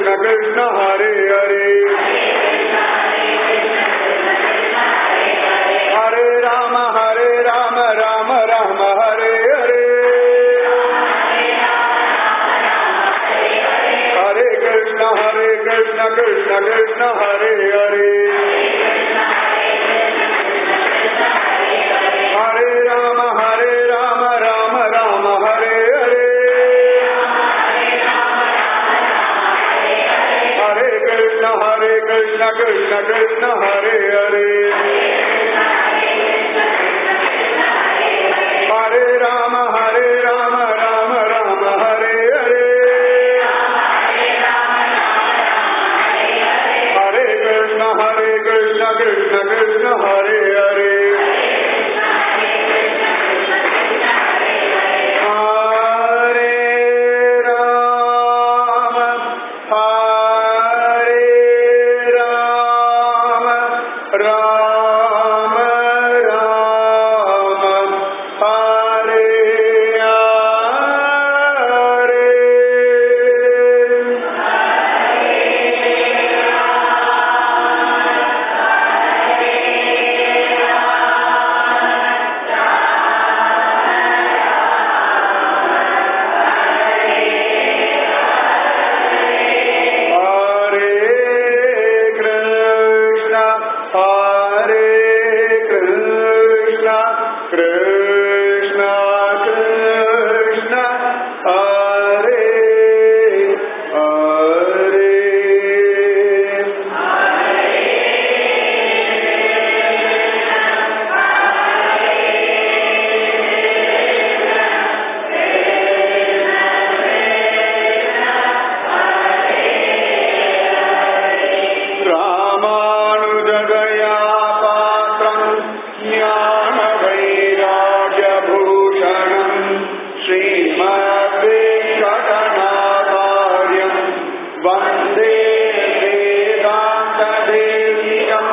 कृष्ण कृष्ण हरे हरे हरे राम हरे राम राम राम हरे हरे हरे कृष्ण हरे कृष्ण कृष्ण कृष्ण हरे हरे हरे राम हरे राम राम राम हरे हरे हरे कृष्ण हरे कृष्ण कृष्ण कृष्ण हरे हरे हरे राम हरे राम राम राम हरे हरे हरे कृष्ण हरे कृष्ण कृष्ण कृष्ण हरे हरे हरे राम हरे राम राम राम हरे हरे हरे कृष्ण हरे कृष्ण कृष्ण कृष्ण हरे हरे रामानुजदया पात्रम् ज्ञानवैराग्यभूषणम् श्रीमद्वेङ्कटनाचार्यम् वन्दे वेदान्तदेशिकम्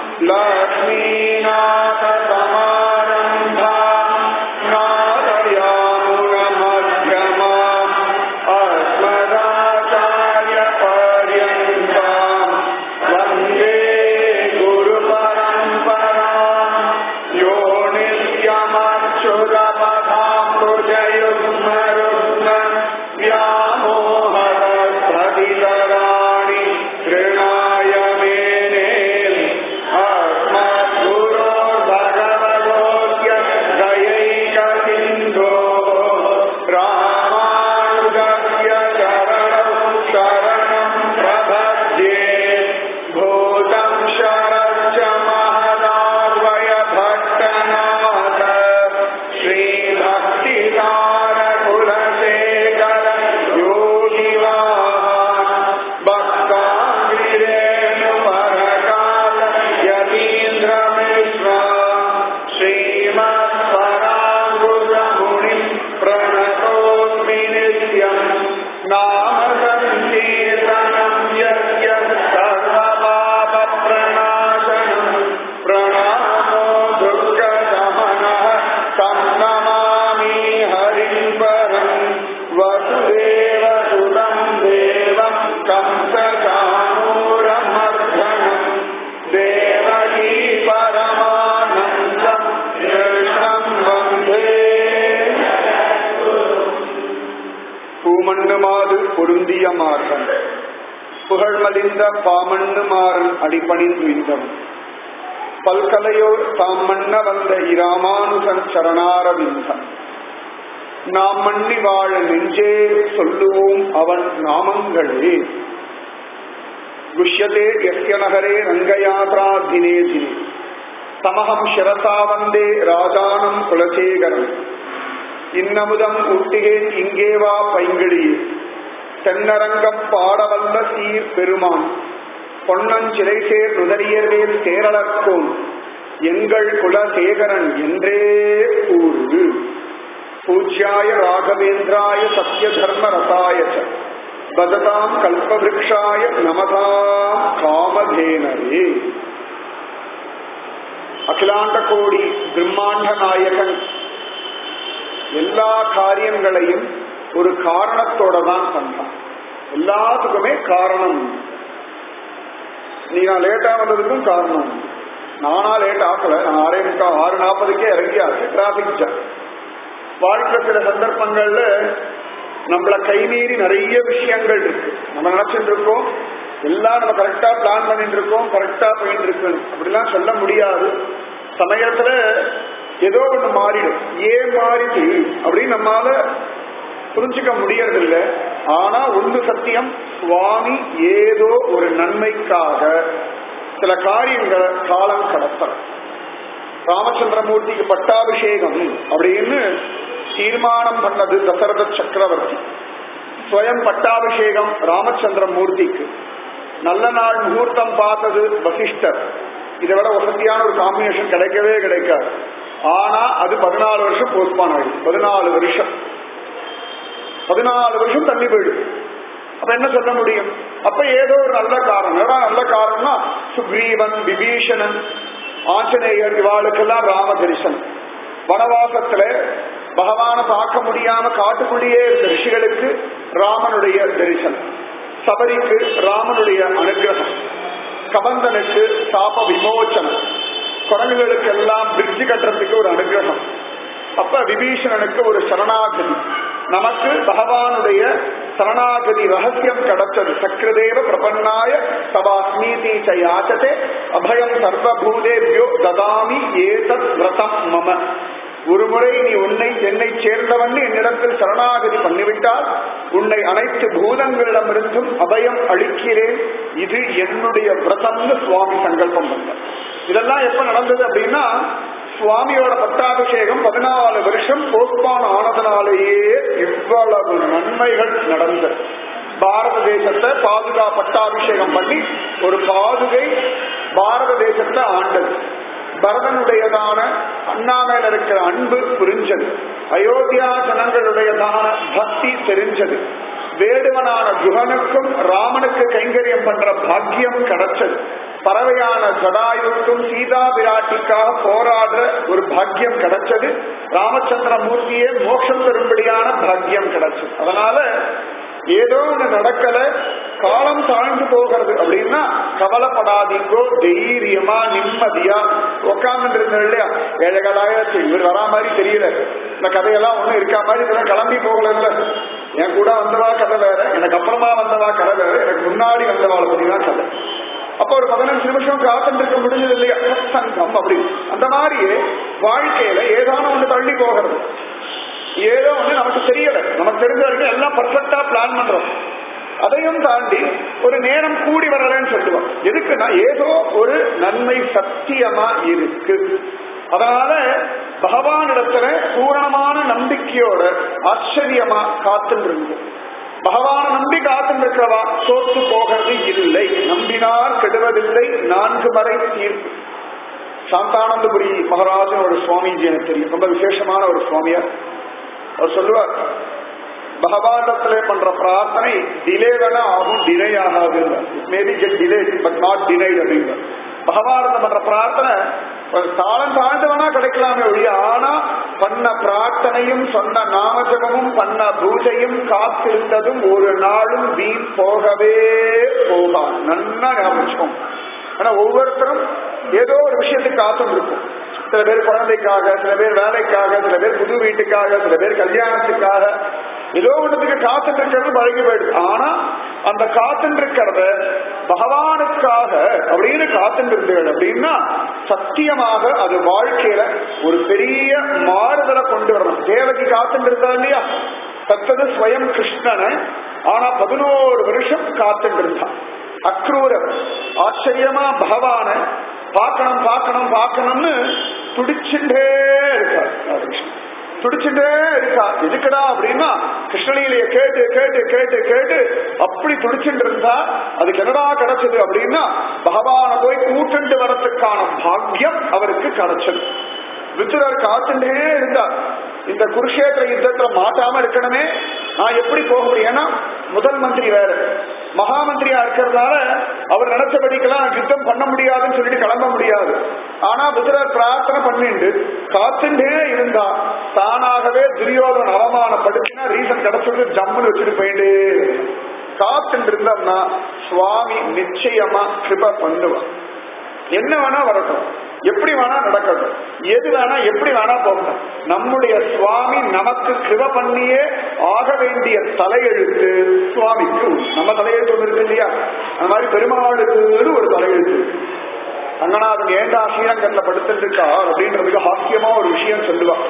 लक्ष्मीनाथसमारम्भा नादयामुनमध्यमा अस्मदाचार्यपर्यन्ताम् वन्दे गुरुपरम्परा यो नित्यमच्युतपथामृजयुग्मरुग्म व्यामोहरस्फटितराणि तृणाय मेने अस्मद्गुरोर्भगवतोऽस्य दयैकसिन्धो रामानुजस्य शरणं शरणं प्रपद्ये भूतं शरश्च महदाद्वय भट्टनाथ श्रीभक्तिकारकुलशेखर योगिवान् भक्ताङ्गिरेणुपरकाल यतीन्द्रमिश्रा श्रीमत्पराङ्गुरमुनिम् प्रणतोऽस्मि नित्यम् नाम सङ्कीर्तनम् यस्य सर्वपापप्रणाशनम् प्रणामो दुर्गशमनः तं नमामि हरिं परम् वसुदेवसुतं देवं कंसचाणूरमर्दनम् देवकी परमानन्दम् कृष्णं वन्दे பூமண்ணுமாறு பொருந்திய மார்பன் புகழ்மலிந்த பாமண்ணு மாறன் அடிபணிந்து இந்தம் பல்கலையோர் தாம் மன்ன வந்த இராமானுசன் சரணாரவிந்தம் நாம் மண்ணி வாழ நெஞ்சே சொல்லுவோம் அவன் நாமங்களே குஷ்யதே யஸ்ய நகரே ரங்கயாத்ரா தினே தினே தமகம் சிரசா வந்தே ராஜானம் குலசேகரம் இன்னமுதம் ஊட்டுகேன் இங்கே வா பைங்கிழியே தென்னரங்கம் பாடவல்ல சீர் பெருமான் பொன்னஞ்சிலை சேர் நுதரியர்வேல் சேரலர்கோன் எங்கள் குலசேகரன் என்றே கூறு பூஜ்யாய ராகவேந்திராய சத்ய தர்ம ரசாய ச பததாம் கல்பவ்ருக்ஷாய நமதாம் காமதேனரே அகிலாண்ட கோடி பிரம்மாண்ட நாயகன் எல்லா காரியங்களையும் ஒரு காரணத்தோட தான் பண்றான் எல்லாத்துக்குமே காரணம் நீ நான் லேட்டா வந்ததுக்கும் காரணம் நானா லேட் ஆகல நான் ஆறே முக்கால் ஆறு நாற்பதுக்கே இறங்கியாச்சு டிராபிக் ஜாம் வாழ்க்கை சில சந்தர்ப்பங்கள்ல நம்மள கை மீறி நிறைய விஷயங்கள் இருக்கு நம்ம நினைச்சிட்டு இருக்கோம் எல்லாம் நம்ம கரெக்டா பிளான் பண்ணிட்டு இருக்கோம் கரெக்டா போயிட்டு இருக்கு அப்படிலாம் சொல்ல முடியாது சமயத்துல ஏதோ ஒண்ணு மாறிடும் ஏன் மாறிச்சு அப்படின்னு நம்மால புரிஞ்சுக்க முடியறதில்ல ஆனா ஒன்று சத்தியம் சுவாமி ஏதோ ஒரு நன்மைக்காக சில காரியங்களை காலம் கடத்தல் ராமச்சந்திரமூர்த்திக்கு பட்டாபிஷேகம் அப்படின்னு தீர்மானம் பண்ணது தசரத சக்கரவர்த்தி ஸ்வயம் பட்டாபிஷேகம் ராமச்சந்திர மூர்த்திக்கு நல்ல நாள் முகூர்த்தம் பார்த்தது வசிஷ்டர் இதை விட வசதியான ஒரு காம்பினேஷன் கிடைக்கவே கிடைக்காது ஆனா அது பதினாலு வருஷம் போஸ்ட்பான் ஆயிடுச்சு பதினாலு வருஷம் பதினாலு வருஷம் தள்ளி போயிடுது அப்ப என்ன சொல்ல முடியும் அப்ப ஏதோ ஒரு நல்ல காரணம் ஏடா நல்ல காரணம்னா சுக்ரீவன் விபீஷணன் ஆஞ்சநேயர் இவாளுக்கெல்லாம் ராம தரிசனம் வனவாசத்துல பகவான பார்க்க முடியாம காட்டுக்குள்ளேயே இருந்த ரிஷிகளுக்கு ராமனுடைய தரிசனம் சபரிக்கு ராமனுடைய அனுகிரகம் கபந்தனுக்கு சாப விமோச்சனம் குரங்குகளுக்கெல்லாம் பிரிட்ஜு கட்டுறதுக்கு ஒரு அனுகிரகம் அப்ப விபீஷணனுக்கு ஒரு சரணாகதி நமக்கு பகவானுடைய சரணாகதி ரகசியம் கிடைச்சது சக்கரதேவ பிரபன்னாய சபாஸ்மீதி ச யாச்சதே அபயம் சர்வபூதேபியோ ததாமி ஏதத் விரதம் மம ஒரு முறை நீ உன்னை என்னை சேர்ந்தவன் என்னிடத்தில் சரணாகதி பண்ணிவிட்டால் உன்னை அனைத்து பூதங்களிடமிருந்தும் அபயம் அளிக்கிறேன் இது என்னுடைய விரதம்னு சுவாமி சங்கல்பம் பண்ணார் இதெல்லாம் எப்ப நடந்தது அப்படின்னா சுவாமியோட பட்டாபிஷேகம் பதினாலு வருஷம் போஸ்ட்பான் ஆனதுனாலேயே இவ்வளவு நன்மைகள் நடந்தது பாரத தேசத்தை பாதுகா பட்டாபிஷேகம் பண்ணி ஒரு பாதுகை பாரத தேசத்தை ஆண்டது பரதனுடையதான அண்ணா மேல இருக்கிற அன்பு புரிஞ்சது அயோத்தியா ஜனங்களுடையதான பக்தி தெரிஞ்சது வேடுவனான குகனுக்கும் ராமனுக்கு கைங்கரியம் பண்ற பாக்கியம் கிடைச்சது பறவையான ஜடாயுக்கும் சீதா பிராட்டிக்காக போராடுற ஒரு பாக்கியம் கிடைச்சது ராமச்சந்திர மூர்த்தியே மோட்சம் தரும்படியான பாக்கியம் கிடைச்சது அதனால ஏதோ ஒண்ணு நடக்கல காலம் தாழ்ந்து போகிறது அப்படின்னா கவலைப்படாதீங்கோ தைரியமா நிம்மதியா உட்கார்ந்து இருந்தோம் இல்லையா ஏழைகளாயாச்சு இவர் வரா மாதிரி தெரியல இந்த கதையெல்லாம் ஒண்ணும் இருக்கா மாதிரி இதெல்லாம் கிளம்பி போகல இல்ல என் கூட வந்தவா கதை வேற எனக்கு அப்புறமா வந்தவா கதை வேற எனக்கு முன்னாடி வந்தவாளை பத்திதான் கதை அப்ப ஒரு பதினஞ்சு நிமிஷம் காத்துட்டு இருக்க முடிஞ்சது இல்லையா சங்கம் அப்படி அந்த மாதிரியே வாழ்க்கையில ஏதான ஒண்ணு தள்ளி போகிறது ஏதோ ஒண்ணு நமக்கு தெரியல நமக்கு தெரிஞ்ச வரைக்கும் எல்லாம் பர்ஃபெக்டா பிளான் பண்றோம் அதையும் தாண்டி ஒரு நேரம் கூடி வரலன்னு சொல்லுவோம் எதுக்குன்னா ஏதோ ஒரு நன்மை சத்தியமா இருக்கு அதனால பகவானிடத்துல பூரணமான நம்பிக்கையோட ஆச்சரியமா காத்துட்டு இருந்தோம் பகவான நம்பி காத்துட்டு இருக்கிறவா தோத்து போகிறது இல்லை நம்பினார் கெடுவதில்லை நான்கு வரை தீர்ப்பு சாந்தானந்தபுரி மகாராஜன் ஒரு சுவாமிஜி எனக்கு தெரியும் ரொம்ப விசேஷமான ஒரு சுவாமியார் அவர் சொல்லுவார் பகவானிடத்துல பண்ற பிரார்த்தனை டிலே வேணா ஆகும் டிலே ஆகாது maybe get delay but not denied அப்படிங்கிற பகவானிடம் பண்ற பிரார்த்தனை தாளம் தாழ்ந்து வேணா கிடைக்கலாமே ஒழிய ஆனா பண்ண பிரார்த்தனையும் சொன்ன நாமஜபமும் பண்ண பூஜையும் காத்திருந்ததும் ஒரு நாளும் வீண் போகவே போகாது நன்னா ஞாபகம் ஆனா ஒவ்வொருத்தரும் ஏதோ ஒரு விஷயத்துக்கு காத்தும் இருக்கும் சில பேர் குழந்தைக்காக சில பேர் வேலைக்காக சில பேர் புது வீட்டுக்காக சில பேர் கல்யாணத்துக்காக ஏதோ ஒன்றதுக்கு காத்துட்டு இருக்கிறது பழகி போயிடுது ஆனா அந்த காத்துட்டு இருக்கிறத பகவானுக்காக அப்படின்னு காத்துட்டு இருந்தது அப்படின்னா சத்தியமாக அது வாழ்க்கையில ஒரு பெரிய மாறுதலை கொண்டு வரணும் தேவகி காத்துட்டு இருந்தா இல்லையா தத்தது ஸ்வயம் கிருஷ்ணனை ஆனா பதினோரு வருஷம் காத்துட்டு இருந்தான் அக்ரூரர் ஆச்சரியமா பகவான பார்க்கணும் பார்க்கணும் பார்க்கணும்னு துடிச்சுட்டே இருக்கார் ராதாகிருஷ்ணன் துடிச்சுட்டே இருக்கா எதுக்குடா அப்படின்னா கிருஷ்ணலீலைய கேட்டு கேட்டு கேட்டு கேட்டு அப்படி துடிச்சுட்டு இருந்தா அதுக்கு என்னடா கிடைச்சது அப்படின்னா பகவான போய் கூட்டுண்டு வரத்துக்கான பாக்கியம் அவருக்கு கிடைச்சது வித்துரர் காத்துட்டே இருந்தார் இந்த குருஷேத்திர யுத்தத்துல மாட்டாம இருக்கணுமே நான் எப்படி போக முடியும் ஏன்னா முதல் மந்திரி வேற மகா மந்திரியா இருக்கிறதுனால அவர் நினைச்சபடிக்கெல்லாம் யுத்தம் பண்ண முடியாதுன்னு சொல்லிட்டு கிளம்ப முடியாது ஆனா விதுரர் பிரார்த்தனை பண்ணிண்டு காத்துட்டே இருந்தா தானாகவே துரியோதன் அவமானப்படுத்தினா ரீசன் கிடைச்சது ஜம்முன்னு வச்சுட்டு போயிட்டே காத்துட்டு இருந்தோம்னா சுவாமி நிச்சயமா கிருப பண்ணுவான் என்ன வேணா வரட்டும் எப்படி வேணா நடக்கட்டும் எது வேணா எப்படி வேணா போகட்டும் நம்முடைய சுவாமி நமக்கு கிருப பண்ணியே ஆக வேண்டிய தலையெழுத்து சுவாமிக்கு உண்டு. நம்ம தலையெழுத்து ஒன்று இருக்கு இல்லையா அந்த மாதிரி பெருமாளுக்கு ஒரு தலையெழுத்து இருக்கு. ரங்கநாதன் ஏண்டா ஸ்ரீரங்கத்துல படுத்துட்டு இருக்கார் அப்படின்றதுக்கு ஹாஸ்யமா ஒரு விஷயம் சொல்லுவான்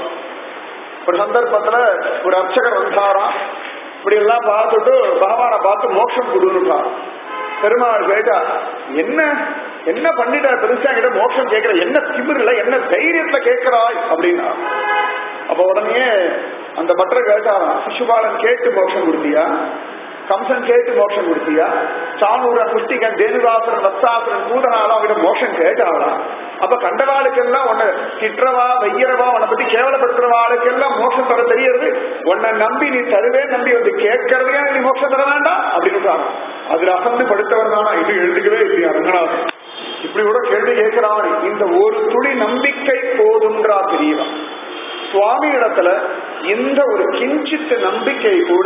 ஒரு சந்தர்ப்பத்துல ஒரு அர்ச்சகர் வந்தாராம் இப்படி எல்லாம் பார்த்துட்டு பகவானை பார்த்து மோட்சம் கொடுன்னுட்டார் பெருமாள் கேட்டா என்ன என்ன பண்ணிட்ட பெருசா கிட்ட மோட்சம் கேட்கிற என்ன திமிரில என்ன தைரியத்துல கேட்கிறாய் அப்படின்னா அப்ப உடனே அந்த பட்டரை கேட்டாராம் சிசுபாலன் கேட்டு மோட்சம் கொடுத்தியா கம்சன் கேட்டு மோட்சம் கொடுத்தியா சானூரன் புஷ்டிகன் தேனுதாசரன் வத்சாசுரன் பூதனாலும் அவங்கிட்ட மோட்சம் கேட்டாளாம் அப்ப கண்டவாளுக்கெல்லாம் உன்னை திட்டுறவா வையறவா உன்னை பத்தி கேவலப்படுத்துறவாளுக்கெல்லாம் மோட்சம் தர தெரியறது உன்னை நம்பி நீ தருவே நம்பி வந்து கேட்கறதையா நீ மோட்சம் தர வேண்டாம் அப்படின்னு அதுல அசந்து படுத்தவர் தானா இது எழுதுக்கவே இல்லையா ரங்கநாதன் இப்படி கூட கேள்வி கேட்கிறான் இந்த ஒரு துளி நம்பிக்கை போதுன்றா தெரியலாம் சுவாமி இடத்துல இந்த ஒரு கிஞ்சித்து நம்பிக்கை கூட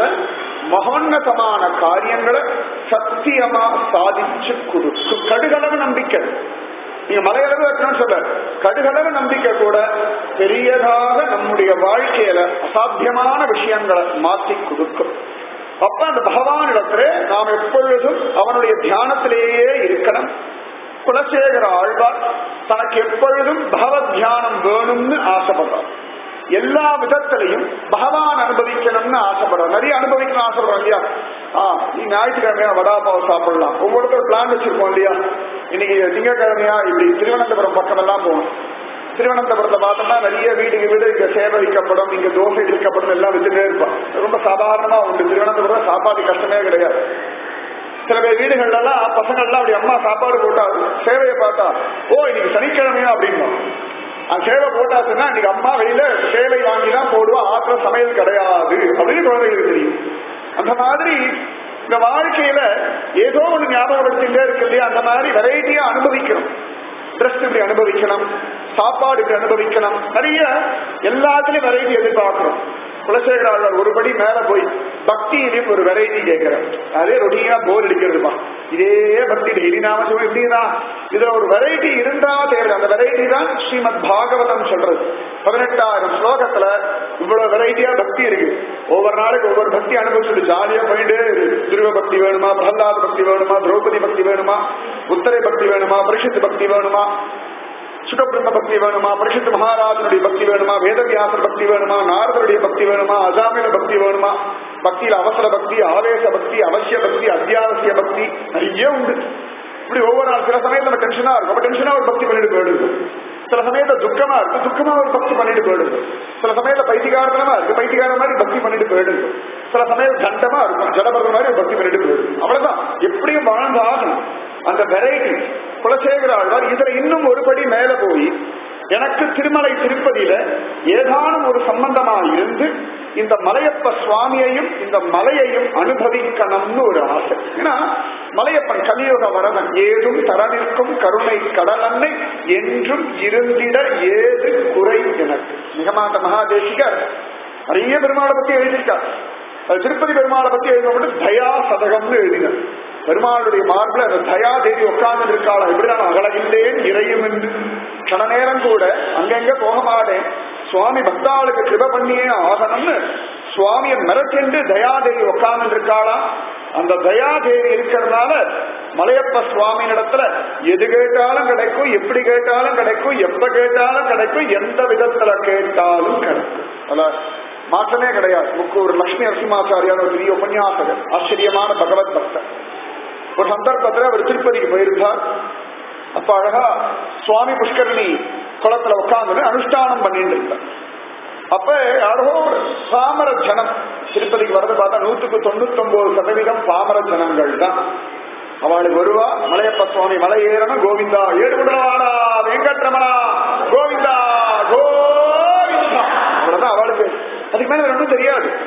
மகோன்னதமான காரியங்களை சத்தியமா சாதிச்சு கொடுக்கும் கடுகளவு நம்பிக்கை நீங்க மலையளவு வைக்கணும்னு சொல்ல கடுகளவு நம்பிக்கை கூட பெரியதாக நம்முடைய வாழ்க்கையில அசாத்தியமான விஷயங்களை மாற்றி கொடுக்கும் அப்ப அந்த பகவான் இடத்துல நாம் எப்பொழுதும் அவனுடைய தியானத்திலேயே இருக்கணும் குலசேகர ஆழ்வார் தனக்கு எப்பொழுதும் பகவத் தியானம் வேணும்னு ஆசைப்படுறார் எல்லா விதத்திலையும் பகவான் அனுபவிக்கணும்னு ஆசைப்படுறார் நிறைய அனுபவிக்கணும் ஆசைப்படுறோம் இல்லையா ஆ நீ ஞாயிற்றுக்கிழமையா வடாபாவை சாப்பிடலாம் ஒவ்வொருத்தர் பிளான் வச்சிருக்கோம் இல்லையா இன்னைக்கு திங்கக்கிழமையா இப்படி திருவனந்தபுரம் பக்கம் எல்லாம் போகணும் திருவனந்தபுரத்தை பார்த்தோம்னா நிறைய வீடுக்கு வீடு இங்க சேவை வைக்கப்படும் இங்க தோசை இருக்கப்படும் எல்லாம் வச்சுட்டே இருப்பான் ரொம்ப சாதாரணமா உண்டு திருவனந்தபுரம் சாப்பாடு கஷ்டமே கிடையாது சில பேர் வீடுகள்ல எல்லாம் பசங்கள்லாம் அப்படி அம்மா சாப்பாடு போட்டா சேவையை பார்த்தா ஓ இன்னைக்கு சனிக்கிழமையா அப்படின்னா அந்த சேவை போட்டாச்சுன்னா இன்னைக்கு அம்மா வெளியில சேவை வாங்கி தான் போடுவா ஆத்திர சமையல் கிடையாது அப்படின்னு குழந்தைகளுக்கு தெரியும் அந்த மாதிரி இந்த வாழ்க்கையில ஏதோ ஒண்ணு ஞாபகப்படுத்திட்டே இருக்கு இல்லையா அந்த மாதிரி வெரைட்டியா அனுபவிக்கணும் ட்ரெஸ் இப்படி அனுபவிக்கணும் சாப்பாடு இப்படி அனுபவிக்கணும் நிறைய எல்லாத்துலயும் வெரைட்டி எதிர்பார்க்கிறோம் குலசேகர ஆழ்வார் ஒரு படி மேல போய் பக்தியிலையும் ஒரு வெரைட்டி கேட்கிறார் அதே ரொட்டீனா போர் அடிக்கிறதுப்பா இதே பக்தி டெய்லி நாம சொல்லுவோம் இப்படின்னா இதுல ஒரு வெரைட்டி இருந்தா தேவை அந்த வெரைட்டி தான் ஸ்ரீமத் பாகவதம் சொல்றது பதினெட்டாயிரம் ஸ்லோகத்துல இவ்வளவு வெரைட்டியா பக்தி இருக்கு ஒவ்வொரு நாளைக்கு ஒவ்வொரு பக்தி அனுபவிச்சுட்டு ஜாலியா போயிட்டு துருவ பக்தி வேணுமா பிரகலாத பக்தி வேணுமா திரௌபதி பக்தி வேணுமா உத்தரை பக்தி வேணுமா பரிஷத்து பக்தி வேணுமா சுகபிரம்ம பக்தி வேணுமா பரிசுத்த மகாராஜனுடைய பக்தி வேணுமா வேதவியாசர் பக்தி வேணுமா நாரதருடைய பக்தி வேணுமா அஜாமின பக்தி வேணுமா பக்தியில அவசர பக்தி ஆவேச பக்தி அவசிய பக்தி அத்தியாவசிய பக்தி நிறைய உண்டு இப்படி ஒவ்வொரு நாள் சில சமயத்துல நம்ம டென்ஷனா இருக்கும் அப்ப டென்ஷனா ஒரு பக்தி பண்ணிட்டு போயிடுது சில சமயத்துல துக்கமா இருக்கு துக்கமா ஒரு பக்தி பண்ணிட்டு போயிடுது சில சமயத்துல பைத்திகாரத்தனமா இருக்கு பைத்திகார மாதிரி பக்தி பண்ணிட்டு போயிடுது சில சமயம் கண்டமா இருக்கும் ஜடபர மாதிரி ஒரு பக்தி பண்ணிட்டு போயிடுது அவ்வளவுதான் எப்படியும் வாழ்ந்து ஆகணும் அந்த வெரைட்டி குலசேகர ஆழ்வார் இதுல இன்னும் ஒரு படி மேல போய் எனக்கு திருமலை திருப்பதியில ஏதானும் ஒரு சம்பந்தமா இருந்து இந்த மலையப்ப சுவாமியையும் இந்த மலையையும் அனுபவிக்கணும்னு ஒரு ஆசை ஏன்னா மலையப்பன் கலியுக வரதன் ஏதும் தரனிற்கும் கருணை கடலன்னை என்றும் இருந்திட ஏது குறை எனக்கு மிகமாட்ட மகாதேசிகர் நிறைய பெருமாளை பத்தி எழுதியிருக்கார் அது திருப்பதி பெருமாளை பத்தி எழுத தயா சதகம்னு எழுதினார் பெருமாளுடைய மார்பில் அந்த தயா தேவி உட்கார்ந்து இருக்காளா எப்படி நான் அகலகில்லேன் இறையும் என்று கண நேரம் கூட அங்கங்க போக மாட்டேன் சுவாமி பக்தாளுக்கு கிருப பண்ணியே ஆகணும்னு சுவாமியை மிரட்டென்று தயாதேவி உட்கார்ந்து இருக்காளா அந்த தயாதேவி இருக்கிறதுனால மலையப்ப சுவாமி இடத்துல எது கேட்டாலும் கிடைக்கும் எப்படி கேட்டாலும் கிடைக்கும் எப்ப கேட்டாலும் கிடைக்கும் எந்த விதத்துல கேட்டாலும் கிடைக்கும் அதான் மாற்றமே கிடையாது முக்கூர் லட்சுமி நரசிம்மாச்சாரியார் ஒரு பெரிய உபன்யாசகர் ஆச்சரியமான பகவத் பக்தர் ஒரு சந்தர்ப்பத்துல அவர் திருப்பதிக்கு போயிருந்தார் அப்ப அழகா சுவாமி புஷ்கரணி குளத்துல உட்கார்ந்து அனுஷ்டானம் பண்ணிட்டு இருந்தார் அப்ப யாரோ ஒரு பாமர ஜனம் திருப்பதிக்கு வரது பார்த்தா நூத்துக்கு தொண்ணூத்தி ஒன்பது சதவீதம் பாமர ஜனங்கள் தான் அவளுக்கு வருவா மலையப்ப சுவாமி மலை ஏறணும் கோவிந்தா ஏடுகுடவாடா வெங்கட்ரமணா கோவிந்தா கோவிந்தா அவ்வளவுதான் அவளுக்கு அதுக்கு மேல வேற ஒன்றும் தெரியாது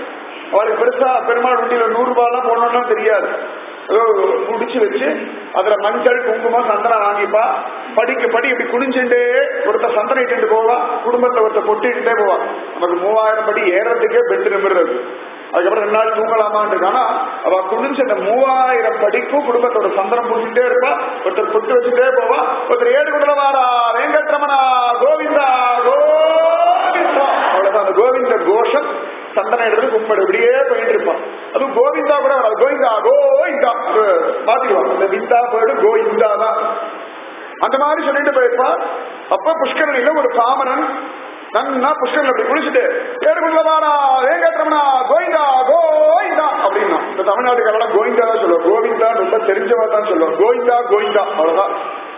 அவளுக்கு பெருசா பெருமாள் வண்டியில நூறு ரூபாய்லாம் போடணும்னா தெரியாது ஏதோ குடிச்சு வச்சு அதுல மஞ்சள் குங்குமம் சந்தனம் வாங்கிப்பா படிக்க படி இப்படி குடிஞ்சுட்டே ஒருத்தர் சந்தனம் இட்டு போவா குடும்பத்தை ஒருத்தர் பொட்டிட்டே போவா நமக்கு மூவாயிரம் படி ஏறதுக்கே பெட்டு நிமிடுறது அதுக்கப்புறம் ரெண்டு நாள் தூங்கலாமான்னு இருக்கு ஆனா அவ குடிஞ்ச அந்த மூவாயிரம் படிக்கும் குடும்பத்தோட சந்தனம் பூசிட்டே இருப்பா ஒருத்தர் பொட்டு வச்சுட்டே போவா ஒருத்தர் ஏடு குடலவாரா வெங்கட்ரமணா கோவிந்தா கோவிந்தா அவ்வளவுதான் அந்த கோவிந்த கோஷம் சந்தனம் எடுத்து கும்பிடு இப்படியே போயிட்டு இருப்பான் அது கோவிந்தா கூட வராது கோவிந்தா கோவிந்தா அது மாத்திடுவாங்க இந்த விந்தா போயிடு கோவிந்தா தான் அந்த மாதிரி சொல்லிட்டு போயிருப்பா அப்ப புஷ்கரணியில ஒரு பாமரன் நன்னா புஷ்கரன் அப்படி குளிச்சுட்டு ஏடுகுள்ளவாரா வேங்கட்ரமணா கோவிந்தா கோவிந்தா அப்படின்னா இந்த தமிழ்நாட்டுக்காரலாம் கோவிந்தா தான் சொல்லுவோம் கோவிந்தா ரொம்ப தெரிஞ்சவா தான் சொல்லுவோம் கோவிந்தா கோவிந்தா அவ்வளவுதான்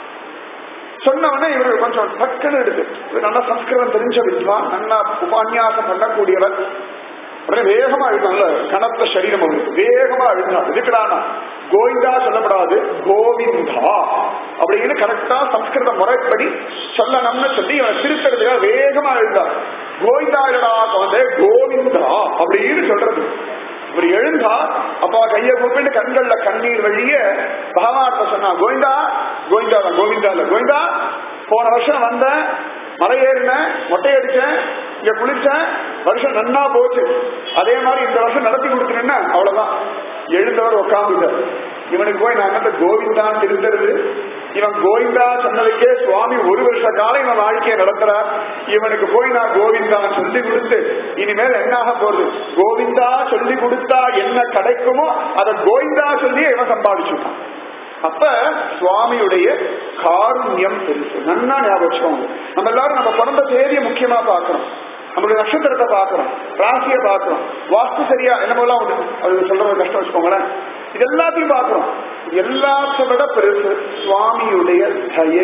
சொன்ன உடனே இவரு கொஞ்சம் டக்குன்னு எடுத்து இவர் நல்லா சம்ஸ்கிருதம் தெரிஞ்ச வித்வான் நல்லா உபன்யாசம் பண்ணக்கூடியவர் உடனே வேகமா எழுதான்ல கனத்த சரீரம் அவருக்கு வேகமா எழுதினார் இதுக்குடானா கோவிந்தா சொல்லப்படாது கோவிந்தா அப்படின்னு கரெக்டா சம்ஸ்கிருத முறைப்படி சொல்லணும்னு சொல்லி இவனை திருத்தறதுக்காக வேகமா எழுந்தார் கோவிந்தா இல்லடா வந்து கோவிந்தா அப்படின்னு சொல்றது இவர் எழுந்தா அப்பா கைய கூப்பிட்டு கண்கள்ல கண்ணீர் வழிய பகவான்கிட்ட சொன்னா கோவிந்தா கோவிந்தா தான் கோவிந்தா இல்ல கோவிந்தா போன வருஷம் வந்தேன் மலை ஏறினேன் மொட்டை அடிச்சேன் இங்க குளிச்சேன் வருஷம் நன்னா போச்சு அதே மாதிரி இந்த வருஷம் நடத்தி கொடுத்துருன்னா அவ்வளவுதான் எழுந்தவர் உட்காந்துட்டார் இவனுக்கு போய் நான் அந்த கோவிந்தான் திருந்தது இவன் கோவிந்தா சொன்னதுக்கே சுவாமி ஒரு வருஷ காலம் இவன் வாழ்க்கையை நடத்துறார் இவனுக்கு போய் நான் கோவிந்தா சொல்லி கொடுத்து இனிமேல் என்னாக போறது கோவிந்தா சொல்லி கொடுத்தா என்ன கிடைக்குமோ அதை கோவிந்தா சொல்லி இவன் சம்பாதிச்சுட்டான் அப்ப சுவாமியுடைய காருண்யம் பெருசு நன்னா ஞாபகம் வச்சுக்கோங்க நம்ம எல்லாரும் நம்ம பிறந்த தேதியை முக்கியமா பார்க்கணும் நம்மளுடைய நட்சத்திரத்தை பார்க்கறோம் ராசியை பார்க்கறோம் வாஸ்து சரியா என்னமெல்லாம் உண்டு அது சொல்றது கஷ்டம் வச்சுக்கோங்களேன் இது எல்லாத்தையும் பார்க்கறோம் எல்லாத்தை விட பெருசு சுவாமியுடைய தயை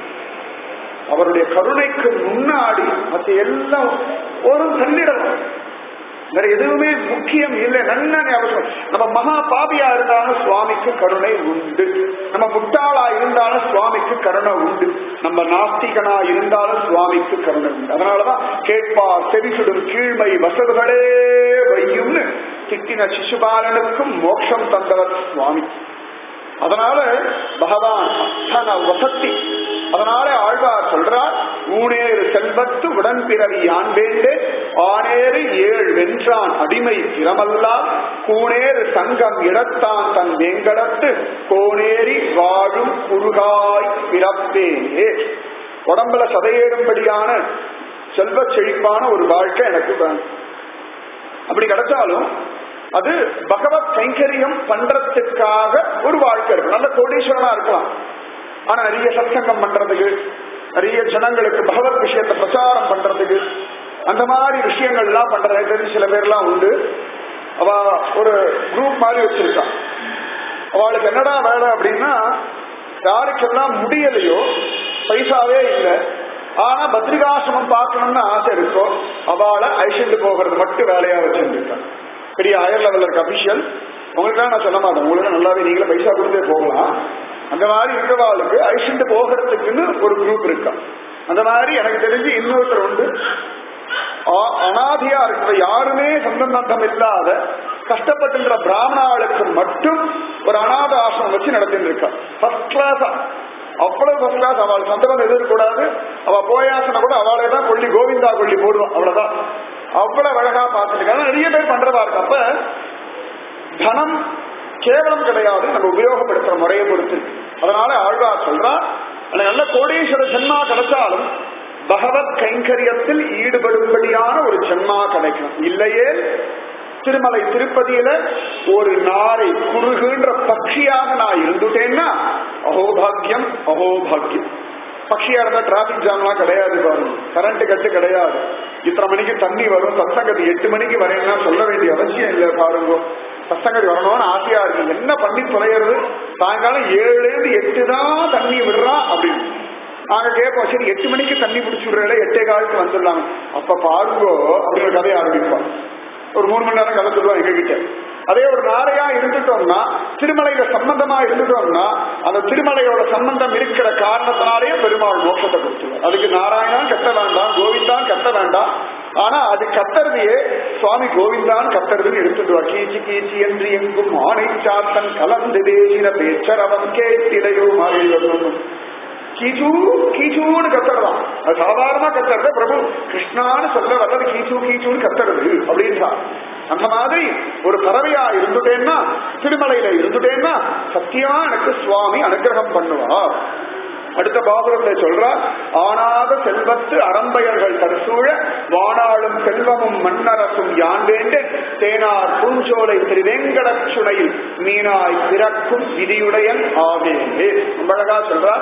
அவருடைய கருணைக்கு முன்னாடி மற்ற எல்லாம் ஒரு தன்னிடலாம் வேற எதுவுமே முக்கியம் இல்லை நல்ல ஞாபகம் நம்ம மகா பாபியா இருந்தாலும் சுவாமிக்கு கருணை உண்டு நம்ம முட்டாளா இருந்தாலும் சுவாமிக்கு கருணை உண்டு நம்ம நாஸ்திகனா இருந்தாலும் சுவாமிக்கு கருணை உண்டு அதனாலதான் கேட்பார் செவிசுடும் கீழ்மை வசதுகளே வையும்னு திட்டின சிசுபாலனுக்கும் மோட்சம் தந்தவர் சுவாமி அதனால பகவான் அத்தனை வசத்தி அதனால ஆழ்வார் சொல்றார் ஊனேறு செல்வத்து உடன் பிறவி யான் வேண்டே ஆனேறு ஏழ் வென்றான் அடிமை திறமல்லால் கூனேறு சங்கம் இடத்தான் தன் வேங்கடத்து கோனேறி வாழும் குறுகாய் பிறப்பேனே உடம்புல சதையேறும்படியான செல்வ செழிப்பான ஒரு வாழ்க்கை எனக்கு வேணும் அப்படி கிடைச்சாலும் அது பகவத் கைங்கரியம் பண்றதுக்காக ஒரு வாழ்க்கை இருக்கும் நல்ல கோடீஸ்வரனா இருக்கலாம் ஆனா நிறைய சத்சங்கம் பண்றதுக்கு நிறைய ஜனங்களுக்கு பகவத் விஷயத்தை பிரச்சாரம் பண்றதுக்கு அந்த மாதிரி விஷயங்கள் எல்லாம் பண்றது தெரிஞ்சு சில பேர்லாம் உண்டு அவ ஒரு குரூப் மாதிரி வச்சிருக்கான் அவளுக்கு என்னடா வேலை அப்படின்னா யாருக்கெல்லாம் முடியலையோ பைசாவே இல்லை ஆனா பத்ரிகாசிரமம் பார்க்கணும்னு ஆசை இருக்கோ அவளை ஐஷண்டு போகிறது மட்டும் வேலையா வச்சிருக்கான் பெரிய ஹையர் லெவல் இருக்க அபிஷியல் உங்களுக்கெல்லாம் நான் சொல்ல மாட்டேன் உங்களுக்கு நல்லாவே நீங்களே பைசா கொடுத்தே போகலாம் அந்த மாதிரி இருக்கிறவாளுக்கு ஐஷண்டு போகிறதுக்குன்னு ஒரு குரூப் இருக்கா அந்த மாதிரி எனக்கு தெரிஞ்சு இன்னொருத்தர் உண்டு ஆ- அனாதையா இருக்கிற யாருமே சொந்தம் பந்தம் இல்லாத கஷ்டப்பட்டுன்ற பிராமணாளுக்கு மட்டும் ஒரு அநாத ஆசிரமம் வச்சு நடத்திட்டு இருக்கா ஃபர்ஸ்ட் கிளாஸா அவ்வளவு ஃபர்ஸ்ட் கிளாஸ் அவள் சந்தனம் எதிர்க்கூடாது அவ போயாசனை கூட அவளே தான் கொல்லி கோவிந்தா கொல்லி போடுவான் அவ்வளவுதான் அவ்வளவு அழகா பார்த்துட்டு இருக்காங்க நிறைய பேர் பண்றதா இருக்கு அப்ப தனம் கேவலம் கிடையாது நம்ம உபயோகப்படுத்துற முறையை பொறுத்து இருக்கு. அதனால ஆழ்வார் சொல்றா அந்த நல்ல கோடீஸ்வர ஜென்மா கிடைச்சாலும் பகவத் கைங்கரியத்தில் ஈடுபடும்படியான ஒரு ஜென்மா கிடைக்கும் இல்லையே திருமலை திருப்பதியில ஒரு நாரை குறுகுன்ற பட்சியாக நான் இருந்துட்டேன்னா அகோபாகியம் அகோபாகியம் பட்சியா இருந்தா டிராபிக் ஜாம்லாம் கிடையாது பாருங்க கரண்ட் கட்டு கிடையாது இத்தனை மணிக்கு தண்ணி வரும் சத்தங்கதி எட்டு மணிக்கு வரேன்னா சொல்ல வேண்டிய அவசியம் இல்லை பாருங்க சத்தங்கதி வரணும்னு ஆசையா இருக்கு என்ன பண்ணி தொலைகிறது சாயங்காலம் ஏழுல இருந்து எட்டு தான் தண்ணி விடுறான் அப்படின்னு நாங்க கேட்போம் சரி எட்டு மணிக்கு தண்ணி பிடிச்சி விடுறேன் எட்டே காலத்துக்கு வந்துடலாம் அப்ப பாருங்கோ அப்படிங்கிற கதையை ஆரம்பிப்பான் ஒரு மூணு மணி நேரம் கதை சொல்லுவான் எங்க கிட்ட அதே ஒரு நாரையா இருந்துட்டோம்னா திருமலையில சம்பந்தமா இருந்துட்டோம்னா அந்த திருமலையோட சம்பந்தம் இருக்கிற காரணத்தினாலேயே பெருமாள் மோட்சத்தை கொடுத்துருவார் அதுக்கு நாராயணா கட்ட வேண்டாம் கோவிந்தான் கட்ட வேண்டாம் ஆனா அது கத்துறதையே சுவாமி கோவிந்தான் கத்துறதுன்னு எடுத்துட்டு கீச்சு கீச்சு என்று எங்கும் ஆணை சாத்தன் கலந்து பேசின பேச்சரவன் கேட்டிலையோ மாறியும் கீச்சு கீச்சூன்னு கத்துறதான் அது சாதாரணமா கத்துறது பிரபு கிருஷ்ணான்னு சொல்ல வர்றது கீச்சு கீச்சுன்னு கத்துறது அப்படின்றான் அந்த மாதிரி ஒரு பறவையா இருந்துட்டேன்னா திருமலையில இருந்துட்டேன்னா சத்தியமா எனக்கு சுவாமி அனுகிரகம் பண்ணுவா அடுத்த பாசுரத்தை சொல்றார் ஆனாத செல்வத்து அறம்பயர்கள் தற்சூழ வானாளும் செல்வமும் மண்ணரசும் யான் வேண்டேன் தேனார் பூஞ்சோலை திருவேங்கடச் சுனையில் மீனாய் பிறக்கும் விதியுடையன் ஆவேனே ரொம்ப அழகா சொல்றார்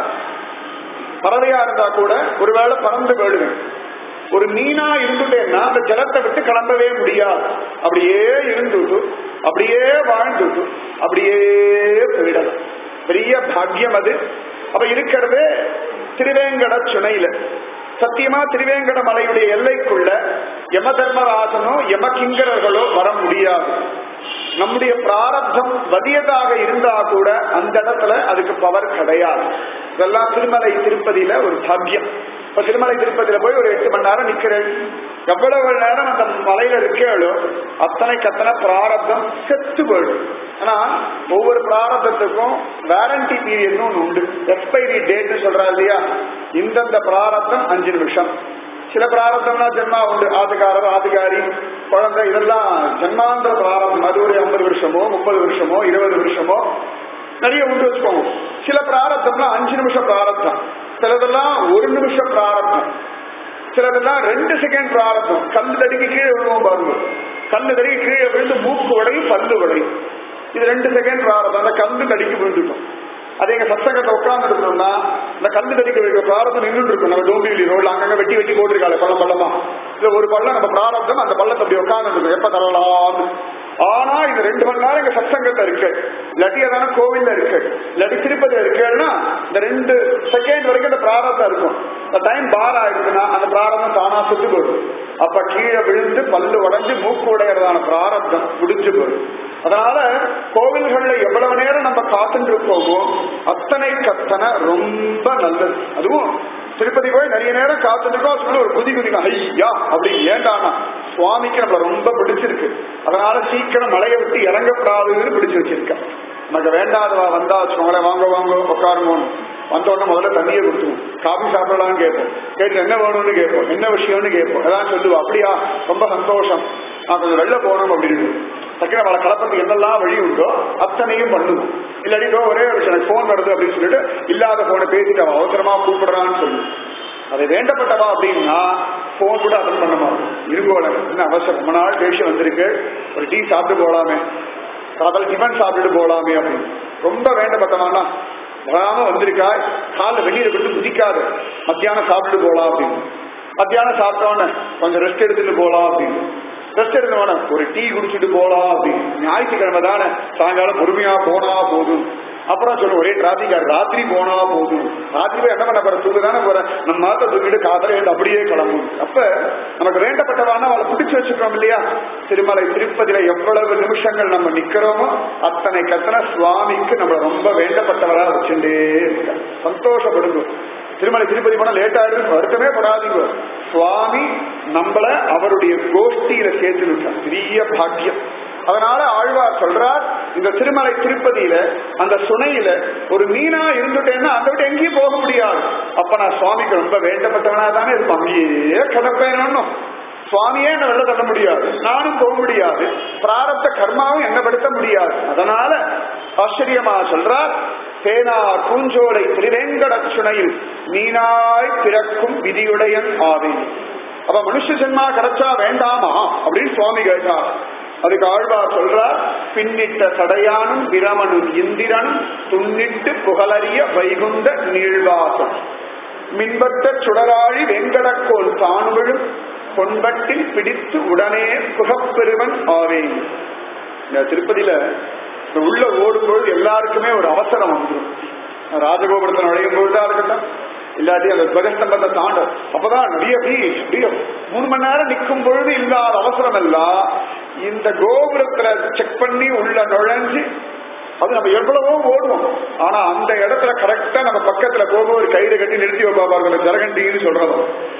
பறவையா இருந்தா கூட ஒருவேளை பறந்து போயிடுவேன் ஒரு மீனா இருந்துட்டேன்னா அந்த ஜலத்தை விட்டு கிளம்பவே முடியாது அப்படியே இருந்துட்டு அப்படியே வாழ்ந்துட்டு அப்படியே போயிடலாம் பெரிய பாக்கியம் அது அப்ப இருக்கிறது திருவேங்கட சுனையில சத்தியமா திருவேங்கட மலையுடைய எல்லைக்குள்ள யம தர்மராஜனோ யம கிங்கரர்களோ வர முடியாது நம்முடைய பிராரப்தம் வலியதாக இருந்தா கூட அந்த இடத்துல அதுக்கு பவர் கிடையாது இதெல்லாம் திருமலை திருப்பதியில ஒரு பாக்கியம் இப்ப திருமலை திருப்பதியில போய் ஒரு எட்டு மணி நேரம் நிக்கிறேன் எவ்வளவு நேரம் அந்த மலையில இருக்கேளோ அத்தனைக்கு அத்தனை பிராரப்தம் செத்து போயிடும் ஆனா ஒவ்வொரு பிராரப்தத்துக்கும் வாரண்டி பீரியட்னு ஒண்ணு உண்டு எக்ஸ்பைரி டேட்னு சொல்றா இல்லையா இந்தந்த பிராரப்தம் அஞ்சு நிமிஷம் சில பிராரப்தம்னா ஜென்மா உண்டு ஆத்துக்காரர் ஆத்துக்காரி குழந்தை இதெல்லாம் ஜென்மாந்திர பிராரப்தம் அது ஒரு ஐம்பது வருஷமோ முப்பது வருஷமோ இருபது வருஷமோ நிறைய உண்டு வச்சுக்கோங்க சில பிராரப்தம்னா அஞ்சு நிமிஷம் பிராரப்தம் சிலதெல்லாம் ஒரு நிமிஷம் பிராரப்தம் சிலதெல்லாம் ரெண்டு செகண்ட் பிராரப்தம் கல்லு தடிக்கு கீழே விழுவோம் பாருங்க கல்லு தடிக்கு கீழே விழுந்து மூக்கு உடையும் பல்லு உடையும் இது ரெண்டு செகண்ட் பிராரப்தம் அந்த கல்லு தடிக்கு விழுந்துட்டோம் அது எங்க சத்தங்கத்தை உட்கார்ந்து இருந்தோம்னா இந்த கல்லு தடிக்க வைக்கிற பிராரத்தம் நின்று இருக்கும் நம்ம டோம்பிலி ரோட்ல அங்கங்க வெட்டி வெட்டி போட்டிருக்காங்க பள்ளம் பள்ளமா இல்ல ஒரு பள்ளம் நம்ம பிராரப்தம் அந்த பள்ளத்தை அப்படி உட்கார்ந்து இருக்கும் எப்ப தரலாம்னு ஆனா இது ரெண்டு மணி நேரம் எங்க சத்சங்கத்தை இருக்கு இல்லாட்டி ஏதான கோவில்ல இருக்கு இல்லாட்டி திருப்பதி இருக்குன்னா இந்த ரெண்டு செகண்ட் வரைக்கும் இந்த பிராரத்தம் இருக்கும் இந்த டைம் பார் ஆயிடுச்சுன்னா அந்த பிராரதம் தானா சுட்டு போடும் அப்ப கீழே விழுந்து பல்லு உடைஞ்சு மூக்கு உடையறதான பிராரப்தம் முடிஞ்சு போடும் அதனால கோவில்கள்ல எவ்வளவு நேரம் நம்ம காத்துட்டு இருக்கோமோ அத்தனை கத்தனை ரொம்ப நல்லது அதுவும் திருப்பதி போய் நிறைய நேரம் காத்துருக்கோம் சொல்லி ஒரு குதி குதிங்க ஐயா அப்படி ஏண்டானா சுவாமிக்கு நம்மள ரொம்ப பிடிச்சிருக்கு அதனால சீக்கிரம் மலையை விட்டு இறங்கப்படாதுன்னு பிடிச்சு வச்சிருக்க நமக்கு வேண்டாதவா வந்தா வச்சுக்கோங்களேன் வாங்க வாங்க உட்காருங்க வந்தோடனே முதல்ல தண்ணியை கொடுத்துருவோம் காபி சாப்பிடலாம்னு கேட்போம் கேட்டு என்ன வேணும்னு கேட்போம் என்ன விஷயம்னு கேட்போம் அதான் சொல்லுவோம் அப்படியா ரொம்ப சந்தோஷம் நான் கொஞ்சம் வெளில போகணும் அப்படின்னு டக்குனு அவளை கலப்பத்துக்கு என்னெல்லாம் வழி உண்டோ அத்தனையும் பண்ணுவோம் இல்லாட்டி இதோ ஒரே ஒரு எனக்கு போன் வருது அப்படின்னு சொல்லிட்டு இல்லாத போனை பேசிட்டு அவன் அவசரமா கூப்பிடுறான்னு சொல்லு அது வேண்டப்பட்டவா அப்படின்னா போன் கூட அட்டன் பண்ண மாட்டோம் இருங்கோல என்ன அவசரம் ரொம்ப நாள் பேசி வந்திருக்கு ஒரு டீ சாப்பிட்டு போலாமே காதல் டிஃபன் சாப்பிட்டுட்டு போலாமே அப்படின்னு ரொம்ப வேண்டப்பட்டவானா வராம வந்திருக்கா காலில் வெளியில விட்டு குதிக்காது மத்தியானம் சாப்பிட்டு போலாம் அப்படின்னு மத்தியானம் சாப்பிட்டோன்னு கொஞ்சம் ரெஸ்ட் எடுத்துட்டு போலாம் அப்படின்னு ரெஸ்ட் எடுக்கணும் ஒரு டீ குடிச்சிட்டு போலாம் அப்படின்னு ஞாயிற்றுக்கிழமை தானே சாயங்காலம் பொறுமையா போனா போதும் அப்புறம் சொல்லு ஒரே டிராபிக் ராத்திரி போனா போதும் ராத்திரி போய் என்ன பண்ண போற தூக்கு தானே போற நம்ம மாத்த தூக்கிட்டு காதல எழுந்து அப்படியே கிளம்பும் அப்ப நமக்கு வேண்டப்பட்டவான அவளை பிடிச்சு வச்சுக்கிறோம் இல்லையா திருமலை திருப்பதியில எவ்வளவு நிமிஷங்கள் நம்ம நிக்கிறோமோ அத்தனை கத்தனை சுவாமிக்கு நம்ம ரொம்ப வேண்டப்பட்டவரா வச்சுட்டே இருக்க சந்தோஷப்படுங்க திருமலை திருப்பதி போனா லேட் ஆயிடுது வருத்தமே படாதீங்க சுவாமி நம்மள அவருடைய கோஷ்டியில சேர்த்து விட்டார் பெரிய பாக்கியம் அதனால ஆழ்வார் சொல்றார் இந்த திருமலை திருப்பதியில அந்த சுனையில ஒரு மீனா இருந்துட்டேன்னா அந்த விட்டு எங்கேயும் போக முடியாது அப்ப நான் சுவாமிக்கு ரொம்ப வேண்டப்பட்டவனா தானே இருப்பேன் அங்கேயே கிடப்பேனும் சுவாமியே என்ன வெளில தள்ள முடியாது நானும் போக முடியாது பிராரப்த கர்மாவும் என்ன படுத்த முடியாது அதனால ஆச்சரியமா சொல்றார் தேனார் பூஞ்சோலை திருவேங்கட சுனையில் மீனாய் பிறக்கும் விதியுடையன் ஆவேன் அப்ப மனுஷ ஜென்மா கிடைச்சா வேண்டாமா அப்படின்னு சுவாமி கேட்டார் அதுக்கு ஆழ்வார் சொல்றார் பின்னிட்ட சடையானும் பிரமனும் இந்திரனும் துண்ணிட்டு புகழறிய வைகுந்த நீழ்வாசம் மின்பட்ட சுடராழி வெங்கடக்கோல் தானுவிழும் பொன்பட்டில் பிடித்து உடனே புகப்பெருவன் ஆவேன் இந்த திருப்பதியில இந்த உள்ள ஓடும்பொழுது எல்லாருக்குமே ஒரு அவசரம் வந்துடும் ராஜகோபுரத்தில் நுழையும் பொழுதா இருக்கட்டும் இல்லாட்டி அந்த துவகஸ்தம்பத்தை தாண்டும் அப்பதான் நிறைய பீச் அப்படியே மூணு மணி நேரம் நிற்கும் பொழுது இல்லாத அவசரம் எல்லாம் இந்த கோபுரத்துல செக் பண்ணி உள்ள நுழைஞ்சு அது நம்ம எவ்வளவோ ஓடுவோம் ஆனா அந்த இடத்துல கரெக்டா நம்ம பக்கத்துல போக ஒரு கயிறு கட்டி நிறுத்தி வைப்பா பாருங்க ஜலகண்டின்னு சொல்றதும்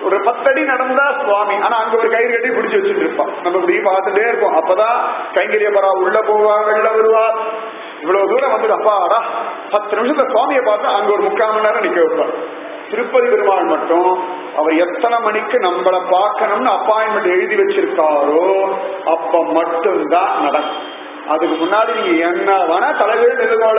ஒரு பத்தடி நடந்தா சுவாமி ஆனா அங்க ஒரு கயிறு கட்டி பிடிச்சு வச்சுட்டு இருப்பான் நம்ம இப்படி பார்த்துட்டே இருப்போம் அப்பதான் கைங்கரிய பரா உள்ள போவா வெளில வருவா இவ்வளவு தூரம் வந்து அப்பாடா பத்து நிமிஷத்துல சுவாமியை பார்த்தா அங்க ஒரு முக்கால் மணி நேரம் நிக்க வைப்பார் திருப்பதி பெருமாள் மட்டும் அவர் எத்தனை மணிக்கு நம்மளை பார்க்கணும்னு அப்பாயின்மெண்ட் எழுதி வச்சிருக்காரோ அப்ப மட்டும்தான் நடக்கும் அதுக்கு முன்னாடி நீங்க என்ன வேணா தலைவர் நிலுவோல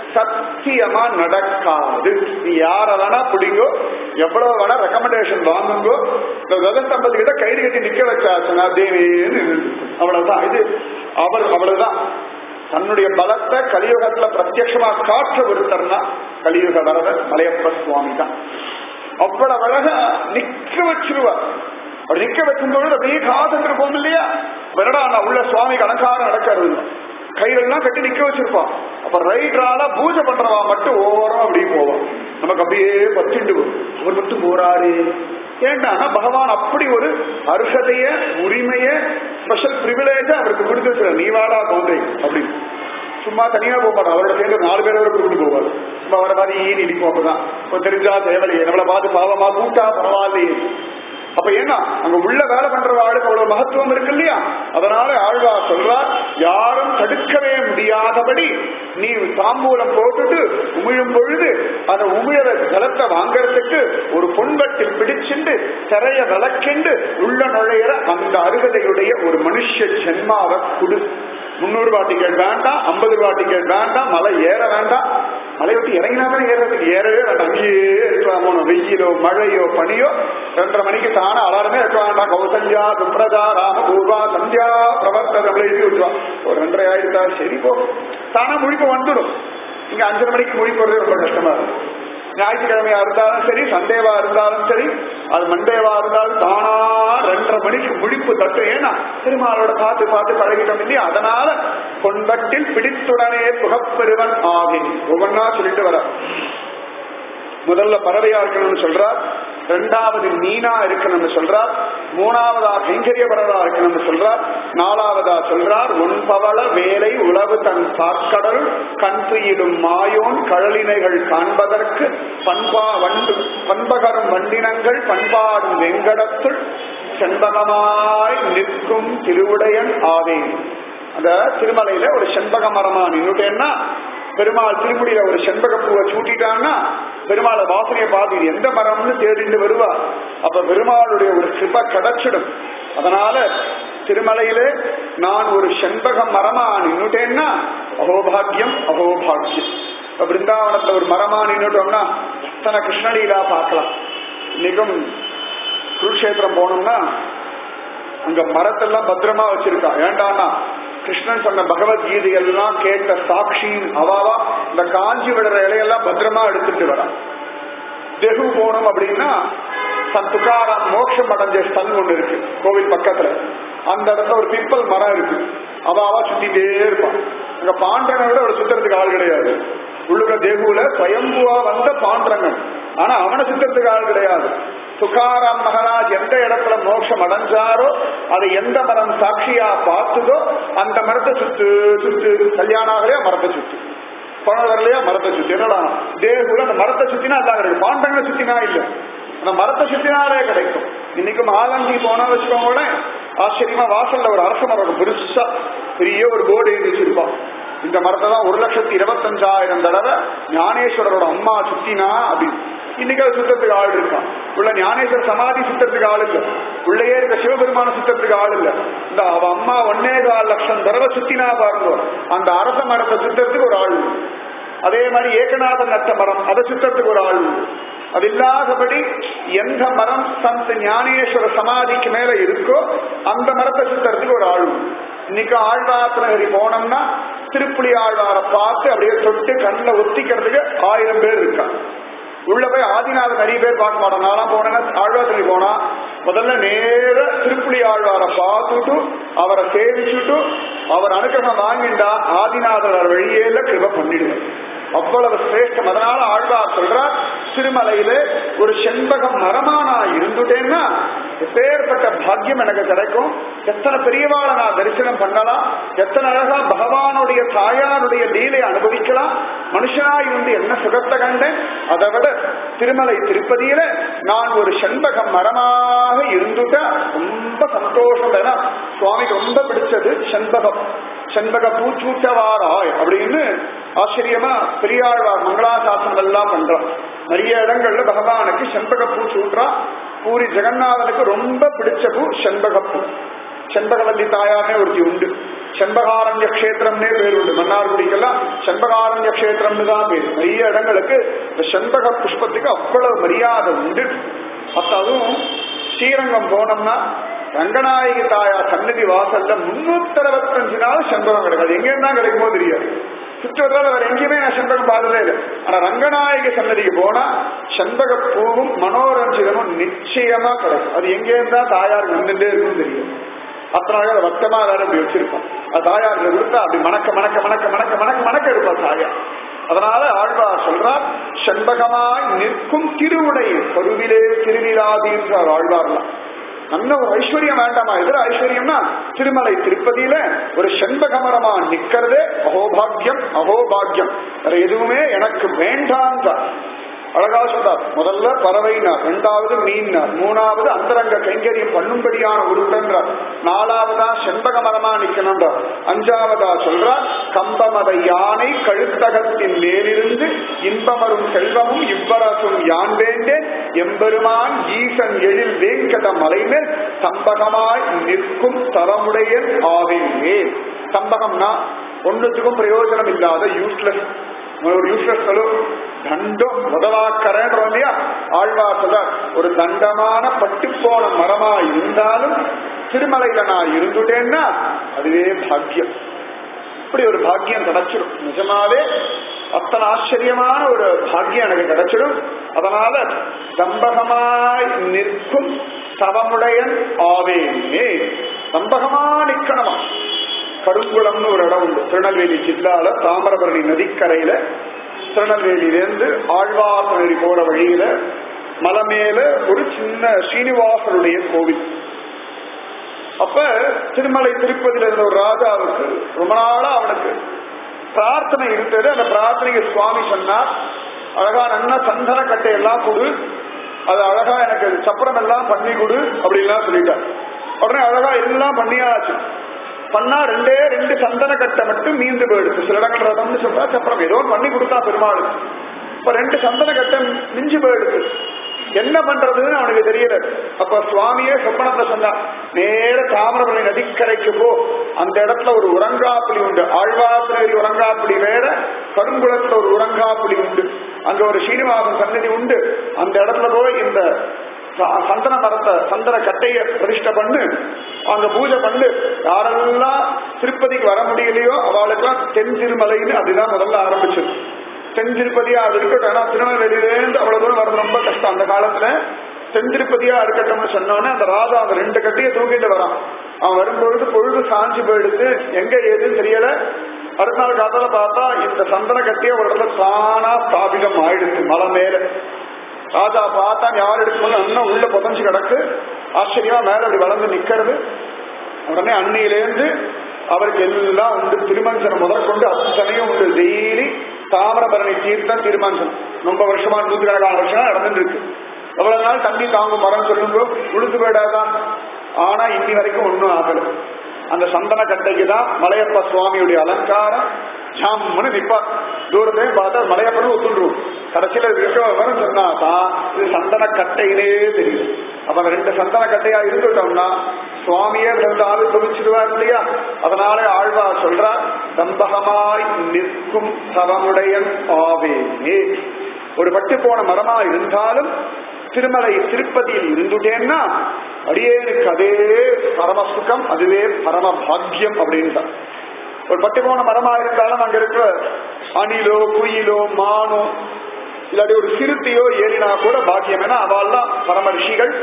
சத்தியமா நடக்காது நீ யார வேணா பிடிங்கோ எவ்வளவு வேணா ரெக்கமெண்டேஷன் வாங்குங்கோ இந்த விவசாயம்பது கிட்ட கயிறு கட்டி நிக்க வச்சாச்சுன்னா தேவேன்னு அவ்வளவுதான் இது அவர் அவ்வளவுதான் தன்னுடைய பலத்தை கலியுகத்துல பிரத்யட்சமா காற்ற ஒருத்தர்னா கலியுக வரத மலையப்ப சுவாமி தான் அவ்வளவு அழகா நிக்க வச்சிருவார் அப்படி நிக்க வைக்கும்போது அப்படியே காத்துட்டு இருப்போம் இல்லையா வரடா நான் உள்ள சுவாமிக்கு அலங்காரம் நடக்கிறது கையிலெல்லாம் கட்டி நிக்க வச்சிருப்பான் அப்ப ரைட்ரால பூஜை பண்றவா மட்டும் ஓரம் அப்படியே போவான் நமக்கு அப்படியே பத்துண்டு வரும். அவர் மட்டும் போறாரு ஏண்டா பகவான் அப்படி ஒரு அர்ஹதைய உரிமைய ஸ்பெஷல் பிரிவிலேஜ அவருக்கு கொடுத்து வச்சிருக்க நீ வாடா தோன்றி அப்படின்னு சும்மா தனியா போக மாட்டான் அவரோட சேர்ந்து நாலு பேரை அவரை கூப்பிட்டு போவார் சும்மா அவரை மாதிரி ஈ நிடிப்போம் அப்பதான் இப்ப தெரிஞ்சா தேவலையே நம்மளை பார்த்து பாவமா கூட்டா பரவாயில்லையே அப்ப ஏன்னா அங்க உள்ள வேலை பண்ற ஆளுக்கு அவ்வளவு மகத்துவம் இருக்கு இல்லையா அதனால ஆழ்வா சொல்றார் யாரும் தடுக்கவே முடியாதபடி நீ தாம்பூலம் போட்டுட்டு உமிழும் பொழுது அந்த உமிழற ஜலத்தை வாங்கறதுக்கு ஒரு பொன்பட்டில் பிடிச்சிண்டு திரைய விளக்கிண்டு உள்ள நுழையிற அந்த அருகதையுடைய ஒரு மனுஷ ஜென்மாவை கொடு முன்னூறு ரூபா டிக்கெட் வேண்டாம் ஐம்பது ரூபா டிக்கெட் வேண்டாம் மலை ஏற வேண்டாம் மலை விட்டு இறங்கினா தான் ஏறதுக்கு ஏறவே வேண்டாம் அங்கேயே இருக்கலாம் போனோம் வெயிலோ மழையோ பனியோ ரெண்டரை மணிக்கு தானே அலாரமே இருக்க வேண்டாம் கௌசல்யா சுப்ரதா ராமபூபா சந்தியா பிரவர்த்தனை நம்மளை எழுதி விட்டுருவா ஒரு ரெண்டரை ஆயிரத்தா சரி போ தானா முழிப்பு வந்துடும் இங்க அஞ்சரை மணிக்கு முழிப்பு வரது ரொம்ப கஷ்டமா இருக்கும் ஞாயிற்றுக்கிழமையா இருந்தாலும் சரி சண்டேவா இருந்தாலும் சரி அது மண்டேவா இருந்தாலும் தானா ரெண்டரை மணிக்கு முழிப்பு தட்டும் ஏன்னா பெருமாளோட பார்த்து பார்த்து பழகிட்டோம் இல்லையா அதனால கொண்டட்டில் பிடித்துடனே புகப்பெருவன் ஆகின் ஒவ்வொன்னா சொல்லிட்டு வர முதல்ல பறவையா இருக்கணும்னு சொல்றார் ரெண்டாவது மீனா இருக்கணும்னு சொல்றார் மூணாவதா கைங்கரிய பறவா இருக்கணும்னு சொல்றார் நாலாவதா சொல்றார் ஒன்பவள வேலை உளவு தன் சாக்கடல் கண் துயிலும் மாயோன் கழலினைகள் காண்பதற்கு பண்பா வண்டு பண்பகரும் வண்டினங்கள் பண்பாடும் வெங்கடத்துள் செண்பகமாய் நிற்கும் திருவுடையன் ஆவேன் அந்த திருமலையில ஒரு செண்பக மரமா நின்னுட்டேன்னா பெருமாள் திருமுடியில ஒரு செண்பக பூவை சூட்டிட்டான்னா பெருமாளை வாசனையை பார்த்து இது எந்த மரம்னு தேடிட்டு வருவா அப்ப பெருமாளுடைய ஒரு கிருப கிடைச்சிடும் அதனால திருமலையிலே நான் ஒரு செண்பக மரமா நின்னுட்டேன்னா அகோபாகியம் அகோபாகியம் இப்ப பிருந்தாவனத்துல ஒரு மரமா நின்னுட்டோம்னா எத்தனை கிருஷ்ணலீலா பார்க்கலாம் இன்னைக்கும் குருக்ஷேத்திரம் போனோம்னா அங்க மரத்தெல்லாம் பத்திரமா வச்சிருக்கா ஏண்டானா கிருஷ்ணன் சொன்ன பகவத்கீதை எல்லாம் கேட்ட சாட்சி அவாவா இந்த காஞ்சி விடுற இலையெல்லாம் பத்திரமா எடுத்துட்டு வரான் தெகு போனோம் அப்படின்னா சன் துக்காராம் மோட்சம் அடைஞ்ச ஸ்தல் ஒண்ணு இருக்கு கோவில் பக்கத்துல அந்த இடத்துல ஒரு பிப்பல் மரம் இருக்கு அவாவா சுத்திட்டே இருப்பான் அங்க பாண்டனை விட ஒரு சுத்துறதுக்கு ஆள் கிடையாது உள்ளுக்க தேகுல சுயம்புவா வந்த பாண்டரங்கன் ஆனா அவனை சுத்தத்துக்கு ஆள் கிடையாது துகாராம் மகாராஜ் எந்த இடத்துல மோட்சம் அடைஞ்சாரோ அதை எந்த மரம் சாட்சியா பார்த்ததோ அந்த மரத்தை சுத்து சுத்து கல்யாணம் ஆகலையா மரத்தை சுத்து பணம் வரலையா மரத்தை சுத்தி என்னடா தேகுல அந்த மரத்தை சுத்தினா அதான் கிடைக்கும் பாண்டங்களை சுத்தினா இல்ல அந்த மரத்தை சுத்தினாலே கிடைக்கும் இன்னைக்கு ஆலங்கி போனா வச்சுக்கோங்க ஆச்சரியமா வாசல்ல ஒரு அரச மரம் இருக்கும் பெருசா பெரிய ஒரு போர்டு எழுதி வச்சிருப்பான் இந்த மரத்தை தான் ஒரு லட்சத்தி இருபத்தஞ்சாயிரம் தடவை ஞானேஸ்வரரோட அம்மா சுத்தினா அப்படின்னு இன்னைக்கு அது சுத்தத்துக்கு ஆள் இருக்கான் உள்ள ஞானேஸ்வர சமாதி சுத்தத்துக்கு ஆள் இல்ல உள்ளேயே இருக்க சிவபெருமான சுத்தத்துக்கு ஆள் இல்ல இந்த அவ அம்மா ஒன்னே கால் லட்சம் தடவை சுத்தினா பாருங்க அந்த அரச மரத்தை சுத்தத்துக்கு ஒரு ஆள் உண்டு. அதே மாதிரி ஏகநாதன் நட்ட மரம் அதை சுத்தத்துக்கு ஒரு ஆள் உண்டு. அது இல்லாதபடி எந்த மரம் சந்த ஞானேஸ்வர சமாதிக்கு மேல இருக்கோ அந்த மரத்தை சுத்தறதுக்கு ஒரு ஆள் உண்டு. இன்னைக்கு ஆழ்வாத்தினகரி போனோம்னா திருப்புலி ஆழ்வாரை பார்த்து அப்படியே தொட்டு கண்ணில் ஒத்திக்கிறதுக்கு ஆயிரம் பேர் இருக்காங்க உள்ள போய் ஆதிநாதன் நிறைய பேர் பார்க்க மாட்டோம் நான்லாம் போனேன்னா ஆழ்வாத்திரி போனா முதல்ல நேர திருப்புலி ஆழ்வாரை பார்த்துட்டு அவரை சேவிச்சுட்டு அவர் அனுகிரகம் வாங்கிண்டா ஆதிநாதர் வழியேல கிருப பண்ணிடுவார் அவ்வளவு சிரேஷ்டம் அதனால ஆழ்வார் சொல்றார் திருமலையில ஒரு செண்பகம் மரமா நான் இருந்துட்டேன்னா எப்பேற்பட்ட பாக்கியம் எனக்கு கிடைக்கும் எத்தனை பெரியவாளை நான் தரிசனம் பண்ணலாம் எத்தனை அழகா பகவானுடைய தாயாருடைய லீலை அனுபவிக்கலாம் மனுஷனாய் வந்து என்ன சுகத்தை கண்டேன் அதை விட திருமலை திருப்பதியில நான் ஒரு செண்பகம் மரமாக இருந்துட்டா ரொம்ப சந்தோஷம் ஏன்னா சுவாமிக்கு ரொம்ப பிடிச்சது செண்பகம் செண்பக பூச்சூட்டவாராய் அப்படின்னு ஆச்சரியமா பெரியாழ்வார் மங்களாசாசனம் எல்லாம் பண்றான் நிறைய இடங்கள்ல பகவானுக்கு செண்பக பூ சூட்டுறா பூரி ஜெகநாதனுக்கு ரொம்ப பிடிச்ச பூ செண்பக பூ செண்பகவல்லி தாயாரே ஒருத்தி உண்டு செண்பகாரண்ய கஷேத்திரம்னே பேர் உண்டு மன்னார்குடிக்கெல்லாம் செண்பகாரண்ய கஷேத்திரம்னு தான் பேர் நிறைய இடங்களுக்கு இந்த செண்பக புஷ்பத்துக்கு அவ்வளவு மரியாதை உண்டு அப்ப அதுவும் ஸ்ரீரங்கம் போனோம்னா ரங்கநாயகி தாயா சன்னதி வாசல்ல முன்னூத்தி அறுபத்தஞ்சு நாள் செண்பகம் கிடைக்காது எங்க இருந்தா கிடைக்குமோ தெரியாது சுற்றுவதால் வேற எங்கேயுமே நான் செண்பகம் பார்த்ததே இல்லை ஆனா ரங்கநாயகி சன்னதிக்கு போனா செண்பக பூவும் மனோரஞ்சிதமும் நிச்சயமா கிடைக்கும் அது எங்கே இருந்தா தாயார் வந்துட்டே இருக்கும் தெரியும் அத்தனை அழகா வட்டமா வேற அப்படி வச்சிருப்பான் அது தாயார் கொடுத்தா அப்படி மணக்க மணக்க மணக்க மணக்க மணக்க மணக்க இருப்பா தாயார் அதனால ஆழ்வார் சொல்றார் செண்பகமாய் நிற்கும் திருவுடை கருவிலே திருவிழாதீன்றார் ஆழ்வார்லாம் நல்ல ஒரு ஐஸ்வர்யம் வேண்டாமா எதிர ஐஸ்வர்யம்னா திருமலை திருப்பதியில ஒரு செண்பகமரமா நிக்கிறதே அகோபாகியம் அகோபாகியம் வேற எதுவுமே எனக்கு வேண்டாம் அழகா சொல்றார் முதல்ல பறவைனார் இரண்டாவது மீன்னார் மூணாவது அந்தரங்க கைங்கரியம் பண்ணும்படியான ஒருத்தன்றார் நாலாவதா செண்பக மரமா நிக்கணும்ன்றார் அஞ்சாவதா சொல்றார் கம்பமத யானை கழுத்தகத்தின் மேலிருந்து இன்பமரும் செல்வமும் இவ்வரசும் யான் வேண்டேன் எம்பெருமான் ஈசன் எழில் வேங்கட மலைமேல் சம்பகமாய் நிற்கும் தரமுடைய ஆவேனே சம்பகம்னா ஒன்னுத்துக்கும் பிரயோஜனம் இல்லாத யூஸ்லெஸ் ஒரு யூஸ்லெஸ் தண்டம் உதவாக்கறன்றோம் இல்லையா ஆழ்வார் சொல்றார் ஒரு தண்டமான பட்டு போன மரமா இருந்தாலும் திருமலையில நான் இருந்துட்டேன்னா அதுவே பாக்கியம் இப்படி ஒரு பாக்கியம் கிடைச்சிடும் நிஜமாவே அத்தனை ஆச்சரியமான ஒரு பாக்கியம் எனக்கு கிடைச்சிடும் அதனால தம்பகமாய் நிற்கும் தவமுடையன் ஆவேனே தம்பகமா நிக்கணுமா கருங்குளம்னு ஒரு இடம் உண்டு திருநெல்வேலி ஜில்லால தாமிரபரணி நதிக்கரையில திருநெல்வேலியிலேருந்து ஆழ்வார்நதி போற வழியில மலை மேல ஒரு சின்ன ஸ்ரீனிவாசருடைய கோவில் அப்ப திருமலை திருப்பதியில இருந்த ஒரு ராஜாவுக்கு ரொம்ப நாளா அவனுக்கு பிரார்த்தனை இருந்தது அந்த பிரார்த்தனைக்கு சுவாமி சொன்னார் அழகா நல்ல சந்தன கட்டை எல்லாம் கொடு அது அழகா எனக்கு சப்பரம் எல்லாம் பண்ணி கொடு அப்படின்லாம் சொல்லிட்டார் உடனே அழகா எல்லாம் பண்ணியாச்சு பண்ணா ரெண்டே ரெண்டு சந்தன கட்டை மட்டும் மீந்து போயிடுச்சு சில இடங்கள் ரதம்னு சொல்றா சப்பரம் ஏதோ பண்ணி கொடுத்தா பெருமாளுக்கு இப்ப ரெண்டு சந்தன கட்டை மிஞ்சு போயிடுச்சு என்ன பண்றதுன்னு அவனுக்கு தெரியல அப்ப சுவாமியே சொப்பனத்தை சொன்னா நேர தாமிரபரணி நதிக்கரைக்கு போ அந்த இடத்துல ஒரு உறங்காப்புலி உண்டு ஆழ்வாத்திரி உறங்காப்புலி வேற கருங்குளத்துல ஒரு உறங்காப்புலி உண்டு அங்க ஒரு சீனிவாசன் சன்னதி உண்டு அந்த இடத்துல போய் இந்த சந்தன மரத்தை சந்தன கட்டைய பிரதிஷ்ட பண்ணு அங்க பூஜை பண்ணு யாரெல்லாம் திருப்பதிக்கு வர முடியலையோ அவளுக்கெல்லாம் தென் திருமலைன்னு அதுதான் முதல்ல ஆரம்பிச்சது தென் திருப்பதியா அது இருக்கட்டும் ஏன்னா திருநெல்வேலியிலேருந்து அவ்வளவு தூரம் வர்றது ரொம்ப கஷ்டம் அந்த காலத்துல தென் திருப்பதியா இருக்கட்டும்னு சொன்னோன்னே அந்த ராஜா அந்த ரெண்டு கட்டியை தூக்கிட்டு வரான் அவன் வரும்பொழுது பொழுது சாஞ்சு போயிடுது எங்க ஏதுன்னு தெரியல அடுத்த நாள் காத்தால பார்த்தா இந்த சந்தன கட்டிய ஒரு இடத்துல தானா ஸ்தாபிதம் ஆயிடுச்சு மலை மேல ராஜா பார்த்தா யார் எடுக்கும்போது அண்ணன் உள்ள புதஞ்சு கிடக்கு ஆச்சரியமா மேல அப்படி வளர்ந்து நிக்கிறது உடனே அன்னியிலேருந்து அவருக்கு எல்லாம் உண்டு திருமஞ்சனம் முதற்கொண்டு அத்தனையும் உண்டு டெய்லி தாமிரபரணி தீர்த்தம் திருமஞ்சனம் ரொம்ப வருஷமா நூற்றுக்கணக்கான வருஷமா நடந்துட்டு இருக்கு எவ்வளவு நாள் தண்ணி தாங்கும் மரம் சொல்லுங்க உளுந்து போயிடாதான் ஆனா இன்னி வரைக்கும் ஒன்றும் ஆகல அந்த சந்தன கட்டைக்கு தான் மலையப்ப சுவாமியுடைய அலங்காரம் ஜாம்னு நிப்பார் தூரத்தையும் பார்த்தா மலையப்பன்னு ஒத்துண்டுருவோம் கடைசியில இருக்கவரும் சொன்னா தான் இது சந்தன கட்டையிலே தெரியும் அப்ப அந்த ரெண்டு சந்தன கட்டையா இருந்துட்டோம்னா சுவாமியே ரெண்டு ஆள் துணிச்சிடுவார் இல்லையா அதனால ஆழ்வார் சொல்றார் தம்பகமாய் நிற்கும் தவமுடையன் ஆவேனே ஒரு பட்டு போன மரமா இருந்தாலும் திருமலை திருப்பதியில் இருந்துட்டேன்னா அடியேனுக்கு அதே பரம சுகம் அதுவே பரம பாக்கியம் அப்படின்னு ஒரு பட்டு போன மரமா இருந்தாலும் அங்க இருக்கிற அணிலோ குயிலோ மானோ இல்லாட்டி ஒரு சிறுத்தையோ ஏறினா கூட பாக்கியம் ஏன்னா அவள்லாம் பரம ரிஷிகள்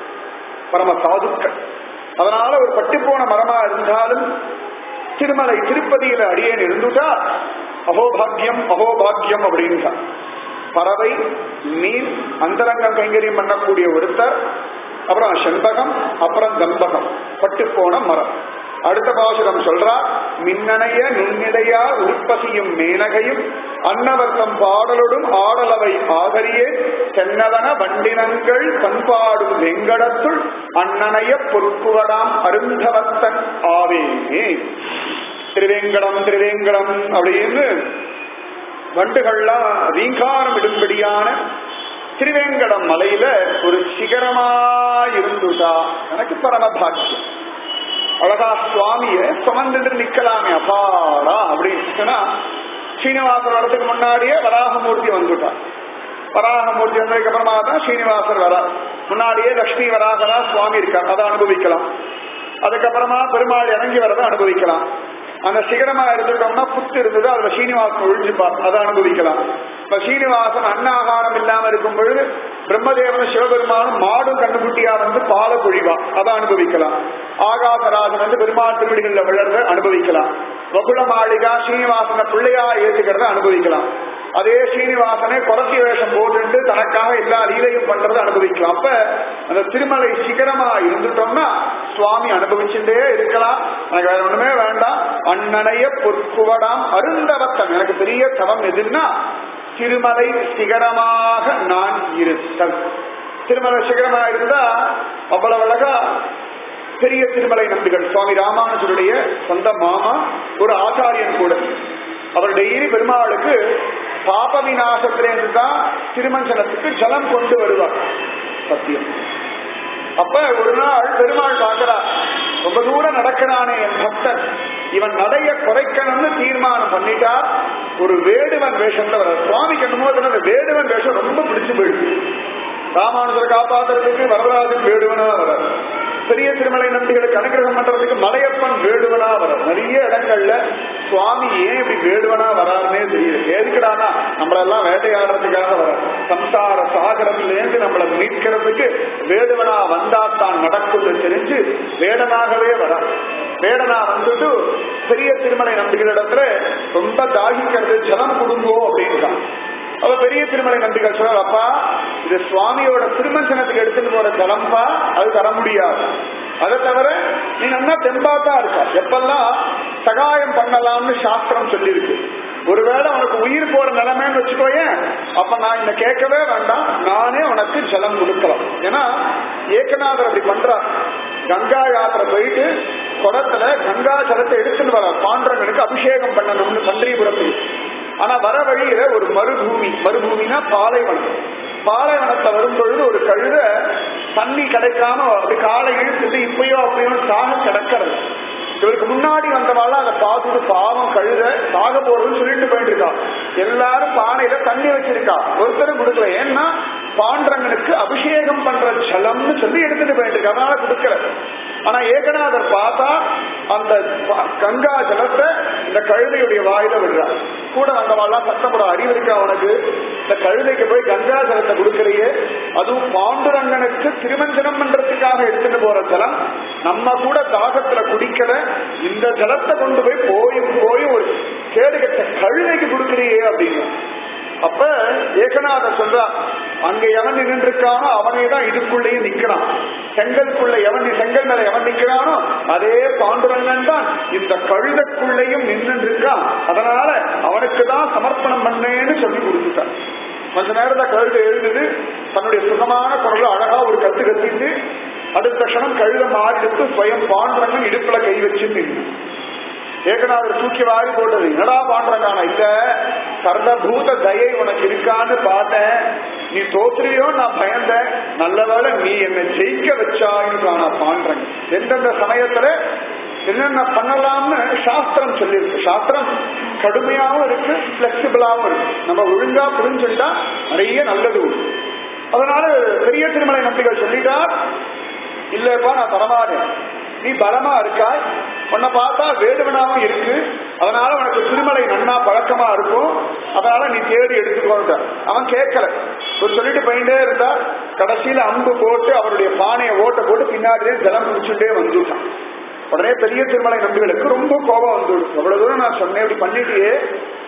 பரம சாதுக்கள் அதனால ஒரு பட்டு போன மரமா இருந்தாலும் திருமலை திருப்பதியில அடியேன் இருந்துட்டா அகோபாக்கியம் அகோபாக்கியம் அப்படின்ட்டா பறவை மீன் அந்தரங்கம் கைங்கரியம் பண்ணக்கூடிய ஒருத்தர் அப்புறம் செண்பகம் அப்புறம் கம்பகம் பட்டு போன மரம் அடுத்த பாசுரம் சொல்றா மின்னணைய நுண்ணிடையா உற்பசியும் மேனகையும் அன்னவர்த்தம் பாடலொடும் ஆடலவை ஆகரியே தென்னவன வண்டினங்கள் பண்பாடும் வெங்கடத்துள் அண்ணனைய பொறுப்புவடாம் அருந்தவத்தன் ஆவேனே திருவேங்கடம் திருவேங்கடம் அப்படின்னு வண்டுகள்லாம் ரீங்காரம் இடும்படியான திருவேங்கடம் மலையில ஒரு சிகரமா இருந்துட்டா எனக்கு பரம பாக்கியம் அழகா சுவாமிய சுமந்துட்டு நிக்கலாமே அப்பாடா அப்படின்னு ஸ்ரீனிவாசர் வரதுக்கு முன்னாடியே வராகமூர்த்தி வந்துட்டார் வராகமூர்த்தி வந்ததுக்கு அப்புறமா தான் ஸ்ரீனிவாசர் வரா முன்னாடியே லட்சுமி வராகரா சுவாமி இருக்கார் அதை அனுபவிக்கலாம் அதுக்கப்புறமா பெருமாள் இறங்கி வரதை அனுபவிக்கலாம் அந்த சிகரமா இருந்துட்டோம்னா புத்து இருந்தது அதுல சீனிவாசன் ஒழிஞ்சுப்பார் அதை அனுபவிக்கலாம் இப்ப சீனிவாசன் அன்னாகாரம் இல்லாம இருக்கும் பொழுது பிரம்மதேவனும் சிவபெருமானும் மாடும் கண்ணுக்குட்டியா வந்து பால பொழிவா அதை அனுபவிக்கலாம் ஆகாசராஜன் வந்து பெருமாள் திருவிடிகள்ல விழறத அனுபவிக்கலாம் வகுல மாளிகா சீனிவாசன பிள்ளையா ஏற்றுக்கிறத அனுபவிக்கலாம் அதே சீனிவாசனை குரத்தி வேஷம் போட்டு தனக்காக எல்லா லீலையும் பண்றதை அனுபவிக்கலாம் அப்ப அந்த திருமலை சிகரமா இருந்துட்டோம்னா சுவாமி அனுபவிச்சுட்டே இருக்கலாம் எனக்கு வேற ஒண்ணுமே வேண்டாம் அண்ணனைய பொற்குவடாம் அருந்தவத்தம் எனக்கு பெரிய தவம் எதுன்னா திருமலை சிகரமாக நான் இருத்தல் திருமலை சிகரமா இருந்தா அவ்வளவு அழகா பெரிய திருமலை நம்பிகள் சுவாமி ராமானுஜருடைய சொந்த மாமா ஒரு ஆச்சாரியன் கூட அவர் டெய்லி பெருமாளுக்கு பாப விநாசத்திலிருந்து தான் திருமஞ்சனத்துக்கு ஜலம் கொண்டு வருவார் சத்தியம் அப்ப ஒரு நாள் பெருமாள் பார்க்கிறா ரொம்ப தூரம் நடக்கிறானே என் பக்தன் இவன் நடைய குறைக்கணும்னு தீர்மானம் பண்ணிட்டார் ஒரு வேடுவன் வேஷத்துல வர சுவாமிக்கு என்னமோ அந்த வேடுவன் வேஷம் ரொம்ப பிடிச்சு போயிடுச்சு ராமானுஜரை காப்பாத்துறதுக்கு வரதராஜன் வேடுவனா வர பெரிய திருமலை நம்பிகளுக்கு அனுகிரகம் பண்றதுக்கு மலையப்பன் வேடுவனா வர நிறைய இடங்கள்ல சுவாமி ஏன் இப்படி வேடுவனா வராருன்னே தெரியல எதுக்குடானா நம்மளெல்லாம் வேட்டையாடுறதுக்காக வர சம்சார சாகரத்திலேருந்து நம்மளை மீட்கிறதுக்கு வேடுவனா வந்தா தான் நடக்கும்னு தெரிஞ்சு வேடனாகவே வர வேடனா வந்துட்டு பெரிய திருமலை நம்பிகளிடத்துல ரொம்ப தாகிக்கிறது ஜலம் கொடுங்கோ அப்படின்றான் அவ பெரிய திருமலை நம்பிகள் சொல்ற அப்பா இது சுவாமியோட திருமஞ்சனத்துக்கு எடுத்துட்டு போற ஜலம்பா அது தர முடியாது அதை தவிர நீ நல்லா தெம்பாத்தா இருக்க எப்பெல்லாம் சகாயம் பண்ணலாம்னு சாஸ்திரம் சொல்லியிருக்கு ஒருவேளை உனக்கு உயிர் போற நிலைமைன்னு வச்சுக்கோயேன் அப்ப நான் இந்த கேட்கவே வேண்டாம் நானே உனக்கு ஜலம் கொடுக்கலாம் ஏன்னா ஏகநாதர் அப்படி பண்றார் கங்கா யாத்திரை போயிட்டு குடத்துல கங்கா ஜலத்தை எடுத்துட்டு வர பாண்டவனுக்கு அபிஷேகம் பண்ணணும்னு பன்றிபுரத்தில் ஆனா வர வழியில ஒரு மறுபூமி மறுபூமினா பாலைவனம் பாலைவனத்துல வரும் பொழுது ஒரு கழுத தண்ணி கிடைக்காம அப்படி காலை இழுத்துட்டு இப்பயோ அப்பயோ சாக கிடக்கிறது இவருக்கு முன்னாடி வந்தவாள் அதை பார்த்துட்டு பாவம் கழுத சாக போறதுன்னு சொல்லிட்டு போயிட்டு இருக்கா எல்லாரும் பானையில தண்ணி வச்சிருக்கா ஒருத்தரும் கொடுக்கல ஏன்னா பாண்டரங்கனுக்கு அபிஷேகம் பண்ற ஜலம்னு சொல்லி எடுத்துட்டு போயிட்டு இருக்கா அதனால கொடுக்கல ஆனா ஏகநாதர் பார்த்தா அந்த கங்கா ஜலத்தை இந்த கழுதையுடைய வாயில விடுறார் கூட வந்தவாள்லாம் சத்தப்பட அறிவு இருக்கா உனக்கு இந்த கழுதைக்கு போய் கங்கா ஜலத்தை கொடுக்கறையே அதுவும் பாண்டுரங்கனுக்கு திருமஞ்சனம் பண்றதுக்காக எடுத்துட்டு போற ஜலம் நம்ம கூட தாகத்துல குடிக்கல இந்த ஜலத்தை கொண்டு போய் போயும் போய் ஒரு கேடு கட்ட கழுதைக்கு கொடுக்கறியே அப்படின்னு அப்ப ஏகநாத சொல்றா அங்க எவன் நின்றுருக்கானோ அவனே தான் இதுக்குள்ளேயும் நிக்கிறான் செங்கல்குள்ள எவன் செங்கல் மேல எவன் நிக்கிறானோ அதே பாண்டுரங்கன் தான் இந்த கழுதக்குள்ளேயும் நின்று இருக்கான் அதனால அவனுக்கு தான் சமர்ப்பணம் பண்ணேன்னு சொல்லி கொடுத்துட்டான் கொஞ்ச நேரத்துல கழுத எழுதுது தன்னுடைய சுகமான குரல் அழகா ஒரு கத்து கத்திட்டு அடுத்த க்ஷணம் கழுத மாறிடுத்து ஸ்வயம் பாண்டுரங்கன் இடுப்புல கை வச்சு நின்று ஏகநாதர் தூக்கி வாரி போட்டது என்னடா பாண்டரங்கான இல்ல சர்வபூத தயை உனக்கு இருக்கான்னு பார்த்தேன் நீ தோத்துறியோ நான் பயந்தேன் நல்ல வேளை நீ என்னை ஜெயிக்க வச்சாயின்னு நான் பாண்டறேன் எந்தெந்த சமயத்துல என்னென்ன பண்ணலாம்னு சாஸ்திரம் சொல்லியிருக்கு சாஸ்திரம் கடுமையாவும் இருக்கு பிளெக்சிபிளாவும் இருக்கு நம்ம ஒழுங்கா புரிஞ்சுட்டா நிறைய நல்லது உண்டு அதனால பெரிய திருமலை நம்பிகள் சொல்லிட்டா இல்லப்பா நான் தரமாறேன் நீ பலமா இருக்காய் உன்னை பார்த்தா வேடுவனாவும் இருக்கு அதனால உனக்கு திருமலை நன்னா பழக்கமா இருக்கும் அதனால நீ தேடி எடுத்துக்கோங்க அவன் கேட்கல ஒரு சொல்லிட்டு போயிட்டே இருந்தா கடைசியில அம்பு போட்டு அவருடைய பானையை ஓட்ட போட்டு பின்னாடியே ஜலம் குடிச்சுட்டே வந்துட்டான் உடனே பெரிய திருமலை நம்பிகளுக்கு ரொம்ப கோபம் வந்துடும் எவ்வளவு தூரம் நான் சொன்னேன் இப்படி பண்ணிட்டியே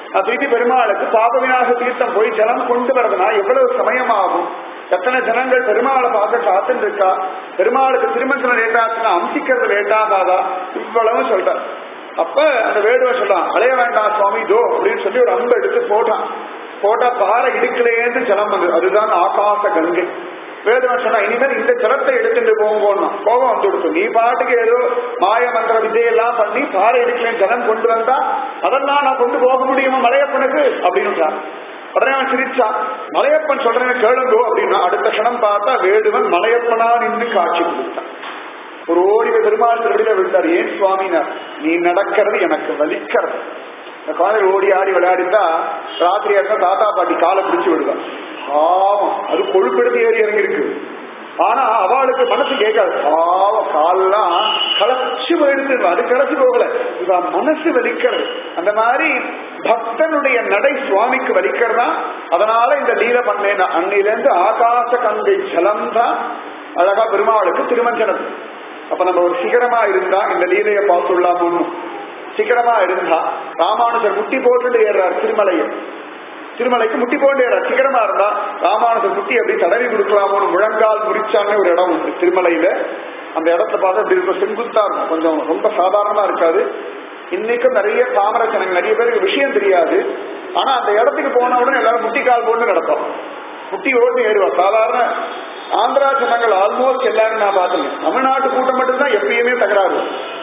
நான் திருப்பி பெருமாளுக்கு பாப விநாச தீர்த்தம் போய் ஜலம் கொண்டு வரதுனா எவ்வளவு சமயம் ஆகும் எத்தனை ஜனங்கள் பெருமாளை பார்க்க காத்துட்டு இருக்கா பெருமாளுக்கு திருமஞ்சனம் லேட் ஆச்சுன்னா அம்சிக்கிறது லேட் ஆகாதா இவ்வளவு சொல்றார் அப்ப அந்த வேடுவன் சொல்றான் அலைய வேண்டாம் சுவாமி தோ அப்படின்னு சொல்லி ஒரு அம்பு எடுத்து போட்டான் போட்டா பாறை இடுக்கலேந்து ஜலம் வந்து அதுதான் ஆகாச கங்கை வேதவன் சொன்னா இனிமேல் இந்த ஜலத்தை எடுத்துட்டு போங்கோன்னா கோபம் வந்து கொடுக்கும் நீ பாட்டுக்கு ஏதோ மாய மந்திர வித்தையெல்லாம் பண்ணி பாறை இடுக்கலேன் ஜலம் கொண்டு வந்தா அதெல்லாம் நான் கொண்டு போக முடியுமா மலையப்பனுக்கு அப்படின்னு உடனே அவன் சிரிச்சான் மலையப்பன் சொல்றேன் கேளுங்கோ அப்படின்னா அடுத்த கணம் பார்த்தா வேடுவன் மலையப்பனா நின்று காட்சி கொடுத்தான் ஒரு ஓடிவ பெருமாள் திருடியில விழுந்தார் ஏன் சுவாமினார் நீ நடக்கிறது எனக்கு வலிக்கிறது இந்த குழந்தை ஓடி ஆடி விளையாடிட்டா ராத்திரி இருந்தா தாத்தா பாட்டி காலை பிடிச்சு விடுவான் பாவம் அது கொழுப்பெடுத்து ஏறி இறங்கி இருக்கு ஆனா அவளுக்கு மனசு கேட்காது பாவம் காலெல்லாம் களைச்சு போயிடுது அது களைச்சு போகல இவ மனசு வலிக்கிறது அந்த மாதிரி பக்தனுடைய நடை சுவாமிக்கு வலிக்கிறதா அதனால இந்த லீல பண்ணேன் அன்னிலிருந்து ஆகாச கங்கை ஜலம் தான் அழகா பெருமாளுக்கு திருமஞ்சனம் அப்ப நம்ம ஒரு சிகரமா இருந்தா இந்த லீலையை பார்த்துள்ளாம் ஒண்ணும் சிகரமா இருந்தா ராமானுஜர் முட்டி போட்டுட்டு ஏறார் திருமலையை திருமலைக்கு முட்டி போட்டு ஏறார் சிகரமா இருந்தா ராமானுஜர் முட்டி அப்படி தடவி கொடுக்கலாமோன்னு முழங்கால் முறிச்சான்னு ஒரு இடம் உண்டு திருமலையில அந்த இடத்த பார்த்தா அப்படி இருக்கும் செங்குத்தா இருக்கும் கொஞ்சம் ரொம்ப சாதாரணமா இருக்காது இன்னைக்கும் நிறைய தாமர ஜனங்கள் நிறைய பேருக்கு விஷயம் தெரியாது ஆனா அந்த இடத்துக்கு போன உடனே எல்லாரும் முட்டி கால் போட்டு நடப்போம் முட்டி ஓட்டு ஏறுவா சாதாரண ஆந்திரா ஜனங்கள் ஆல்மோஸ்ட் எல்லாரும் நான் பார்த்தேன் தமிழ்நாட்டு கூட்டம் மட்டும்தான் எப்பயுமே தகராறு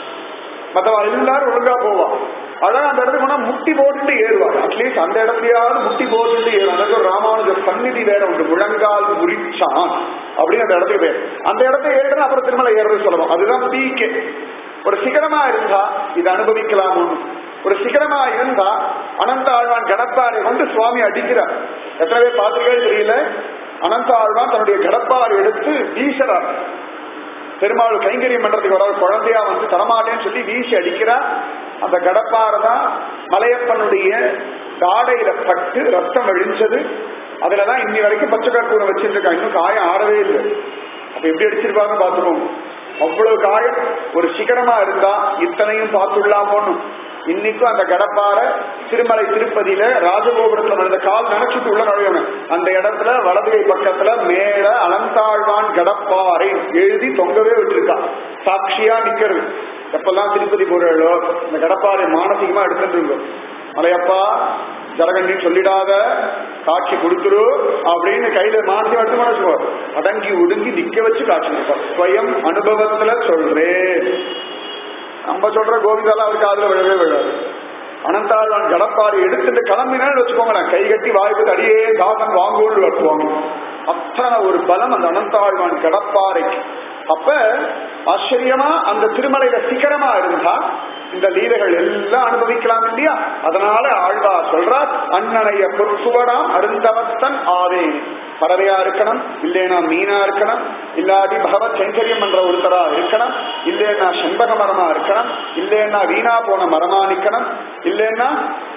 மற்றவன் எல்லாரும் ஒழுங்கா போவான் அதான் அந்த இடத்துக்கு போனா முட்டி போட்டுட்டு ஏறுவாங்க அட்லீஸ்ட் அந்த இடத்துலயாவது முட்டி போட்டுட்டு ஏறும் அதுக்கு ஒரு ராமானுஜர் சந்நிதி வேற உண்டு முழங்கால் முறிச்சான் அப்படின்னு அந்த இடத்துக்கு பேர் அந்த இடத்த ஏறினா அப்புறம் திருமலை ஏறுறது சொல்லலாம் அதுதான் பீக்கே ஒரு சிகரமா இருந்தா இது அனுபவிக்கலாம் ஒண்ணு ஒரு சிகரமா இருந்தா அனந்த ஆழ்வான் கடப்பாரை கொண்டு சுவாமி அடிக்கிறார் எத்தனை பேர் பார்த்துருக்கே தெரியல அனந்த ஆழ்வான் தன்னுடைய கடப்பாரை எடுத்து வீசுறார் பெருமாள் கைங்கரியம் பண்றதுக்கு வர குழந்தையா வந்து தரமாட்டேன்னு சொல்லி வீசி அடிக்கிறா அந்த கடப்பாறை தான் மலையப்பனுடைய தாடையில பட்டு ரத்தம் அழிஞ்சது அதுலதான் இன்னி வரைக்கும் பச்சை கற்பூரம் வச்சிட்டு இருக்கா இன்னும் காயம் ஆறவே இல்லை அப்ப எப்படி அடிச்சிருப்பாங்க பாத்துக்கோங்க அவ்வளவு காயம் ஒரு சிகரமா இருந்தா இத்தனையும் பார்த்துள்ளாமோன்னு இன்னைக்கும் அந்த கடப்பாறை திருமலை திருப்பதியில ராஜகோபுரத்துல நடந்த கால் நினைச்சிட்டு உள்ள நுழையணும் அந்த இடத்துல வலதுகை பக்கத்துல மேல அலந்தாழ்வான் கடப்பாறை எழுதி தொங்கவே விட்டுருக்கா சாட்சியா நிக்கிறது எப்பெல்லாம் திருப்பதி போறோ இந்த கடப்பாறை மானசீகமா எடுத்துட்டு மலையப்பா ஜரகண்டி சொல்லிடாத காட்சி கொடுத்துரு அப்படின்னு கையில மானசீகம் எடுத்து மனசுவோ அடங்கி ஒடுங்கி நிக்க வச்சு காட்சி கொடுப்பார் ஸ்வயம் அனுபவத்துல சொல்றேன் நம்ம சொல்ற கோவிந்தால அவருக்கு காதுல விழவே விழாது அனந்தாழ்வான் கடப்பாறை எடுத்துட்டு கிளம்பினான்னு வச்சுக்கோங்களேன் கை கட்டி வாய்ப்பு அடியே தாசன் வாங்கோன்னு வருவாங்க அத்தனை ஒரு பலம் அந்த அனந்தாழ்வான் கடப்பாறைக்கு அப்ப ஆச்சரியமா அந்த திருமலையில சிகரமா இருந்தா இந்த லீலைகள் எல்லாம் அனுபவிக்கலாம் இல்லையா அதனால ஆழ்வா சொல்றார் அண்ணனைய பொற்சுவடாம் அருந்தவத்தன் ஆவேன் பறவையா இருக்கணும் இல்லைனா மீனா இருக்கணும் இல்லாட்டி பகவத் கைங்கரியம் பண்ற ஒருத்தரா இருக்கணும் இல்லைன்னா செண்பக மரமா இருக்கணும் இல்லைன்னா வீணா போன மரமா நிக்கணும் இல்லைன்னா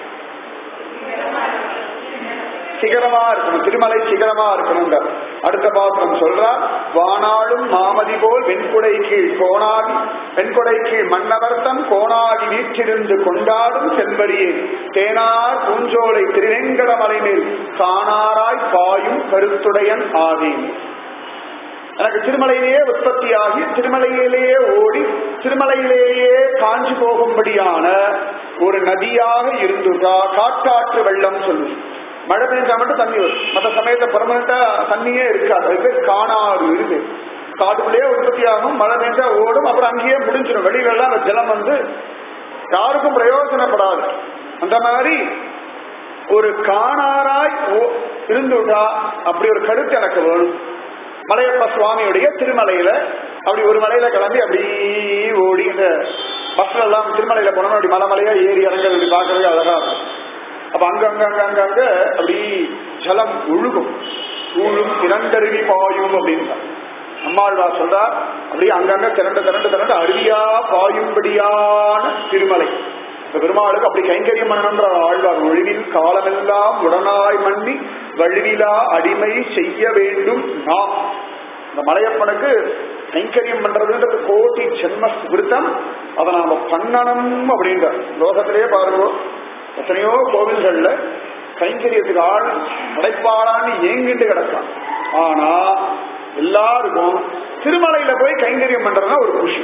சிகரமா இருக்கணும் திருமலை சிகரமா இருக்கணும் அடுத்த பாத்திரம் சொல்றார் வானாளும் மாமதி போல் வெண்குடை கீழ் கோணாகி வெண்குடை கீழ் மன்னவர்த்தம் கோணாகி வீற்றிருந்து கொண்டாடும் செம்பரியே தேனார் பூஞ்சோலை திருநெங்கடமலை மேல் காணாராய் பாயும் கருத்துடையன் ஆகேன் எனக்கு திருமலையிலேயே உற்பத்தியாகி திருமலையிலேயே ஓடி திருமலையிலேயே காஞ்சி போகும்படியான ஒரு நதியாக இருந்துட்டா காட்டாற்று வெள்ளம் சொல்லு மழை பெஞ்சா மட்டும் தண்ணி வரும் மற்ற சமயத்தை பர்மனண்டா தண்ணியே இருக்காது அது பேர் காணாறு இருக்கு காட்டுக்குள்ளேயே உற்பத்தி ஆகும் மழை பெஞ்சா ஓடும் அப்புறம் அங்கேயே முடிஞ்சிடும் வெளியிலெல்லாம் அந்த ஜலம் வந்து யாருக்கும் பிரயோஜனப்படாது அந்த மாதிரி ஒரு காணாராய் இருந்துட்டா அப்படி ஒரு கருத்து எனக்கு வேணும் மலையப்ப சுவாமியுடைய திருமலையில அப்படி ஒரு மலையில கிளம்பி அப்படி ஓடி இந்த பஸ்ல எல்லாம் திருமலையில போனோம் அப்படி மலை மலையா ஏறி இறங்க அப்படி பாக்குறது அழகா இருக்கும் அப்ப அங்க அங்க அங்க அங்க அங்க அப்படி ஜலம் ஒழுகும் ஊழும் திரண்டருவி பாயும் அப்படின்னு அம்மாழ்வா சொல்றார் அப்படியே அங்கங்க திரண்டு திரண்டு திரண்டு அருவியா பாயும்படியான திருமலை இந்த பெருமாளுக்கு அப்படி கைங்கரியம் பண்ணணுன்ற ஆழ்வார் ஒழிவில் காலமெல்லாம் உடனாய் மண்ணி வழுவிலா அடிமை செய்ய வேண்டும் நாம் இந்த மலையப்பனுக்கு கைங்கரியம் பண்றதுன்றது கோட்டி ஜென்ம விருத்தம் அதை நாம பண்ணணும் அப்படின்ற லோகத்திலேயே பாருங்க எத்தனையோ கோவில்கள்ல கைங்கரியத்துக்கு ஆள் படைப்பாளான்னு ஏங்கிட்டு கிடக்கான் ஆனா எல்லாருக்கும் திருமலையில போய் கைங்கரியம் பண்றதுனா ஒரு குஷி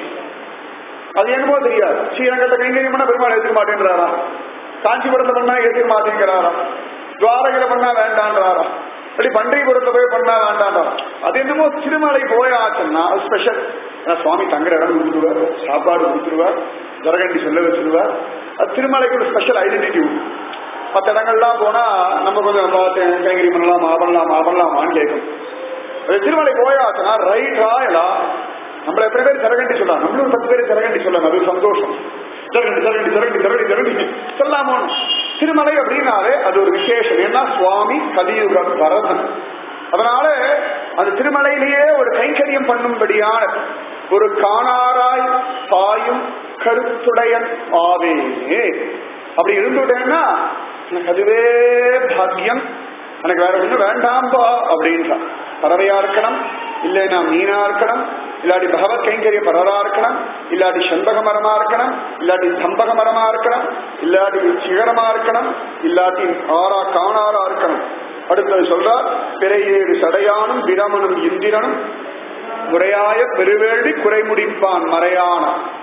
அது என்னமோ தெரியாது ஸ்ரீரங்கத்தை கைங்கரியம் பண்ணா பெருமாள் ஏத்துக்க மாட்டேன்றாரா காஞ்சிபுரத்தை பண்ணா ஏத்துக்க மாட்டேங்கிறாரா துவாரகையில பண்ணா வேண்டான்றாரா அப்படி பண்டைபுரத்தை போய் பண்ணா வேண்டான்றாரா அது என்னமோ திருமலை போய் ஆச்சுன்னா அது ஸ்பெஷல் ஏன்னா சுவாமி தங்குற இடம் கொடுத்துருவார் சாப்பாடு கொடுத்துருவார் ஜரகண்டி சொல்ல வச்சிருவார் அது திருமலைக்கு ஒரு ஸ்பெஷல் ஐடென்டிட்டி உண்டு மற்ற இடங்கள்லாம் போனா நம்ம கொஞ்சம் பார்த்து கைங்கரியம் பண்ணலாமா பண்ணலாமா பண்ணலாமான்னு கேட்கும் அது திருமலை போயாச்சுன்னா ரைட்டா எல்லாம் நம்மள எத்தனை பேர் சிறகண்டி சொல்லலாம் நம்மளும் பத்து பேர் சிறகண்டி சொல்லலாம் அது சந்தோஷம் சிறகண்டி சிறகண்டி சிறகண்டி சிறகண்டி சிறகண்டி சொல்லாமோ திருமலை அப்படின்னாலே அது ஒரு விசேஷம் ஏன்னா சுவாமி கலியுக வரதன் அதனால அந்த திருமலையிலேயே ஒரு கைங்கரியம் பண்ணும்படியான ஒரு காணாராய் பாயும் கருத்துடையன் ஆவேனே அப்படி இருந்துட்டேன்னா எனக்கு அதுவே பாக்கியம் எனக்கு வேற ஒண்ணு வேண்டாம்பா அப்படின்றான் பறவையா இருக்கணும் இல்லைன்னா மீனா இருக்கணும் இல்லாட்டி பகவத் கைங்கரிய பரவா இருக்கணும் இல்லாட்டி செண்பக மரமா இருக்கணும் இல்லாட்டி சம்பக மரமா இருக்கணும் இல்லாட்டி சிகரமா இருக்கணும் இல்லாட்டி ஆறா காணாரா இருக்கணும் அடுத்தது சொல்றார் பிறையேறு சடையானும் பிரமனும் இந்திரனும் முறையாய பெருவேள்வி குறைமுடிப்பான் மறையான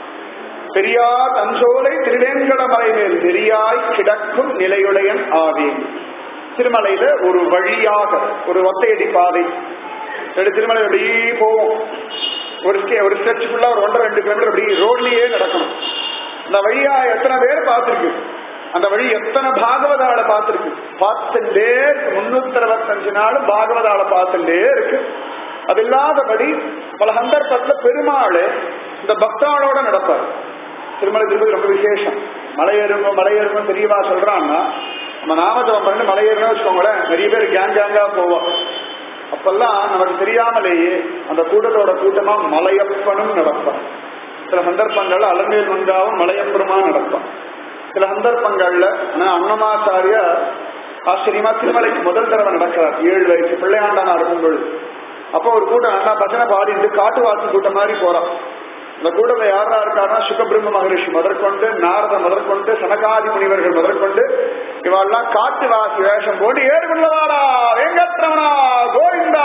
பெரியார் தஞ்சோலை திருவேங்கடமலை மேல் நெறியாய் கிடக்கும் நிலையுடையன் ஆவேன் திருமலையில ஒரு வழியாக ஒரு ஒத்தையடி பாதை ரெண்டு திருமலை அப்படியே போவோம் ஒரு ஸ்டே- ஒரு ஸ்ட்ரெச் ஃபுல்லா ஒரு ஒன்றரை ரெண்டு கிலோமீட்டர் அப்படி ரோட்லயே நடக்கணும் அந்த வழியா எத்தனை பேர் பார்த்திருக்கு அந்த வழி எத்தனை பாகவதால பார்த்திருக்கு பார்த்துட்டே இருக்கு முன்னூத்தி அறுபத்தஞ்சு நாள் பாகவதால பார்த்துட்டே இருக்கு அது இல்லாதபடி பல சந்தர்ப்பத்துல பெருமாள் இந்த பக்தாளோட நடப்பார் திருமலை திருப்பதி ரொம்ப விசேஷம் மலையேறுங்க மலையேறுங்க பெரியவா சொல்றான்னா நம்ம நாமஜபம் பண்ணி மலையேறணும் வச்சுக்கோங்களேன் நிறைய பேர் கேங் கேங்கா போவோம் அப்பெல்லாம் நமக்கு தெரியாமலேயே அந்த கூட்டத்தோட கூட்டமா மலையப்பனும் நடப்பான் சில சந்தர்ப்பங்கள்ல அலமேல் வந்தாவும் மலையப்பருமா நடப்பான் சில சந்தர்ப்பங்கள்ல ஆனா அன்னமாச்சாரிய ஆச்சரியமா திருமலைக்கு முதல் தடவை நடக்கிறார் ஏழு வயசு பிள்ளையாண்டானா இருக்கும் பொழுது அப்போ ஒரு கூட்டம் நல்லா பஜனை பாடிட்டு காட்டுவாசி கூட்டம் மாதிரி போறான் இந்த கூட்டத்துல யாரா இருக்காருன்னா சுகபிரம்ம மகரிஷி முதற்கொண்டு நாரத முதற்கொண்டு சனகாதி முனிவர்கள் முதற்கொண்டு இவாள்லாம் காட்டுவாசி வேஷம் போட்டு ஏறுகுள்ளவாடா வெங்கட்ரமணா கோவிந்தா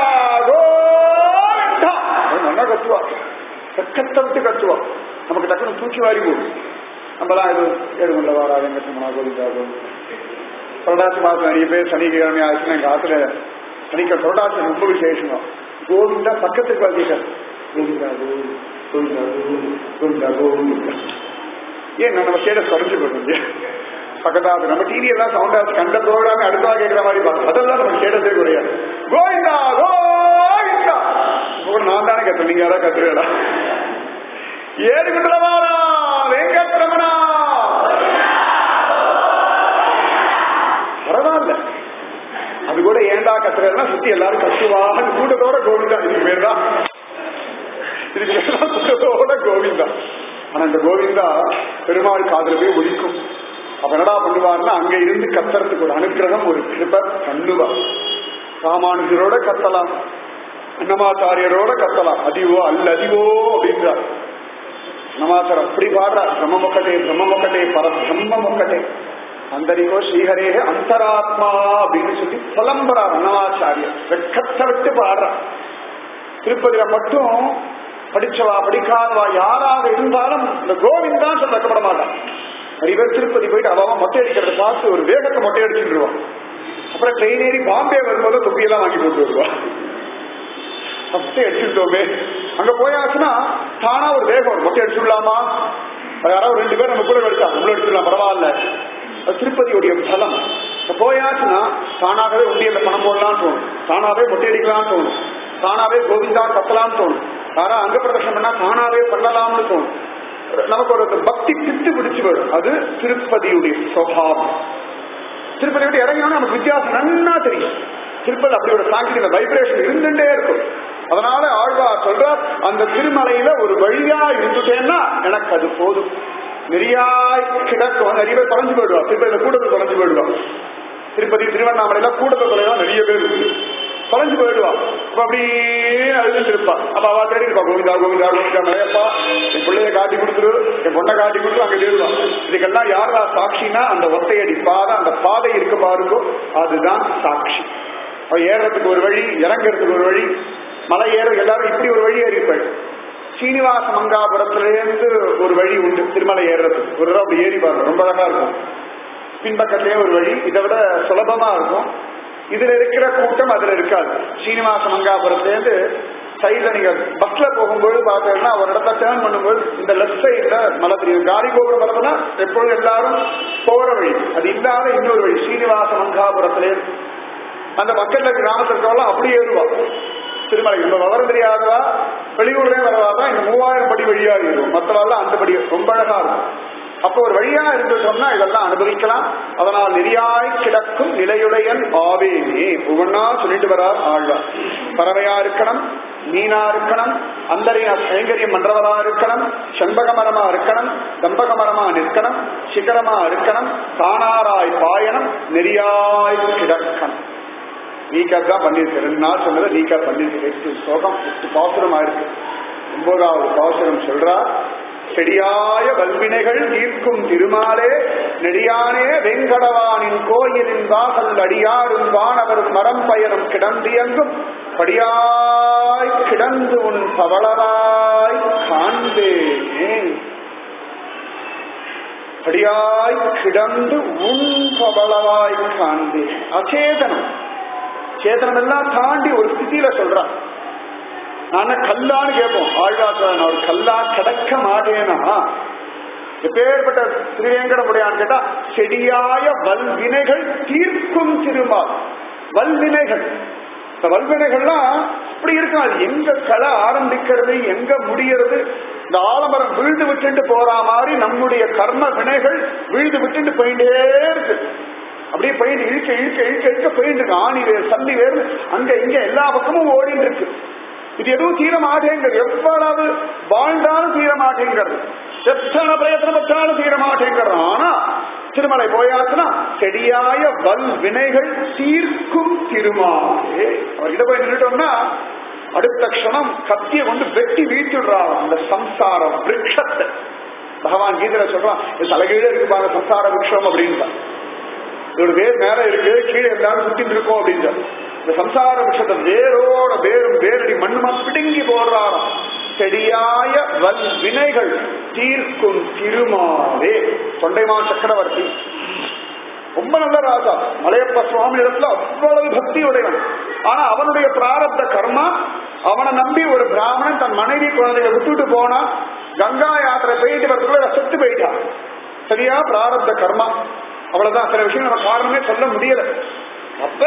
கோவிந்தா அப்படின்னு நல்லா கத்துவா கத்த விட்டு கத்துவா நமக்கு டக்குனு தூக்கி வாரி போடும் நம்மலாம் இது ஏழுகுள்ளவாடா வெங்கட்ரமணா கோவிந்தா கோவிந்தா புரட்டாசி மாசம் நிறைய பேர் சனிக்கிழமை ஆச்சுன்னா எங்க ஆத்துல சனிக்கிழமை புரட்டாசி ரொம்ப விசேஷமா கோவிந்தா பக்கத்துக்கு வந்தீங்க கோவிந்தா கோவிந்தா கோவிந்தா கோவிந்தா கோவிந்தா ஏன் நம்ம ஸ்டேட்டஸ் குறைஞ்சு போடுங்க பக்கத்தாது நம்ம டிவி எல்லாம் சவுண்ட் ஆச்சு கண்ட ப்ரோக்ராம் அடுத்தவா கேட்கிற மாதிரி பார்க்கணும் அதெல்லாம் நம்ம ஸ்டேட்டஸே குறையாது கோவிந்தா கோவிந்தா இப்ப கூட நான் தானே கத்துறேன் நீங்க யாராவது கத்துறீங்களா ஏழு குண்டலவாடா வெங்கட்ரமணா பரவாயில்ல அது கூட ஏண்டா கத்துறதுனா சுத்தி எல்லாரும் கத்துவாங்க கூட்டத்தோட கோவிந்தா இதுக்கு பேர் தான் இதுக்கு பேர் தான் கூட்டத்தோட கோவிந்தா ஆனா இந்த கோவிந்தா பெருமாள் காதுல போய் ஒழிக்கும் அப்ப என்னடா பண்ணுவார்னா அங்க இருந்து கத்துறதுக்கு ஒரு அனுக்கிரகம் ஒரு கிருப பண்ணுவா ராமானுஜரோட கத்தலாம் அன்னமாச்சாரியரோட கத்தலாம் அதிவோ அல்ல அதிவோ அப்படின்றார் నమాచారం అప్పుడు పాట బ్రహ్మమొక్కటే బ్రహ్మమొక్కటే పరబ్రహ్మమొక్కటే అందరికో శ్రీహరే అంతరాత్மா அப்படின்னு சொல்லி புலம்புறார் அன்னமாச்சாரியர் வெக்கத்தை விட்டு பாடுறார் திருப்பதியில மட்டும் படிச்சவா படிக்காதவா யாராக இருந்தாலும் இந்த கோவிந்தான் சொல்ல வைக்கப்பட மாட்டான் நிறைய பேர் திருப்பதி போயிட்டு அவன் மொட்டை அடிக்கிறத பார்த்து ஒரு வேகத்தை மொட்டை அடிச்சுருவான் அப்புறம் ட்ரெயின் ஏறி பாம்பே வரும்போது தொப்பியெல்லாம் வாங்கி போட்டு வருவா மொட்டை அடிச்சுட்டோமே அங்க போயாச்சுன்னா தானா ஒரு வேகம் வரும் மொட்டை அடிச்சுடலாமா அது யாராவது ரெண்டு பேர் நம்ம கூட அடிச்சா உள்ள அடிச்சிடலாம் பரவாயில்ல அது திருப்பதியுடைய பலம் இப்ப போயாச்சுன்னா தானாகவே உண்டியல்ல பணம் போடலாம்னு தோணும் தானாவே மொட்டை அடிக்கலாம்னு தோணும் தானாவே கோவிந்தா கத்தலாம்னு தோணும் யாரா அங்க பிரதர்ஷனம் பண்ணா தானாவே பண்ணலாம்னு தோணும் நமக்கு ஒரு பக்தி பித்து பிடிச்சு வரும் அது திருப்பதியுடைய சுவாவம் திருப்பதி விட்டு இறங்கினோம்னா நமக்கு வித்தியாசம் நன்னா தெரியும் திருப்பதி அப்படி ஒரு சாங்கிய வைப்ரேஷன் இருந்துட்டே இருக்கும் அதனால ஆழ்வார் சொல்றார் அந்த திருமலையில ஒரு வழியா இருந்துட்டேன்னா எனக்கு அது போதும் நெறியாய் கிடக்கும் நிறைய பேர் தொலைஞ்சு போயிடுவா திருப்பதியில கூட்டத்தில் தொலைஞ்சு போயிடுவா திருப்பதி திருவண்ணாமலையில கூட்டத்தில் தொலைலாம் நிறைய பேர் இருக்கு தொலைஞ்சு போயிடுவா அப்ப அப்படியே அழுதுட்டு இருப்பா அப்ப அவ தேடி இருப்பா கோவிந்தா கோவிந்தா கோவிந்தா மலையப்பா என் பிள்ளைய காட்டி கொடுத்துரு என் பொண்ணை காட்டி கொடுத்து அங்க தேடுவா இதுக்கெல்லாம் யாரா சாட்சினா அந்த ஒத்தையடி பாதை அந்த பாதை இருக்க பாருங்கோ அதுதான் சாட்சி அவ ஏறுறதுக்கு ஒரு வழி இறங்குறதுக்கு ஒரு வழி மலை ஏற எல்லாரும் இப்படி ஒரு வழி ஏறி இருப்பாள் சீனிவாச மங்காபுரத்திலேருந்து ஒரு வழி உண்டு திருமலை ஏறுறதுக்கு ஒரு தடவை அப்படி ஏறி பாருங்க ரொம்ப அழகா இருக்கும் பின்பக்கத்திலே ஒரு வழி இதை விட சுலபமா இருக்கும் இதுல இருக்கிற கூட்டம் அதுல இருக்காது சீனிவாச மங்காபுரத்திலேருந்து சைட்ல நீங்க பஸ்ல போகும்போது பார்த்தீங்கன்னா ஒரு இடத்துல டேர்ன் பண்ணும்போது இந்த லெஃப்ட் சைட்ல மலை தெரியும் காரி கோபுரம் மரத்துல எப்பொழுது எல்லாரும் போற வழி அது இல்லாத இன்னொரு வழி சீனிவாச மங்காபுரத்திலே அந்த மக்கள்ல கிராமத்துல இருக்கவெல்லாம் அப்படியே ஏறுவா திருமலை இந்த விவரம் தெரியாதவா வெளியூர்லயே வரவாதான் இந்த மூவாயிரம் படி வழியா ஏறும் மற்றவெல்லாம் அந்த படி ரொம்ப அழகா இருக்கும் அப்போ ஒரு வழியா இருந்துட்டோம்னா இதெல்லாம் அனுபவிக்கலாம் அதனால் நெறியாய் கிடக்கும் நிலையுடையன் ஆவேனே ஒவ்வொன்னா சொல்லிட்டு வரார் ஆழ்வார் பறவையா இருக்கணும் மீனா இருக்கணும் அந்தரையா கைங்கரியம் பண்றவரா இருக்கணும் செண்பக மரமா இருக்கணும் தம்பக மரமா நிற்கணும் சிகரமா இருக்கணும் தானாராய் பாயனம் நெறியாய் கிடக்கணும் நீக்கா தான் பண்ணிருக்கு ரெண்டு நாள் சொன்னதை நீக்கா பண்ணிருக்கு எட்டு ஸ்லோகம் எட்டு பாசுரமா இருக்கு ஒன்பதாவது பாசுரம் சொல்றா செடியாய வல்வினைகள் தீர்க்கும் திருமாலே நெடியானே வெங்கடவானின் கோயிலின் வாசல் அடியாரும் வானவரும் மரம் பயரும் கிடந்தியங்கும் படியாய் கிடந்து உன் பவளவாய் காண்பேனே படியாய் கிடந்து உன் பவளவாய் காண்பேன் அச்சேதனம் சேதனம் எல்லாம் தாண்டி ஒரு ஸ்திதியில சொல்றான் நான் கல்லான்னு கேட்போம் ஆழ்வாச நான் ஒரு கல்லா கிடக்க மாட்டேனா எப்பேற்பட்ட திருவேங்கடமுடையான்னு கேட்டா செடியாய வல்வினைகள் தீர்க்கும் திருமால் வல்வினைகள் இந்த வல்வினைகள்லாம் இப்படி இருக்கும் அது எங்க கலை ஆரம்பிக்கிறது எங்க முடியறது இந்த ஆலமரம் வீழ்ந்து விட்டுட்டு போற மாதிரி நம்முடைய கர்ம வினைகள் வீழ்ந்து விட்டுட்டு போயிட்டே இருக்கு அப்படியே போயிட்டு இழுக்க இழுக்க இழுக்க இழுக்க போயிட்டு இருக்கு ஆணி வேர் சந்தி வேர் அங்க இங்க எல்லா பக்கமும் ஓடிட்டு இருக்கு இது எதுவும் தீர மாட்டேங்கிறது எவ்வளவு வாழ்ந்தாலும் தீர மாட்டேங்கிறது எத்தனை பிரயத்தனம் வச்சாலும் தீர மாட்டேங்கிறது ஆனா திருமலை போயாச்சுன்னா செடியாய வல் வினைகள் தீர்க்கும் திருமாலே அவர்கிட்ட போய் நின்றுட்டோம்னா அடுத்த க்ஷணம் கத்திய கொண்டு வெட்டி வீட்டுடுறான் அந்த சம்சார விரக்ஷத்தை பகவான் கீதையில சொல்றான் இது தலைகீழே இருக்கு பாருங்க சம்சார விரக்ஷம் அப்படின்னு இதோட வேர் மேல இருக்கு கீழே எல்லாரும் சுத்திட்டு இருக்கோம் அப்படின்னு இந்த சம்சார விஷத்தை வேரோட வேரும் வேரடி மண்ணுமா பிடுங்கி போடுறாராம் செடியாய வல் வினைகள் தீர்க்கும் திருமாவே தொண்டைமா சக்கரவர்த்தி ரொம்ப நல்ல ராஜா மலையப்ப சுவாமி இடத்துல அவ்வளவு பக்தி உடையவன் ஆனா அவனுடைய பிராரப்த கர்மா அவனை நம்பி ஒரு பிராமணன் தன் மனைவி குழந்தைய விட்டுட்டு போனா கங்கா யாத்திரை போயிட்டு வரதுக்குள்ள செத்து போயிட்டான் சரியா பிராரப்த கர்மா அவ்வளவுதான் சில விஷயம் நம்ம காரணமே சொல்ல முடியல அப்ப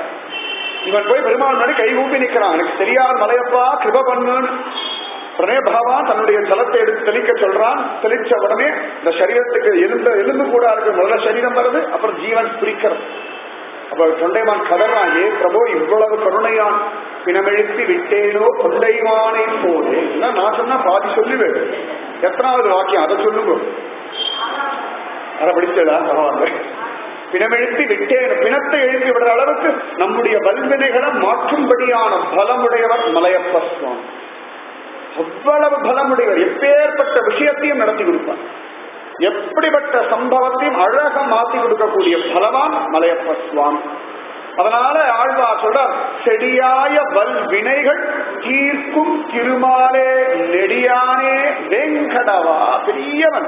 இவன் போய் பெருமாள் முன்னாடி கை ஊப்பி நிக்கிறான் எனக்கு தெரியாத மலையப்பா கிருப பண்ணுன்னு உடனே பகவான் தன்னுடைய ஜலத்தை எடுத்து தெளிக்க சொல்றான் தெளிச்ச உடனே இந்த சரீரத்துக்கு எலும்பு எலும்பு கூட இருக்கு முதல்ல சரீரம் வருது அப்புறம் ஜீவன் பிரிக்கிறது அப்ப தொண்டைமான் கதறான் ஏ பிரபு இவ்வளவு கருணையான் பிணமெழுப்பி விட்டேனோ கொண்டைமானை போலே நான் சொன்னா பாதி சொல்லுவேன் எத்தனாவது வாக்கியம் அதை சொல்லுங்க அதை படிச்சதா பகவான் பிணமெழுப்பி விட்டேன் பிணத்தை எழுப்பி விடுற அளவுக்கு நம்முடைய வல்வினைகளை மாற்றும்படியான பலமுடையவர் மலையப்ப சுவாமி அவ்வளவு பலமுடையவர் எப்பேற்பட்ட விஷயத்தையும் நடத்தி கொடுப்பார் எப்படிப்பட்ட சம்பவத்தையும் அழக மாத்தி கொடுக்கக்கூடிய பலவான் மலையப்ப சுவாமி அதனால ஆழ்வா சொல்ற செடியாய வல் வினைகள் தீர்க்கும் திருமாலே நெடியானே வெங்கடவா பெரியவன்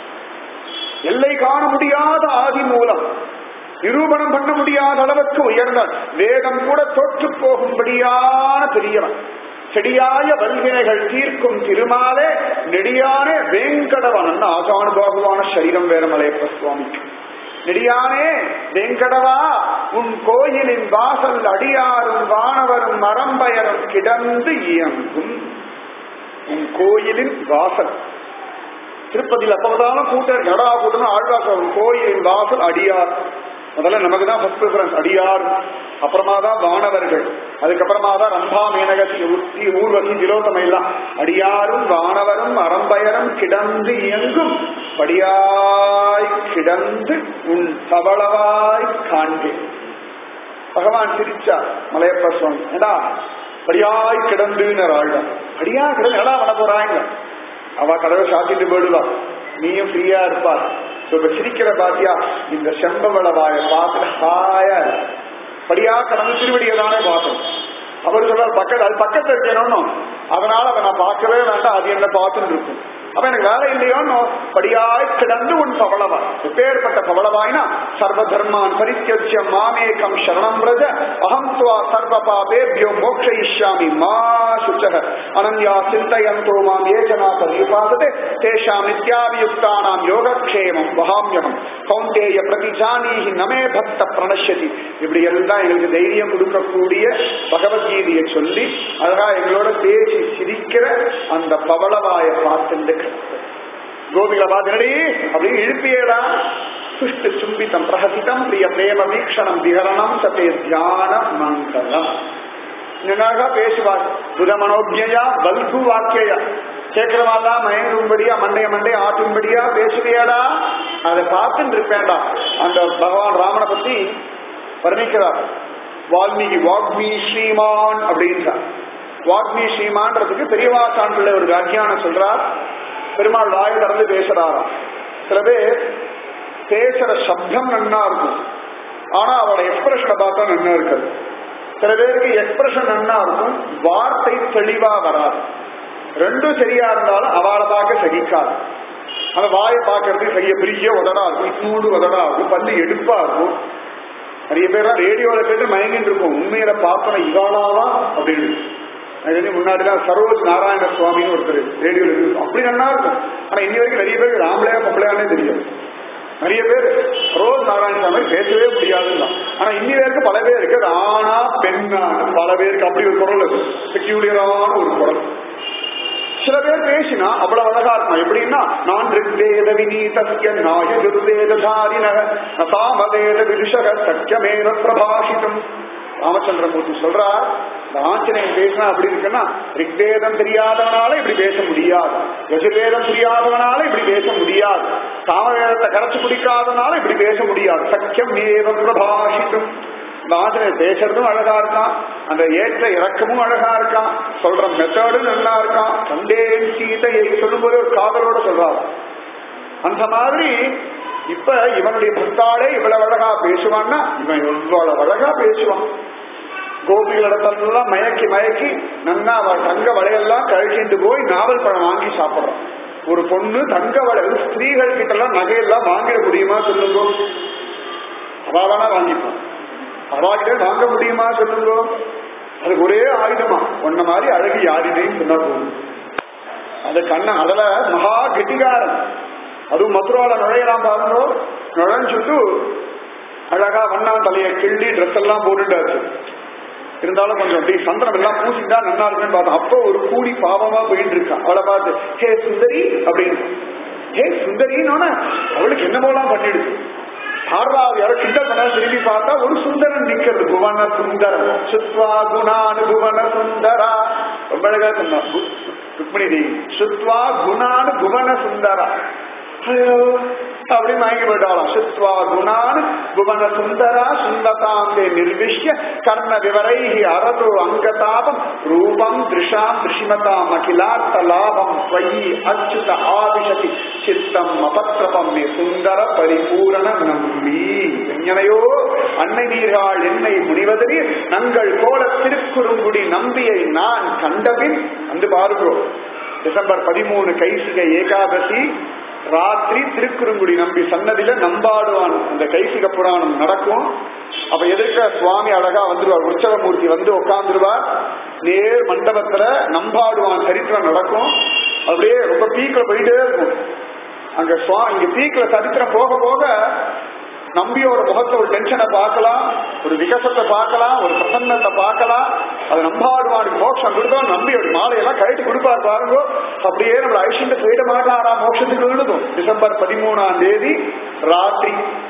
எல்லை காண முடியாத ஆதி மூலம் நிரூபணம் பண்ண முடியாத அளவுக்கு உயர்ந்தான் வேதம் கூட தோற்று போகும்படியான பெரியவன் செடியாய வல்வினைகள் தீர்க்கும் திருமாலே நெடியானே வேங்கடவன் ஆசானுபாகுவான சரீரம் வேற மலையப்ப சுவாமிக்கு நெடியானே வேங்கடவா உன் கோயிலின் வாசல் அடியாரும் வானவரும் மரம்பயரும் கிடந்து இயங்கும் உன் கோயிலின் வாசல் திருப்பதியில் அப்பதான் கூட்டம் கடா கூட்டம் ஆழ்வாசம் கோயிலின் வாசல் அடியார் முதல்ல நமக்கு தான் ஃபர்ஸ்ட் ப்ரிஃபரன்ஸ் அடியார் அப்புறமா தான் வானவர்கள் அதுக்கப்புறமா தான் ரம்பா மேனகசி உத்தி ஊர்வசி திலோத்தமை எல்லாம் அடியாரும் வானவரும் அறம்பயரும் கிடந்து இயங்கும் படியாய் கிடந்து உன் தவளவாய் காண்பேன் பகவான் சிரிச்சா மலையப்ப சுவாமி ஏடா படியாய் கிடந்துன்னு ஆழ்தான் படியா கிடந்து எடா பண்ண போறாங்க அவ கதவை சாத்திட்டு போயிடுவா நீயும் ஃப்ரீயா இருப்பா இப்ப சிரிக்கிற பாத்தியா இந்த செம்பவள வாய பார்த்து ஹாயா இருக்கு. படியா கடந்து திருவடியை தானே பார்த்தோம் அவர் சொல்றாரு பக்கத்து அது பக்கத்துல இருக்கணும் அதனால அதை நான் பார்க்கவே வேண்டாம் அது என்ன பார்த்துட்டு இருக்கும் அப்ப எனக்கு வேலை இல்லையோன்னு படியாய் கிடந்து உன் பவளவா எப்பேற்பட்ட பவளவாய்னா சர்வ தர்மான் பரித்தியஜ்ய மாமேகம் சரணம் ரஜ அகம் துவா சர்வ பாபேபியோ மோக்ஷயிஷ்யாமி மா சுச்சக அனன்யா சிந்தயந்தோ மாம் ஏஜனா பரியுபாசதே தேஷாம் நித்யாபியுக்தானாம் யோகக்ஷேமம் வகாமியகம் கௌந்தேய பிரதிஜானீஹி நமே பக்த பிரணஷ்யதி இப்படி எல்லாம் எங்களுக்கு தைரியம் கொடுக்கக்கூடிய பகவத்கீதையை சொல்லி அழகா எங்களோட பேசி சிரிக்கிற அந்த பவளவாய பார்த்துட்டு கோபிகளை பார்த்துடி அப்படின்னு இழுப்பியடா சுஷ்டு சும்பித்தம் பிரஹசிதம் பிரிய பிரேம வீக்ஷணம் விகரணம் சதே தியான மங்களம் நின்னாக பேசுவார் புத மனோஜயா பல்கு வாக்கியா கேட்கிறவாதான் மயங்கும்படியா மண்டைய மண்டைய ஆட்டும்படியா பேசுவியாடா அதை பார்த்துட்டு இருப்பேன்டா அந்த பகவான் ராமனை பத்தி வர்ணிக்கிறார் வால்மீகி வாக்மி ஸ்ரீமான் அப்படின்றார் வாக்மி ஸ்ரீமான்றதுக்கு பெரியவா சான்றுள்ள ஒரு வியாக்கியானம் சொல்றார் பெருமாள் வாய் திறந்து பேசுறாராம் சில பேர் பேசுற சப்தம் நன்னா இருக்கும் ஆனா அவரோட எக்ஸ்பிரஷனை பார்த்தா நன்னா இருக்காது சில பேருக்கு எக்ஸ்பிரஷன் நன்னா இருக்கும் வார்த்தை தெளிவா வராது ரெண்டும் சரியா இருந்தாலும் அவளை பார்க்க சகிக்காது அந்த வாயை பார்க்கறது சரியா பெரிய உதடா இருக்கும் இட்னூடு உதடா இருக்கும் பல்லு எடுப்பா இருக்கும் நிறைய பேர் ரேடியோல கேட்டு மயங்கிட்டு இருக்கும் உண்மையில பார்த்தோம் இவாளாவா அப்படின்னு அது முன்னாடிலாம் சரோஜ் நாராயண சுவாமின்னு ஒருத்தர் ரேடியோல இருக்கு அப்படி நல்லா இருக்கும் ஆனா இன்னி வரைக்கும் நிறைய பேருக்கு ராமலையா பொம்பளையானே தெரியாது நிறைய பேர் ரோஸ் நாராயண சாமி பேசவே முடியாதுன்னு ஆனா இன்னி பேருக்கு பல பேருக்கு அது ஆணா பெண்ணா பல பேருக்கு அப்படி ஒரு குரல் இருக்கு பெக்யூலியரான ஒரு குரல் சில பேர் பேசினா அவ்வளவு அழகா இருக்கும் எப்படின்னா நான் ரிக்வேத விநீதஸ்ய நாய யுர்வேதாரிண சாமவேத விருஷக சக்கியமேவ பிரபாஷிதம் ராமச்சந்திரமூர்த்தி சொல்றார் இந்த ஆஞ்சநேயன் பேசினா அப்படி இருக்குன்னா ரிக்வேதம் தெரியாதவனால இப்படி பேச முடியாது யஜுர்வேதம் புரியாதவனால இப்படி பேச முடியாது சாமவேதத்தை கரைச்சு குடிக்காதனால இப்படி பேச முடியாது சக்கியம் ஏவ பிரபாஷிதம் இந்த ஆஞ்சநேயர் பேசுறதும் அழகா இருக்கான் அந்த ஏற்ற இறக்கமும் அழகா இருக்கான் சொல்ற மெத்தடும் நல்லா இருக்கான் கண்டேன் சீதையை சொல்லும்போது ஒரு காதலோட சொல்றாரு அந்த மாதிரி இப்ப இவனுடைய பக்தாளே இவ்வளவு அழகா பேசுவான்னா இவன் எவ்வளவு அழகா பேசுவான் கோபிகளிடத்தெல்லாம் மயக்கி மயக்கி நன்னா அவள் தங்க வளையெல்லாம் கழிச்சுட்டு போய் நாவல் பழம் வாங்கி சாப்பிடுறான் ஒரு பொண்ணு தங்க வளை ஸ்திரீகள் கிட்ட எல்லாம் நகையெல்லாம் வாங்கிட முடியுமா சொல்லுங்க அவா வேணா வாங்கிப்பான் அவாகிட்ட வாங்க முடியுமா சொல்லுங்க அதுக்கு ஒரே ஆயுதமா ஒன்ன மாதிரி அழகு யாரினையும் சொன்னா போதும் அது கண்ண அதுல மகா கெட்டிகாரன் அதுவும் மதுரால நுழையலாம் பாருங்க நுழைஞ்சுட்டு அழகா வண்ணா தலையை கிள்ளி ட்ரெஸ் எல்லாம் போட்டுட்டாச்சு இருந்தாலும் கொஞ்சம் அப்படி சந்திரம் எல்லாம் பூசிட்டா நல்லா இருக்குன்னு பார்த்தோம் அப்போ ஒரு கூடி பாவமா போயிட்டு இருக்கான் அவளை பார்த்து ஹே சுந்தரி அப்படின்னு ஹே சுந்தரின்னு அவளுக்கு என்ன போலாம் பண்ணிடுது ஆறாவது யாரோ கிண்டல் பண்ண திரும்பி பார்த்தா ஒரு சுந்தரன் நிக்கிறது புவன சுந்தரம் சுத்வா குணானு புவன சுந்தரா ரொம்ப அழகா சொன்னா ருக்மிணி தேவி சுத்வா குணானு புவன சுந்தரா ஐயோ அப்படின்னு வாங்கி போயிட்டாலாம் சுத்வா குணான் புவன சுந்தரா சுந்ததாந்தே நிர்விஷ்ய கர்ண விவரைஹி அரது அங்கதாபம் ரூபம் திருஷாம் திருஷிமதாம் அகிலார்த்த லாபம் ஸ்வயி அச்சுத ஆதிஷதி சித்தம் அபத்ரபம் மே சுந்தர பரிபூரண நம்பி எங்கனையோ அன்னை நீராள் என்னை முனிவதறி நங்கள் கோல திருக்குறுங்குடி நம்பியை நான் கண்டபின் வந்து பாருகிறோம் டிசம்பர் பதிமூணு கைசிக ஏகாதசி ராத்திரி திருக்குறுங்குடி நம்பி சன்னதியில நம்பாடுவான் அந்த கைசிக புராணம் நடக்கும் அப்ப எதிர்க்க சுவாமி அழகா வந்துருவார் உற்சவமூர்த்தி வந்து உட்காந்துருவார் நேர் மண்டபத்துல நம்பாடுவான் சரித்திரம் நடக்கும் அப்படியே ரொம்ப பீக்ல போயிட்டே இருக்கும் அங்க சுவா இங்க பீக்ல சரித்திரம் போக போக நம்பியோட முகத்தை ஒரு டென்ஷனை பார்க்கலாம் ஒரு விகசத்தை பார்க்கலாம் ஒரு பிரசன்னத்தை பார்க்கலாம் அது நம்பாடுவானுக்கு மோட்சம் கொடுத்தோம் நம்பியோட மாலையெல்லாம் கழித்து கொடுப்பார் பாருங்க அப்படியே நம்மளை அழிச்சுட்டு போயிட மாட்டாரா மோட்சத்துக்கு விழுதும் டிசம்பர் பதிமூணாம் தேதி ராத்திரி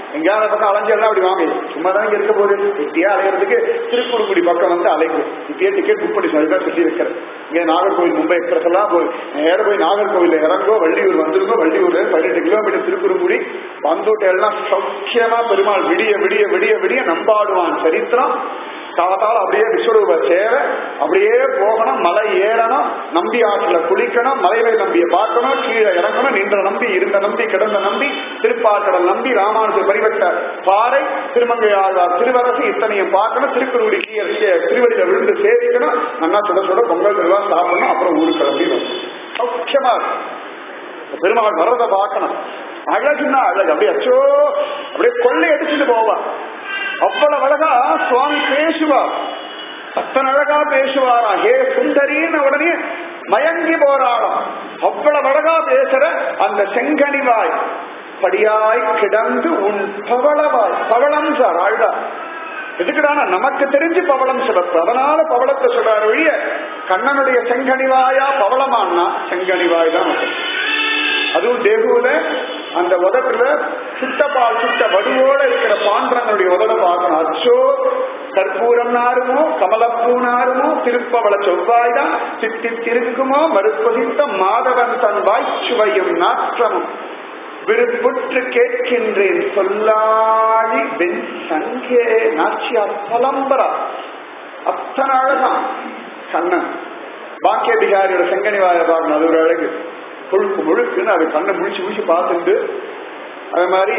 எங்கேயாவது பக்கம் அலைஞ்செல்லாம் அப்படி வாங்க சும்மா தான் இருக்க போகுது வெட்டியா அலையிறதுக்கு திருக்குறுங்குடி பக்கம் வந்து அலைக்கும் இப்பயே டிக்கெட் புக் பண்ணி அதுதான் சொல்லி வைக்கிறேன் இங்கே நாகர்கோவில் மும்பை எக்ஸ்பிரஸ் எல்லாம் போய் நேர போய் நாகர்கோவில் இறங்கோ வள்ளியூர் வந்துருங்கோ வள்ளியூர்ல பதினெட்டு கிலோமீட்டர் திருக்குறுங்குடி வந்துட்டு எல்லாம் சௌக்கியமா பெருமாள் விடிய விடிய விடிய விடிய நம்பாடுவான் சரித்திரம் காத்தால அப்படியே விஸ்வரூப சேர அப்படியே போகணும் மலை ஏறணும் நம்பி ஆற்றுல குளிக்கணும் மலையில நம்பிய பார்க்கணும் கீழே இறங்கணும் நின்ற நம்பி இருந்த நம்பி கிடந்த நம்பி திருப்பாக்கடல் நம்பி ராமானுஜ பரிவட்ட பாறை திருமங்கையாழ்வார் திருவரசு இத்தனையும் பார்க்கணும் திருக்குறளுடைய கீழே திருவடியில விழுந்து சேவிக்கணும் நல்லா சுட சுட பொங்கல் திருவா சாப்பிடணும் அப்புறம் ஊருக்கு கிளம்பி வரணும் சௌக்கியமா இருக்கும் பெருமாள் வர்றதை பார்க்கணும் அழகுன்னா அழகு அப்படியே அச்சோ அப்படியே கொள்ளை அடிச்சுட்டு போவா அவ்வளவு அழகா சுவாமி பேசுவார் அத்தனை அழகா பேசுவாரா ஹே சுந்தரின்னு உடனே மயங்கி போராளாம் அவ்வளவு அழகா பேசுற அந்த செங்கனிவாய் படியாய் கிடந்து உன் பவளவாய் பவளம் சார் ஆழ்வா எதுக்குடானா நமக்கு தெரிஞ்சு பவளம் சிவப்பு அதனால பவளத்தை சொல்றாரு ஒழிய கண்ணனுடைய செங்கனிவாயா பவளமானா செங்கனிவாய் தான் வரும். அதுவும் தேகுல அந்த உதட்டுல சுட்ட பால் சுட்ட வடுவோட இருக்கிற பாண்டங்களுடைய உதட பார்க்கணும் அச்சோ கற்பூரம் நாருமோ கமலப்பூ நாருமோ திருப்பவள செவ்வாய் தான் சித்தி திருக்குமோ மறுப்பதித்த மாதவன் தன் வாய்ச்சுவையும் நாற்றமும் விருப்புற்று கேட்கின்றேன் சொல்லாழி வெண் சங்கே நாச்சியார் பலம்பரா அத்தனை அழகான் கண்ணன் பாக்கியதிகாரியோட செங்கனிவாய பார்க்கணும் அது ஒரு அழகு கொழுப்பு முழுக்குன்னு அது கண்ணை முழிச்சு முழிச்சு பார்த்துட்டு அது மாதிரி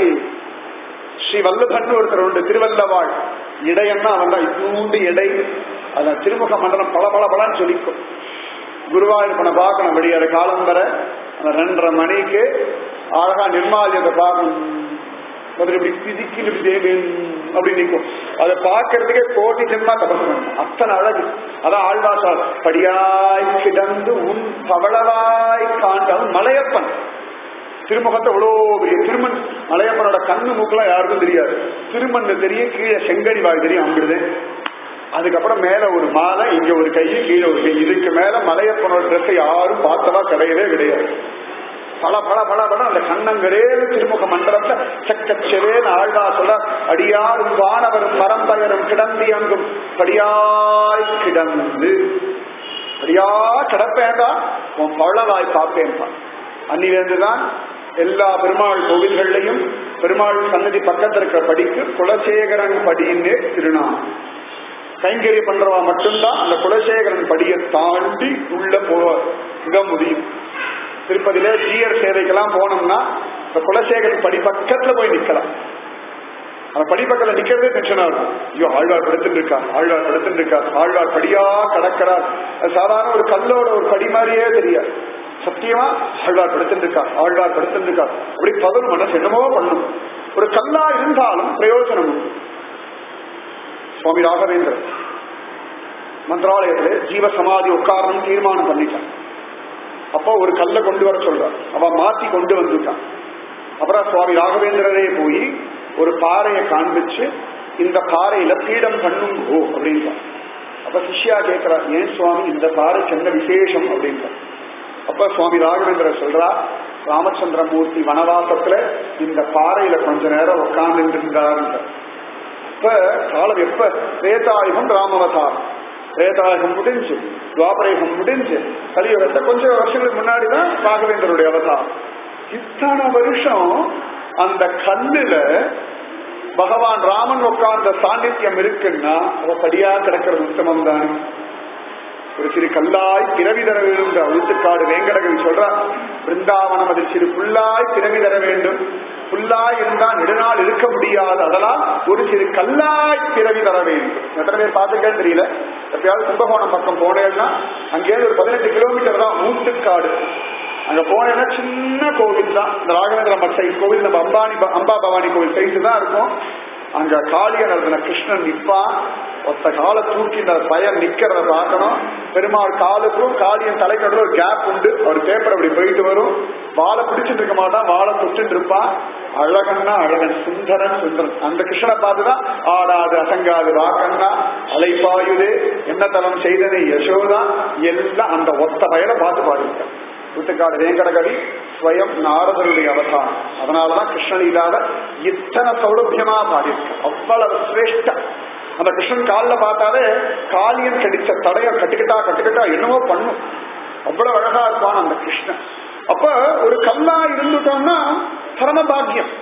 ஸ்ரீ வல்லபன் ஒருத்தர் உண்டு திருவல்லவாள் இடையன்னா அவன் தான் இத்தூண்டு இடை அதான் திருமுக மண்டலம் பல பல பலன்னு சொல்லிக்கும் குருவாயூர் பார்க்கணும் வெளியாற காலம் வர அந்த ரெண்டரை மணிக்கு அழகா நிர்மாலியத்தை பார்க்கணும் அது இப்படி பிதிக்கி இப்படி தேவேன் அப்படி நிற்கும் அதை பார்க்கறதுக்கே கோடி ஜென்மா தபஸ் பண்ணணும் அத்தனை அழகு அதான் ஆழ்வாசால் படியாய் கிடந்து உன் பவளவாய் காண்டவன் மலையப்பன் திருமுகத்தை அவ்வளோ பெரிய திருமண் மலையப்பனோட கண்ணு மூக்கெல்லாம் யாருக்கும் தெரியாது திருமண்ணு தெரியும் கீழே செங்கடி வாய் தெரியும் அம்பிடுது அதுக்கப்புறம் மேல ஒரு மாலை இங்க ஒரு கை கீழே ஒரு கை இதுக்கு மேல மலையப்பனோட ட்ரெஸ்ஸை யாரும் பார்த்தவா கிடையவே கிடையாது பல பல பல பல அந்த கண்ணங்கரேது திருமுக மண்டலத்துல செக்கச்செவேன்னு ஆழ்வா சொல்ல அடியாரும் வானவரும் பரம்பயரும் கிடந்து அங்கும் படியாய் கிடந்து படியா கிடப்பேன்டா உன் பவளவாய் பார்ப்பேன்பா அன்னிலிருந்துதான் எல்லா பெருமாள் கோவில்கள்லையும் பெருமாள் சன்னதி பக்கத்துல இருக்கிற படிக்கு குலசேகரன் படின்னு திருநாமம் கைங்கறி பண்றவா மட்டும்தான் அந்த குலசேகரன் படியை தாண்டி உள்ள போக முடியும் திருப்பதியில ஜீயர் சேவைக்கெல்லாம் போனோம்னா இந்த குலசேகரன் படி பக்கத்துல போய் நிக்கலாம் அந்த படிப்பக்கத்துல நிக்கிறதே டென்ஷனா இருக்கும் ஐயோ ஆழ்வார் படுத்துட்டு இருக்கா ஆழ்வார் படுத்துட்டு இருக்கா ஆழ்வார் படியா கடக்கிறார் அது சாதாரண ஒரு கல்லோட ஒரு படி மாதிரியே தெரியாது சத்தியமா ஆழ்வார் படுத்துட்டு இருக்கா ஆழ்வார் படுத்துட்டு இருக்கா அப்படி பதம் மனசு என்னமோ பண்ணும் ஒரு கல்லா இருந்தாலும் பிரயோஜனம் உண்டு சுவாமி ராகவேந்திரன் மந்திராலயத்துல ஜீவ சமாதி உட்காரணும் தீர்மானம் பண்ணிட்டான் அப்போ ஒரு கல்லை கொண்டு வர சொல்றான் அவன் மாத்தி கொண்டு வந்துட்டான் அப்புறம் சுவாமி ராகவேந்திரரே போய் ஒரு பாறையை காண்பிச்சு இந்த பாறையில பீடம் பண்ணுங்கோ அப்படின்றான் அப்ப சிஷ்யா கேட்கிறா ஏன் சுவாமி இந்த பாறைக்கு என்ன விசேஷம் அப்படின்றான் அப்ப சுவாமி ராகவேந்திரர் சொல்றா ராமச்சந்திரமூர்த்தி வனவாசத்துல இந்த பாறையில கொஞ்ச நேரம் உட்கார்ந்து இருந்தார் இப்ப காலம் எப்ப வேதாயுகம் ராமவதாரம் வேதாயுகம் முடிஞ்சு துவாபரேகம் முடிஞ்சு கலியுகத்தை கொஞ்சம் வருஷங்களுக்கு முன்னாடி தான் ராகவேந்தருடைய அவதாரம் இத்தனை வருஷம் அந்த கல்லுல பகவான் ராமன் உட்கார்ந்த சாநித்தியம் இருக்குன்னா அவ படியா கிடக்கிறது உத்தமம் தான் ஒரு சிறு கல்லாய் பிறவி தர வேண்டும் அழுத்துக்காடு வேங்கடகன் சொல்றா பிருந்தாவனம் அதில் சிறு புல்லாய் பிறவி தர வேண்டும் புல்லாய் இருந்தா நெடுநாள் இருக்க முடியாது அதனால் ஒரு சிறு கல்லாய் பிறவி தர வேண்டும் எத்தனை பேர் பார்த்துக்கன்னு தெரியல எப்பயாவது கும்பகோணம் பக்கம் போனேன்னா அங்கேயிருந்து ஒரு பதினெட்டு கிலோமீட்டர் தான் ஊத்துக்காடு அங்க போனேன்னா சின்ன கோவில் தான் இந்த ராகவேந்திர மட் சைஸ் கோவில் நம்ம அம்பானி அம்பா பவானி கோவில் சைஸ் தான் இருக்கும் அங்க காளிய நடத்தின கிருஷ்ணன் நிப்பான் ஒத்த காலை தூக்கி இந்த பையன் நிக்கிறத பார்க்கணும் பெருமாள் காலுக்கும் காளியன் தலைக்கடல ஒரு கேப் உண்டு அவர் பேப்பர் அப்படி போயிட்டு வரும் வாழை பிடிச்சிட்டு இருக்க மாட்டான் வாழை தொட்டுட்டு இருப்பான் அழகன்னா அழகன் சுந்தரன் சுந்தரன் அந்த கிருஷ்ணனை பார்த்துதான் ஆடாது அசங்காது வாக்கண்ணா அலைப்பாயுதே என்ன தலம் செய்தனே யசோதா எல்லாம் அந்த ஒத்த பயலை பார்த்து பாடிருக்கான் ஊத்துக்காடு வேங்கடகவி ஸ்வயம் நாரதருடைய அவதாரம் அதனாலதான் கிருஷ்ணன் இல்லாத இத்தனை சௌலபியமா பாடியிருக்கு அவ்வளவு சிரேஷ்ட அந்த கிருஷ்ணன் காலில் பார்த்தாலே காலியன் கடிச்ச தடைய கட்டுக்கிட்டா கட்டுக்கிட்டா என்னவோ பண்ணும் அவ்வளவு அழகா இருப்பான் அந்த கிருஷ்ணன் அப்ப ஒரு கல்லா இருந்துட்டோம்னா பரமபாகியம்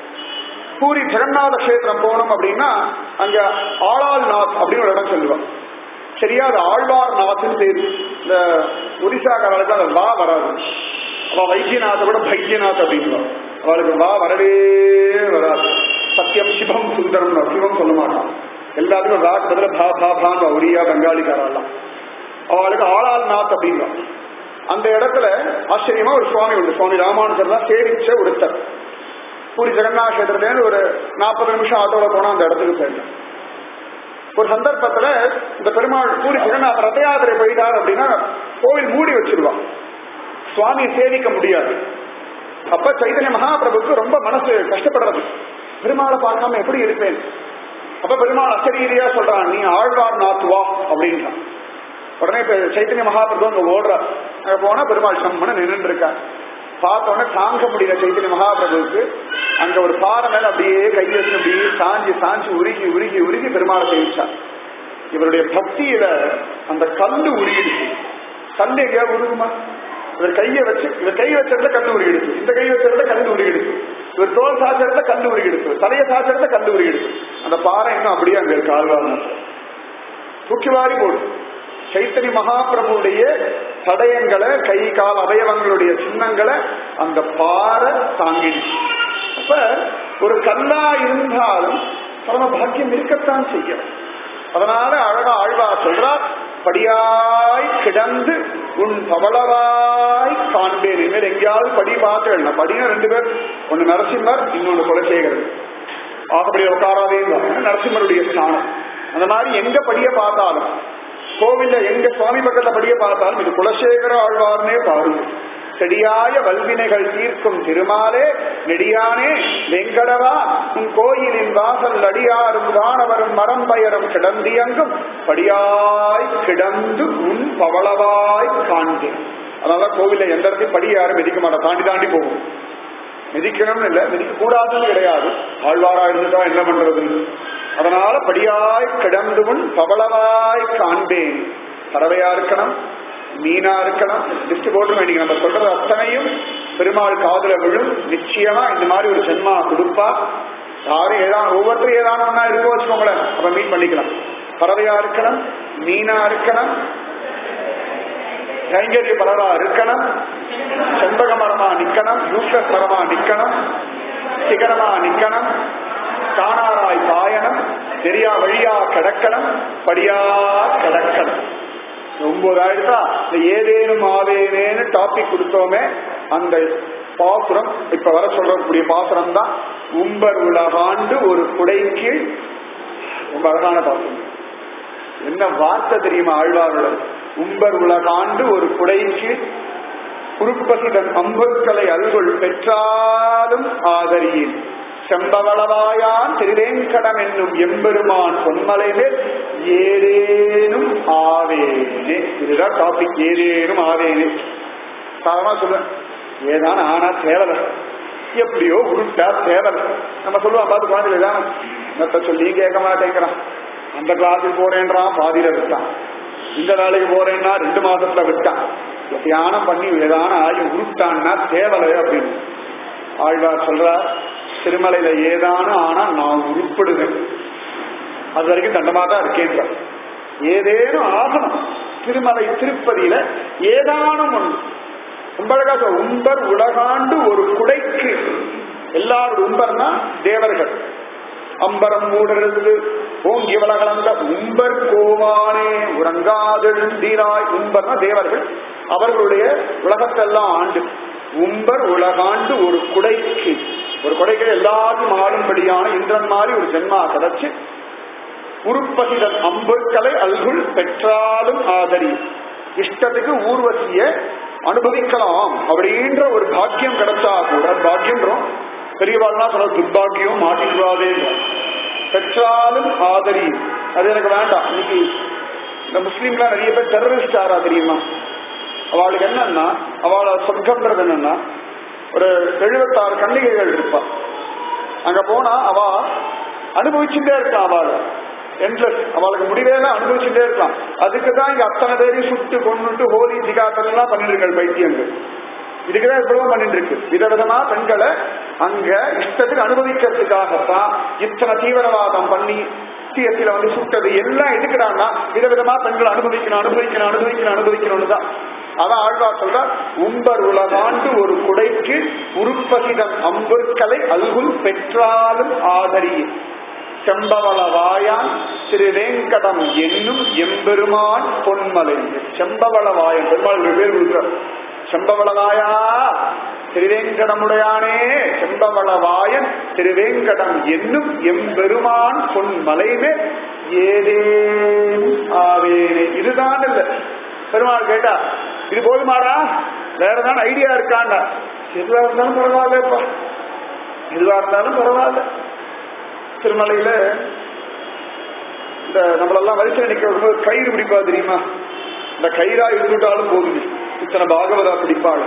பூரி ஜெகநாத கஷேத்திரம் போனோம் அப்படின்னா அங்க ஆளாள் நாத் அப்படின்னு ஒரு இடம் சொல்லுவான் சரியா அது ஆழ்வார் நாத்னு பேரு இந்த ஒரிசாக்காரர்களுக்கு அந்த வா வராது அவ வைத்தியநாத கூட பைத்தியநாத் அப்படின்வா அவளுக்கு வா வரவே வராது சத்தியம் சிவம் சுந்தரம் சிவம் சொல்ல மாட்டான் எல்லாத்துக்கும் வாக்கு பதில பா பா பான் ஒரியா பெங்காலிக்காரெல்லாம் அவளுக்கு ஆளாள் நாத் அப்படின்வா அந்த இடத்துல ஆச்சரியமா ஒரு சுவாமி உண்டு சுவாமி ராமானுஜர் தான் சேவிச்ச ஒருத்தர் பூரி ஜெகநாத கஷேத்திரத்துல ஒரு நாற்பது நிமிஷம் ஆட்டோல போனா அந்த இடத்துக்கு போயிட்டேன் ஒரு சந்தர்ப்பத்துல இந்த பெருமாள் பூரி ஜெகநாத ரத யாத்திரை போயிட்டார் அப்படின்னா கோவில் மூடி வச்சிருவான் சுவாமியை சேவிக்க முடியாது அப்ப சைதன்ய மகாபிரபுக்கு ரொம்ப மனசு கஷ்டப்படுறது பெருமாளை பார்க்காம எப்படி இருப்பேன் அப்ப பெருமாள் அசரீரியா சொல்றான் நீ ஆழ்வார் நாத்து வா அப்படின்றான் உடனே இப்ப சைத்தன்ய மகாபிரபு அங்க ஓடுறார் அங்க போனா பெருமாள் சம்மன நின்று இருக்கார் பார்த்த உடனே தாங்க முடியல சைத்தன்ய மகாபிரபுவுக்கு அங்க ஒரு பாறை மேல அப்படியே கை வச்சு அப்படியே சாஞ்சி சாஞ்சி உருகி உருகி உருகி பெருமாளை சேவிச்சார் இவருடைய பக்தியில அந்த கல்லு உருகிடுச்சு கல்லு எங்கேயா உருகுமா இவர் கையை வச்சு இவர் கை வச்சதுல கல்லு உருகிடுச்சு இந்த கை வச்சதுல கல்லு உருகிடுச்சு இவர் தோல் சாச்சறதுல கல்லு உருகிடுச்சு தலைய சாச்சறதுல கல்லு உருகிடுச்சு அந்த பாறை இன்னும் அப்படியே அங்க இருக்கு ஆழ்வார் தூக்கி வாரி போடும் சைத்தன்ய மகாபிரபுடைய தடயங்களை கை கால் அவயவங்களுடைய சின்னங்களை அந்த பாறை தாங்கிடுச்சு அப்ப ஒரு கல்லா இருந்தாலும் பரம பாக்கியம் இருக்கத்தான் செய்யும் அதனால அழகா ஆழ்வா சொல்றார் படியாய் கிடந்து உன் பவளவாய் காண்பேன் இனிமேல் எங்கேயாவது படி பார்த்து படினா ரெண்டு பேர் ஒன்னு நரசிம்மர் இன்னொன்னு குலசேகரன் ஆகப்படி உட்காராதே நரசிம்மருடைய ஸ்நானம் அந்த மாதிரி எங்க படிய பார்த்தாலும் கோவில்ல எங்க சுவாமி பக்கத்துல படிய பார்த்தாலும் இது குலசேகர ஆழ்வார்னே பாருங்க செடியாய வல்வினைகள் தீர்க்கும் திருமாலே நெடியானே வெங்கடவா உன் கோயிலின் வாசல் அடியாரும் வானவரும் மரம் பயரும் கிடந்தியங்கும் படியாய் கிடந்து உன் பவளவாய் காண்பேன் அதனால கோவில்ல எந்த இடத்தையும் படி யாரும் மிதிக்க மாட்டோம் தாண்டி தாண்டி போகும் மிதிக்கணும்னு இல்லை மிதிக்க கூடாதுன்னு கிடையாது ஆழ்வாரா இருந்துட்டா என்ன பண்றது அதனால படியாய் கிடந்துவன் பவளவாய் காண்பேன் பறவையா இருக்கணும் மீனா இருக்கணும் லிஸ்ட் போட்டு வேண்டிய நம்ம சொல்றது அத்தனையும் பெருமாள் காதுல விழும் நிச்சயமா இந்த மாதிரி ஒரு ஜென்மா கொடுப்பா யாரும் ஏதாவது ஒவ்வொருத்தரும் ஏதாவது ஒன்னா இருக்கோ வச்சுக்கோங்களேன் அப்ப மீட் பண்ணிக்கலாம் பறவையா இருக்கணும் மீனா இருக்கணும் கைங்கரிய பலரா இருக்கணும் செண்பக மரமா நிக்கணும் யூக்கஸ் மரமா நிக்கணும் சிகரமா நிக்கணும் காணாராய் பாயனம் தெரியா வழியா கிடக்கணும் படியா கிடக்கணும் ஒன்பது ஆயிடுச்சா இந்த ஏதேனும் ஆவேனேன்னு டாபிக் கொடுத்தோமே அந்த பாசுரம் இப்ப வர சொல்லக்கூடிய பாசுரம் தான் உம்பர் உலகாண்டு ஒரு குடை கீழ் ரொம்ப அழகான பாசுரம் என்ன வார்த்தை தெரியுமா ஆழ்வாரோட உம்பர் உலகாண்டு ஒரு குடைக்கு குறுப்பசிதன் அம்புக்களை அல்கொள் பெற்றாலும் ஆதரியில் செம்பவளவாயான் திருவேங்கடம் என்னும் எம்பெருமான் பொன்மலை மேல் ஏதேனும் ஆவேனே இதுதான் டாபிக் ஏதேனும் ஆவேனே சாதாரணமா சொல்லுவேன் ஏதான ஆனா தேவலை எப்படியோ உருட்டா தேவலை நம்ம சொல்லுவோம் பார்த்து குழந்தைகள் தான் மத்த சொல்லி கேட்க மாட்டேங்கிறான் அந்த கிளாஸுக்கு போறேன்றான் பாதியில விட்டான் இந்த வேலைக்கு போறேன்னா ரெண்டு மாசத்துல விட்டான் தியானம் பண்ணி ஏதான ஆகி உருட்டான்னா தேவலை அப்படின்னு ஆழ்வார் சொல்றார் திருமலையில ஏதானும் ஆனா நான் உருப்படுவேன் அது வரைக்கும் தண்டமா தான் இருக்கேன் ஏதேனும் ஆகணும் திருமலை திருப்பதியில ஏதானும் ஒன்று ரொம்ப அழகா சொல்ற, உம்பர் உலகாண்டு ஒரு குடைக்கு எல்லாரும் உம்பர்னா தேவர்கள் அம்பரம் மூடருந்து ஓங்கி வளகலந்த உம்பர் கோவானே உறங்காதெழுந்தீராய் உம்பர்னா தேவர்கள் அவர்களுடைய உலகத்தெல்லாம் ஆண்டு உம்பர் உலகாண்டு ஒரு குடைக்கு ஒரு குடைக்கு எல்லாத்தையும் ஆளும்படியான இந்திரன் மாதிரி ஒரு ஜென்மா கிடைச்சு உருப்பசிதன் அம்புக்களை அல்குள் பெற்றாலும் ஆதரி இஷ்டத்துக்கு ஊர்வசிய அனுபவிக்கலாம் அப்படின்ற ஒரு பாக்கியம் கிடைச்சா கூட பாக்கியம்ன்றோம் பெரியவாள்லாம் சொல்ற துர்பாக்கியம் மாட்டிக்கூடாதே பெற்றாலும் ஆதரி அது எனக்கு வேண்டாம் இன்னைக்கு இந்த முஸ்லீம்லாம் நிறைய பேர் டெரரிஸ்ட் ஆறா தெரியுமா அவளுக்கு என்னன்னா அவளோட சொர்க்கம்ன்றது என்னன்னா ஒரு எழுபத்தாறு கன்னிகைகள் இருப்பா அங்க போனா அவ அனுபவிச்சுட்டே இருக்கான் அவள் என்லெஸ் அவளுக்கு முடிவேல அனுபவிச்சுட்டே இருக்கலாம் அதுக்கு தான் இங்க அத்தனை பேரையும் சுட்டு கொண்டுட்டு ஹோலி திகாத்தல் எல்லாம் பண்ணிட்டு இருக்காள் பைத்தியங்கள் இதுக்குதான் இவ்வளவு பண்ணிட்டு இருக்கு விதவிதமா பெண்களை அங்க இஷ்டத்துக்கு அனுபவிக்கிறதுக்காகத்தான் இத்தனை தீவிரவாதம் பண்ணி சிஎஸ்சியில வந்து சுட்டது எல்லாம் எதுக்குறான்னா விதவிதமா பெண்களை அனுபவிக்கணும் அனுபவிக்கணும் அனுபவிக்கணும் அனுபவிக்கணும்னு தான் அதான் ஆழ்வார் சொல்ற உம்பர் உலகாண்டு ஒரு குடைக்கு உருப்பகிதம் அம்பொற்களை அல்குல் பெற்றாலும் ஆதரியே செம்பவள வாயான் திரு வேங்கடம் என்னும் எம்பெருமான் பொன்மலை செம்பவள வாயன் பெருமாள் ஒரு பேர் கொடுக்கிறார் செம்பவளவாயா திருவேங்கடமுடையானே செம்பவளவாயன் திருவேங்கடம் என்னும் எம்பெருமான் பொன்மலைமே ஏதேனும் ஆவேனே இதுதான் இல்ல பெருமாள் கேட்டா இது போதுமாடா வேற ஏதாவது ஐடியா இருக்காண்டா எதுவா இருந்தாலும் பரவாயில்லப்பா எதுவா இருந்தாலும் பரவாயில்ல திருமலையில இந்த நம்மளெல்லாம் வரிசையில் நிக்க வரும்போது கயிறு பிடிப்பா தெரியுமா இந்த கயிறா இருந்துட்டாலும் போதும் இத்தனை பாகவதா பிடிப்பாள்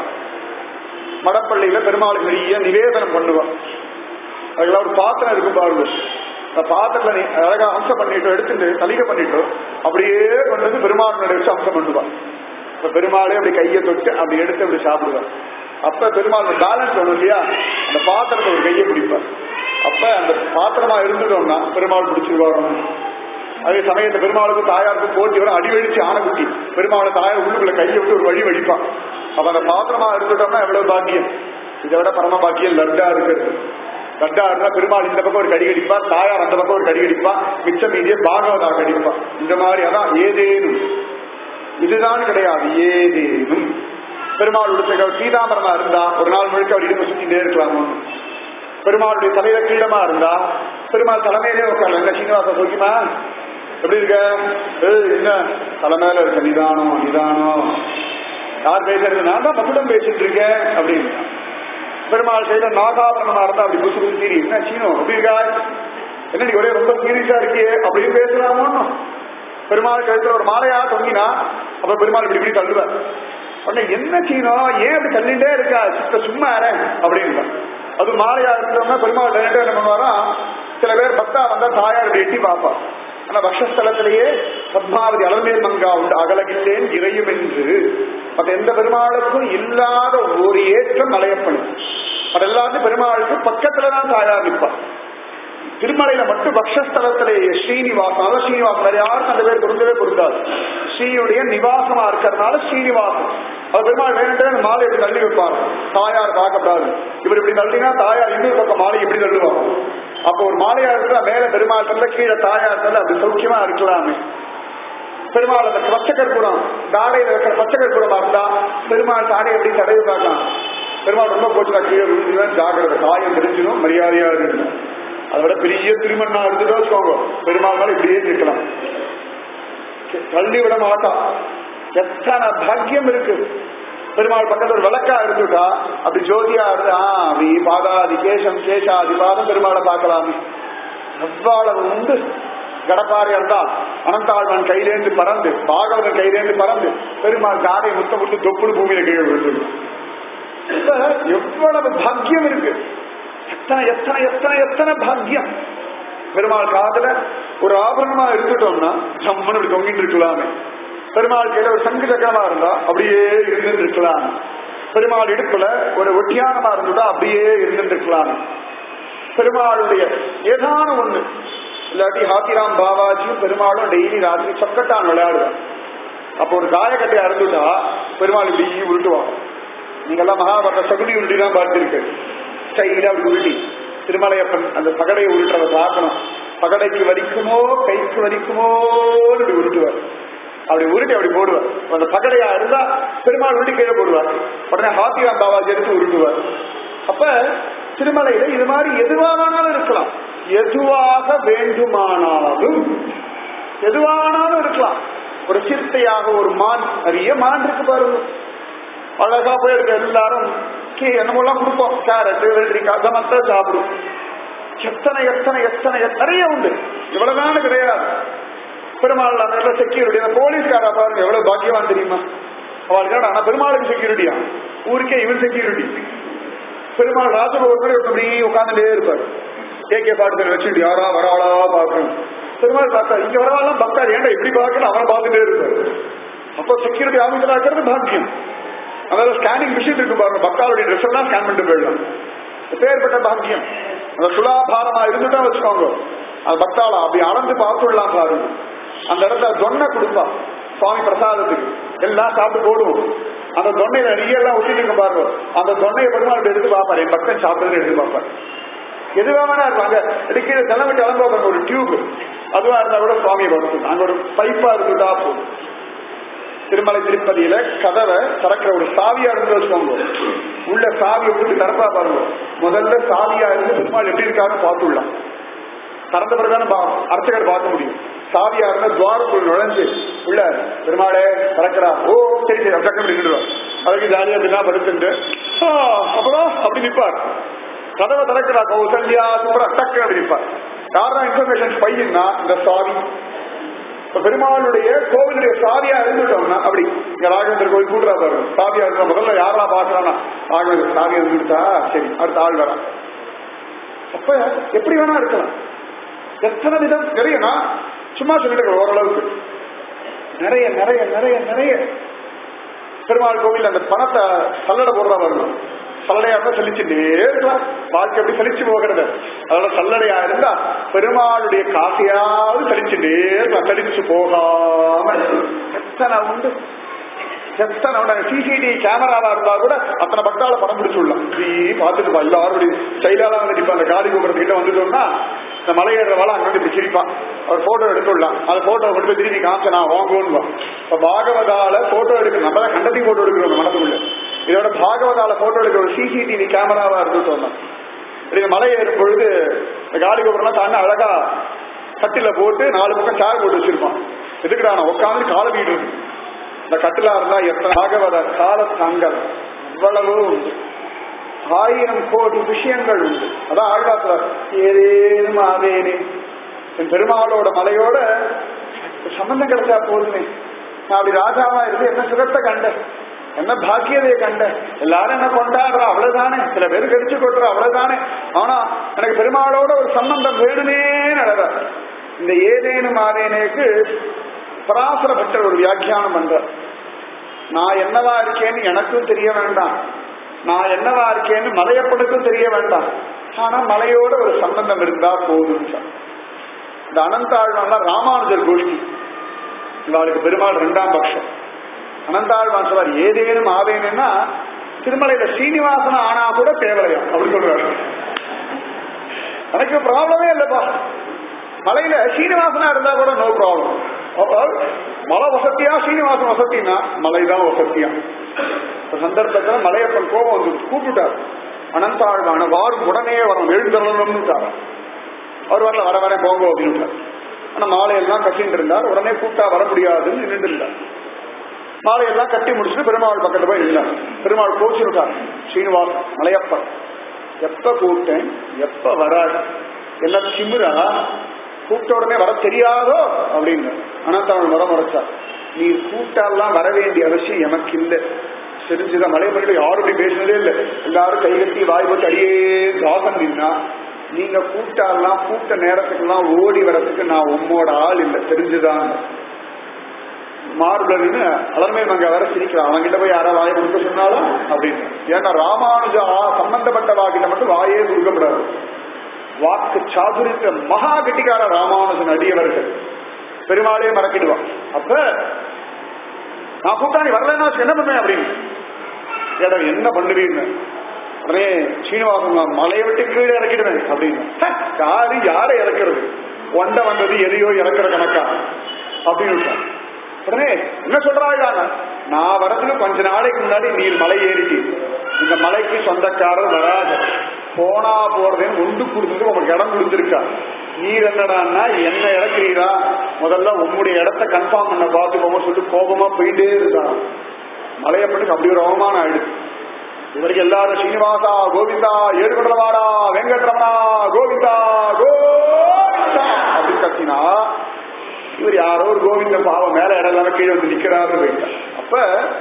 மடப்பள்ளியில பெருமாளுக்கு நிறைய நிவேதனம் பண்ணுவான் அதுக்கெல்லாம் ஒரு பாத்திரம் இருக்கும் பாருங்க அந்த பாத்திரத்துல நீ அழகா அம்சம் பண்ணிட்டோம் எடுத்துட்டு தலிகை பண்ணிட்டோம் அப்படியே கொண்டு வந்து பெருமாள் வச்சு அம்சம் பண்ணுவான் இப்ப பெருமாளே அப்படி கையை தொட்டு அப்படி எடுத்து அப்படி சாப்பிடுவார் அப்ப பெருமாள் பேலன்ஸ் வேணும் இல்லையா அந்த பாத்திரத்தை ஒரு கையை பிடிப்பார் அப்ப அந்த பாத்திரமா இருந்துட்டோம்னா பெருமாள் பிடிச்சிருவாரு அதே சமயத்தை பெருமாளுக்கு தாயாருக்கும் போட்டி வரும் அடி வெடிச்சு ஆனக்குட்டி பெருமாளை தாயார் உள்ளுக்குள்ள கையை விட்டு ஒரு வழி வடிப்பான் அப்ப அந்த பாத்திரமா இருந்துட்டோம்னா எவ்வளவு பாக்கியம் இதை விட பரம பாக்கியம் லட்டா இருக்கிறது லட்டா இருந்தா பெருமாள் இந்த பக்கம் ஒரு கடி கடிப்பா தாயார் அந்த பக்கம் ஒரு கடி கடிப்பா மிச்சம் மீதியே பாகவதா கடிப்பா இந்த மாதிரி அதான் ஏதேனும் இதுதான் கிடையாது ஏதேனும் பெருமாள் உடுத்த சீதாமரமா இருந்தா ஒரு நாள் முழுக்க அவர் இடுப்பு சுத்திட்டே இருக்கலாமோ பெருமாளுடைய தலையில கீழமா இருந்தா பெருமாள் தலைமையிலே உட்காரல என்ன சீனிவாச சோக்கியமா எப்படி இருக்க ஏய், என்ன தலைமையில இருக்க நிதானம் நிதானம் யார் பேசுறது நான் தான் மகுடம் பேசிட்டு இருக்கேன் அப்படின்னு பெருமாள் செய்த நாகாபரணமா இருந்தா அப்படி புசு புசு சீரி என்ன சீனோ எப்படி இருக்கா என்ன நீ ஒரே ரொம்ப சீரியஸா இருக்கியே அப்படின்னு பேசலாமோ பெருமாள் கழுத்துல ஒரு மாலையா தொங்கினா அப்ப பெருமாள் இப்படி இப்படி தள்ளுவார் உடனே என்ன சீனோ ஏன் அப்படி தள்ளிட்டே இருக்கா சித்த சும்மா இரு அப்படின்னு அது மாலையா இருந்தோம்னா பெருமாள் டேரக்டா என்ன பண்ணுவாரா சில பேர் பக்தா வந்தா தாயார் இப்படி எட்டி பார்ப்பா ஆனா பக்ஷஸ்தலத்திலேயே பத்மாவதி அலர்மேல் மங்கா உண்டு அகலகில்லேன் இறையும் என்று மற்ற எந்த பெருமாளுக்கும் இல்லாத ஒரு ஏற்றம் மலையப்பனும் அது எல்லாத்தையும் பெருமாளுக்கு பக்கத்துலதான் தாயார் நிற்பா திருமலையில மட்டும் பக்ஷஸ்தலத்திலேயே ஸ்ரீனிவாசம் அதான் ஸ்ரீனிவாசம் வேற யாருக்கும் அந்த பேர் பொருந்தவே பொருந்தாது ஸ்ரீயுடைய நிவாசமா இருக்கிறதுனால ஸ்ரீனிவாசம் அது பெருமாள் வேணுன்றே அந்த மாலை இப்படி தள்ளி வைப்பாங்க தாயார் பார்க்கப்படாது இவர் இப்படி தள்ளினா தாயார் இன்னொரு பக்கம் மாலை இப்படி தள்ளுவாங்க அப்போ ஒரு மாலையா இருக்கிற மேல பெருமாள் தள்ள கீழே தாயார் தள்ள அப்படி சௌக்கியமா இருக்கலாமே பெருமாள் அந்த பச்சை கற்பூரம் தாடையில இருக்கிற பச்சை கற்பூரமா இருந்தா பெருமாள் தாடை எப்படி தடவி பார்க்கலாம் பெருமாள் ரொம்ப போச்சுனா கீழே விழுந்துதான் ஜாக்கிரதை காயம் தெரிஞ்சிடும் மரியாதையா இருக்கணும் அதை விட பெரிய திருமணா இருந்துட்டோ வச்சுக்கோங்க பெருமாள் மேல இப்படியே நிற்கலாம் தள்ளி விட மாட்டான் எத்தனை பாக்கியம் இருக்கு பெருமாள் பக்கத்துல ஒரு விளக்கா இருந்துட்டா அப்படி ஜோதியா இருந்து ஆ அப்படி பாதாதி கேசம் கேசாதி பாதம் பெருமாளை பார்க்கலாமே எவ்வளவு உண்டு கடப்பாறையா இருந்தா அனந்தாழ்வன் கையிலேந்து பறந்து பாகவதன் கையிலேந்து பறந்து பெருமாள் காரை முத்த முட்டு தொப்புடு பூமியில கீழே விழுந்து இப்ப எவ்வளவு பாக்கியம் இருக்கு எத்தனை எத்தனை எத்தனை எத்தனை பாக்கியம் பெருமாள் காதுல ஒரு ஆபரணமா இருந்துட்டோம்னா ஜம்முன்னு இப்படி தொங்கிட்டு இருக்கலாமே பெருமாள் கையில ஒரு சங்கு சக்கரமா இருந்தா அப்படியே இருந்துட்டு இருக்கலாம் பெருமாள் இடுப்புல ஒரு ஒட்டியானமா இருந்துட்டா அப்படியே இருந்துட்டு இருக்கலாம் பெருமாளுடைய ஏதான ஒண்ணு இல்லாட்டி ஹாத்திராம் பாபாஜியும் பெருமாளும் டெய்லி ராத்திரி சொக்கட்டான் விளையாடுவார் அப்போ ஒரு காயக்கட்டையா இருந்துட்டா பெருமாள் இப்படி உருட்டுவான் நீங்கெல்லாம் மகாபாரத சகுனி உருட்டி தான் பார்த்திருக்கு ஸ்டைலா அப்படி உருட்டி திருமலையப்பன் அந்த பகடையை உருட்டுறத பார்க்கணும் பகடைக்கு வலிக்குமோ கைக்கு வலிக்குமோன்னு இப்படி உருட்டுவார் அப்படி உருட்டி அப்படி போடுவார் அந்த பகடையா இருந்தா பெருமாள் உருட்டி கீழே போடுவார் உடனே ஹாத்திராம் பாபாஜி எடுத்து உருட்டுவார் அப்ப திருமலையில இது மாதிரி எதுவானாலும் இருக்கலாம் எதுவாக வேண்டுமானாலும் எதுவானாலும் இருக்கலாம் ஒரு சிறுத்தையாக ஒரு மான் நிறைய மான் இருக்கு பாருங்க அழகா போய் இருக்க எல்லாரும் கீ என்னமெல்லாம் கொடுப்போம் கேரட் வெள்ளரிக்காய் அதை மட்டும் சாப்பிடும் எத்தனை எத்தனை எத்தனை நிறைய உண்டு இவ்வளவுதான் கிடையாது பெருமாள் அந்த செக்யூரிட்டி அந்த போலீஸ்காரா பாருங்க எவ்வளவு பாக்கியவான் தெரியுமா அவளுக்கு ஆனா பெருமாளுக்கு செக்யூரிட்டியா ஊருக்கே இவன் செக்யூரிட்டி பெருமாள் ராஜபோகர் இப்படி உட்காந்துட்டே இருப்பார் ஏகே பாட்டு வச்சுட்டு யாரா வராளா பார்க்கணும் பெருமாள் பார்த்தா இங்க வரவாலாம் பக்தா ஏன்டா இப்படி பார்க்கணும் அவனை பார்த்துட்டே இருப்பார் அப்போ செக்யூரிட்டி ஆபீசரா இருக்கிறது பாக்கியம் அதாவது ஸ்கேனிங் மிஷின் இருக்கு பாருங்க பக்தாவுடைய ட்ரெஸ் எல்லாம் ஸ்கேன் பண்ணிட்டு போயிடலாம் எப்பேற்பட்ட பாக்கியம் அந்த சுலாபாரமா இருந்துட்டா வச்சுக்கோங்க அது பக்தாளா அப்படி அளந்து பார்த்துடலாம் பாருங்க அந்த இடத்துல தொன்னை கொடுப்பா சுவாமி பிரசாதத்துக்கு எல்லாம் சாப்பிட்டு போடுவோம் அந்த தொன்னையில நிறைய எல்லாம் ஒட்டிட்டு பாருங்க அந்த தொன்னையை பெருமாள் எடுத்து பார்ப்பாரு என் பக்தன் சாப்பிடுறது எடுத்து பார்ப்பார் எதுவா வேணா இருப்பாங்க அடிக்கடி தலைமைட்டு அளந்து பார்ப்பாங்க ஒரு டியூப் அதுவா இருந்தா கூட சுவாமியை பார்த்து அங்க ஒரு பைப்பா இருந்துட்டா போதும் திருமலை திருப்பதியில கதவை திறக்கிற ஒரு சாவியா இருந்து வச்சுக்கோங்க உள்ள சாவியை விட்டு திறப்பா பாருங்க முதல்ல சாவியா இருந்து பெருமாள் எப்படி இருக்காருன்னு பார்த்துடலாம் திறந்த பிறகுதானே பா- அர்ச்சகர் பார்க்க முடியும் சாவியா இருந்தா துவாரத்துக்குள் நுழைஞ்சு உள்ள பெருமாளே திறக்கிறா ஓ சரி சரி அப்டக்கம் நின்றுடுவார் அதுக்கு ஜாலியா அப்படின்னா படுத்துட்டு "ஆ, அப்புறம் அப்படி நிப்பார் கதவை திறக்கிறா கௌசல்யா அப்புறம் டக்கு அப்படி நிப்பார் யாரா இன்ஃபர்மேஷன் பையன்னா இந்த சாவி இப்ப பெருமாளுடைய கோவிலுடைய சாவியா இருந்துட்டோம்னா அப்படி இங்க ராகவேந்திர கோவில் கூட்டுறா பாருங்க சாவியா இருந்தா முதல்ல யாரா பாக்குறானா ராகவேந்திர சாவியா இருந்துட்டா சரி அடுத்த ஆள் வரா அப்ப எப்படி வேணா இருக்கலாம் எத்தனை விதம் நிறைய நான் சும்மா சொல்லிட்டு இருக்கேன் ஓரளவுக்கு நிறைய நிறைய நிறைய நிறைய பெருமாள் கோவில் அந்த பணத்தை சல்லடை போடுறா வரணும் சல்லடையா இருந்தா சலிச்சுட்டே இருக்கலாம் வாழ்க்கை எப்படி சலிச்சு போகிறது அதோட சல்லடையா இருந்தா பெருமாளுடைய காசையாவது சலிச்சுட்டே இருக்கலாம் சலிச்சு போகாம எத்தனை உண்டு எத்தனை உண்டு சிசிடிவி கேமராவா இருந்தா கூட அத்தனை பக்தால படம் பிடிச்சு விடலாம் இப்படி பார்த்துட்டு பா எல்லாரும் ஸ்டைலாலாம் வந்து நிப்பா அந்த காலி கோபுரத்துக்கிட்ட வந்துட்டோம்னா இந்த மலையேறவாள் அங்க வந்து இப்படி சிரிப்பான் அவர் போட்டோ எடுத்துடலாம் அந்த போட்டோ கொண்டு போய் திரும்பி காமிச்ச நான் வாங்குவோம் இப்ப பாகவதால போட்டோ எடுக்க நம்ம தான் கண்டத்தி போட்டோ எடுக்கிறோம் நம்ம மனதுக்குள்ள இதோட பாகவதால போட்டோ எடுக்கிற ஒரு சிசிடிவி கேமராவா இருந்துட்டோம்னா இப்படி இந்த மலை ஏறும் பொழுது இந்த காலி கோபுரம்லாம் தாண்டி அழகா கட்டில போட்டு நாலு பக்கம் சேர் போட்டு வச்சிருப்பான் எதுக்குடா நான் உட்காந்து கால வீடு இந்த கட்டிலா இருந்தா எத்தனை பாகவத கால தங்கள் இவ்வளவு உண்டு ஆயிரம் கோடி விஷயங்கள் உண்டு அதான் ஆழ்வாசர் ஏதேனும் ஆவேனே என் பெருமாளோட மலையோட சம்பந்தம் கிடைச்சா போதுமே நான் அப்படி ராஜாவா இருந்து என்ன சுகத்தை கண்டேன் என்ன பாக்கியதையை கண்டேன் எல்லாரும் என்ன கொண்டாடுறா அவ்வளவுதானே சில பேர் கடிச்சு கொட்டுறா அவ்வளவுதானே ஆனா எனக்கு பெருமாளோட ஒரு சம்பந்தம் வேணுமே நடந்த இந்த ஏதேனும் ஆவேனேக்கு பராசர பட்டர் ஒரு வியாக்கியானம் பண்றார் நான் என்னவா இருக்கேன்னு எனக்கும் தெரிய வேண்டாம் நான் என்னவா இருக்கேன்னு மலையப்பனுக்கும் தெரிய வேண்டாம் ஆனா மலையோட ஒரு சம்பந்தம் இருந்தா போதும் சார் இந்த அனந்தாழ்வான் ராமானுஜர் கோஷ்டி இவாளுக்கு பெருமாள் ரெண்டாம் பட்சம் அனந்தாழ்வான் சொல்றார் ஏதேனும் ஆவேனுன்னா திருமலையில சீனிவாசன ஆனா கூட தேவலையா அப்படி சொல்றாரு எனக்கு ப்ராப்ளமே இல்லப்பா மலையில சீனிவாசனா இருந்தா கூட நோ ப்ராப்ளம் மலை வசதியா சீனிவாசன் வசதினா மலைதான் வசதியா இந்த சந்தர்ப்பத்துல மலையப்பன் கோபம் வந்து கூப்பிட்டார் அனந்தாழ்வான வாரும் உடனே வரும் எழுந்தரணும்னு அவர் வரல வர வர போங்க அப்படின்னு ஆனா மாலையெல்லாம் கட்டிட்டு இருந்தார் உடனே கூப்பிட்டா வர முடியாதுன்னு நின்று இருந்தார் மாலையெல்லாம் கட்டி முடிச்சுட்டு பெருமாள் பக்கத்துல போய் நின்றார் பெருமாள் கோச்சிருக்கார் ஸ்ரீனிவாசன் மலையப்பன் எப்ப கூப்பிட்டேன் எப்ப வராது என்ன திமிரா கூப்பிட்ட உடனே வர தெரியாதோ அப்படின்னு அனந்தாவன் வர முறைச்சார் நீ கூப்பிட்டாலாம் வர வேண்டிய அவசியம் எனக்கு இல்லை தெரிஞ்சுதான் மலைய பண்ணிட்டு யாரும் இப்படி பேசினதே இல்லை எல்லாரும் கை கட்டி வாய் போட்டு அடியே தாசன் நின்னா நீங்க கூப்பிட்டாலாம் கூப்பிட்ட நேரத்துக்கெல்லாம் ஓடி வரதுக்கு நான் உம்மோட ஆள் இல்லை தெரிஞ்சுதான் மார்பலன்னு அலர்மை மங்க வேற சிரிக்கிறான் அவன்கிட்ட போய் யாரா வாயை கொடுக்க சொன்னாலும் அப்படின்னு ஏன்னா ராமானுஜா சம்பந்தப்பட்ட வாக்கிட்ட மட்டும் வாயே கொடுக்கப்படாது வாக்கு சாதுரித்த மகா கட்டிக்கார ராமானுஜன் அடியவர்கள் பெருமாளே மறக்கிடுவான் அப்ப நான் கூப்பிட்டா நீ வரலன்னா என்ன பண்ணுவேன் அப்படின்னு ஏடா என்ன பண்ணுவீங்க உடனே சீனிவாசன் நான் மலையை விட்டு கீழே இறக்கிடுவேன் அப்படின்னு "ஹ, யாரு யாரை இறக்குறது ஒண்ட வந்தது எதையோ இறக்குற கணக்கா அப்படின்னு விட்டான். உடனே என்ன சொல்றாங்க நான் வரதுக்கு கொஞ்ச நாளைக்கு முன்னாடி நீர் மலை ஏறிட்டு இந்த மலைக்கு சொந்தக்காரர் வராது போனா போறதேன்னு ஒன்று கொடுத்துட்டு உங்களுக்கு இடம் கொடுத்துருக்கா நீர் என்னடான்னா என்ன இறக்குறீரா முதல்ல உங்களுடைய இடத்த கன்ஃபார்ம் பண்ண பார்த்துக்கோங்க சொல்லிட்டு கோபமா போயிட்டே இருந்தான் மலையப்பனுக்கு அப்படி ஒரு அவமானம் ஆயிடுச்சு இவருக்கு எல்லாரும் ஸ்ரீனிவாசா கோவிந்தா ஏழுகொண்டவாடா வெங்கட்ரமணா கோவிந்தா கோவிந்தா அப்படின்னு கத்தினா இவர் யாரோ ஒரு கோவிந்த பாவம் மேல இடம் இல்லாம கீழே வந்து நிக்கிறாரு போயிட்டார் அப்ப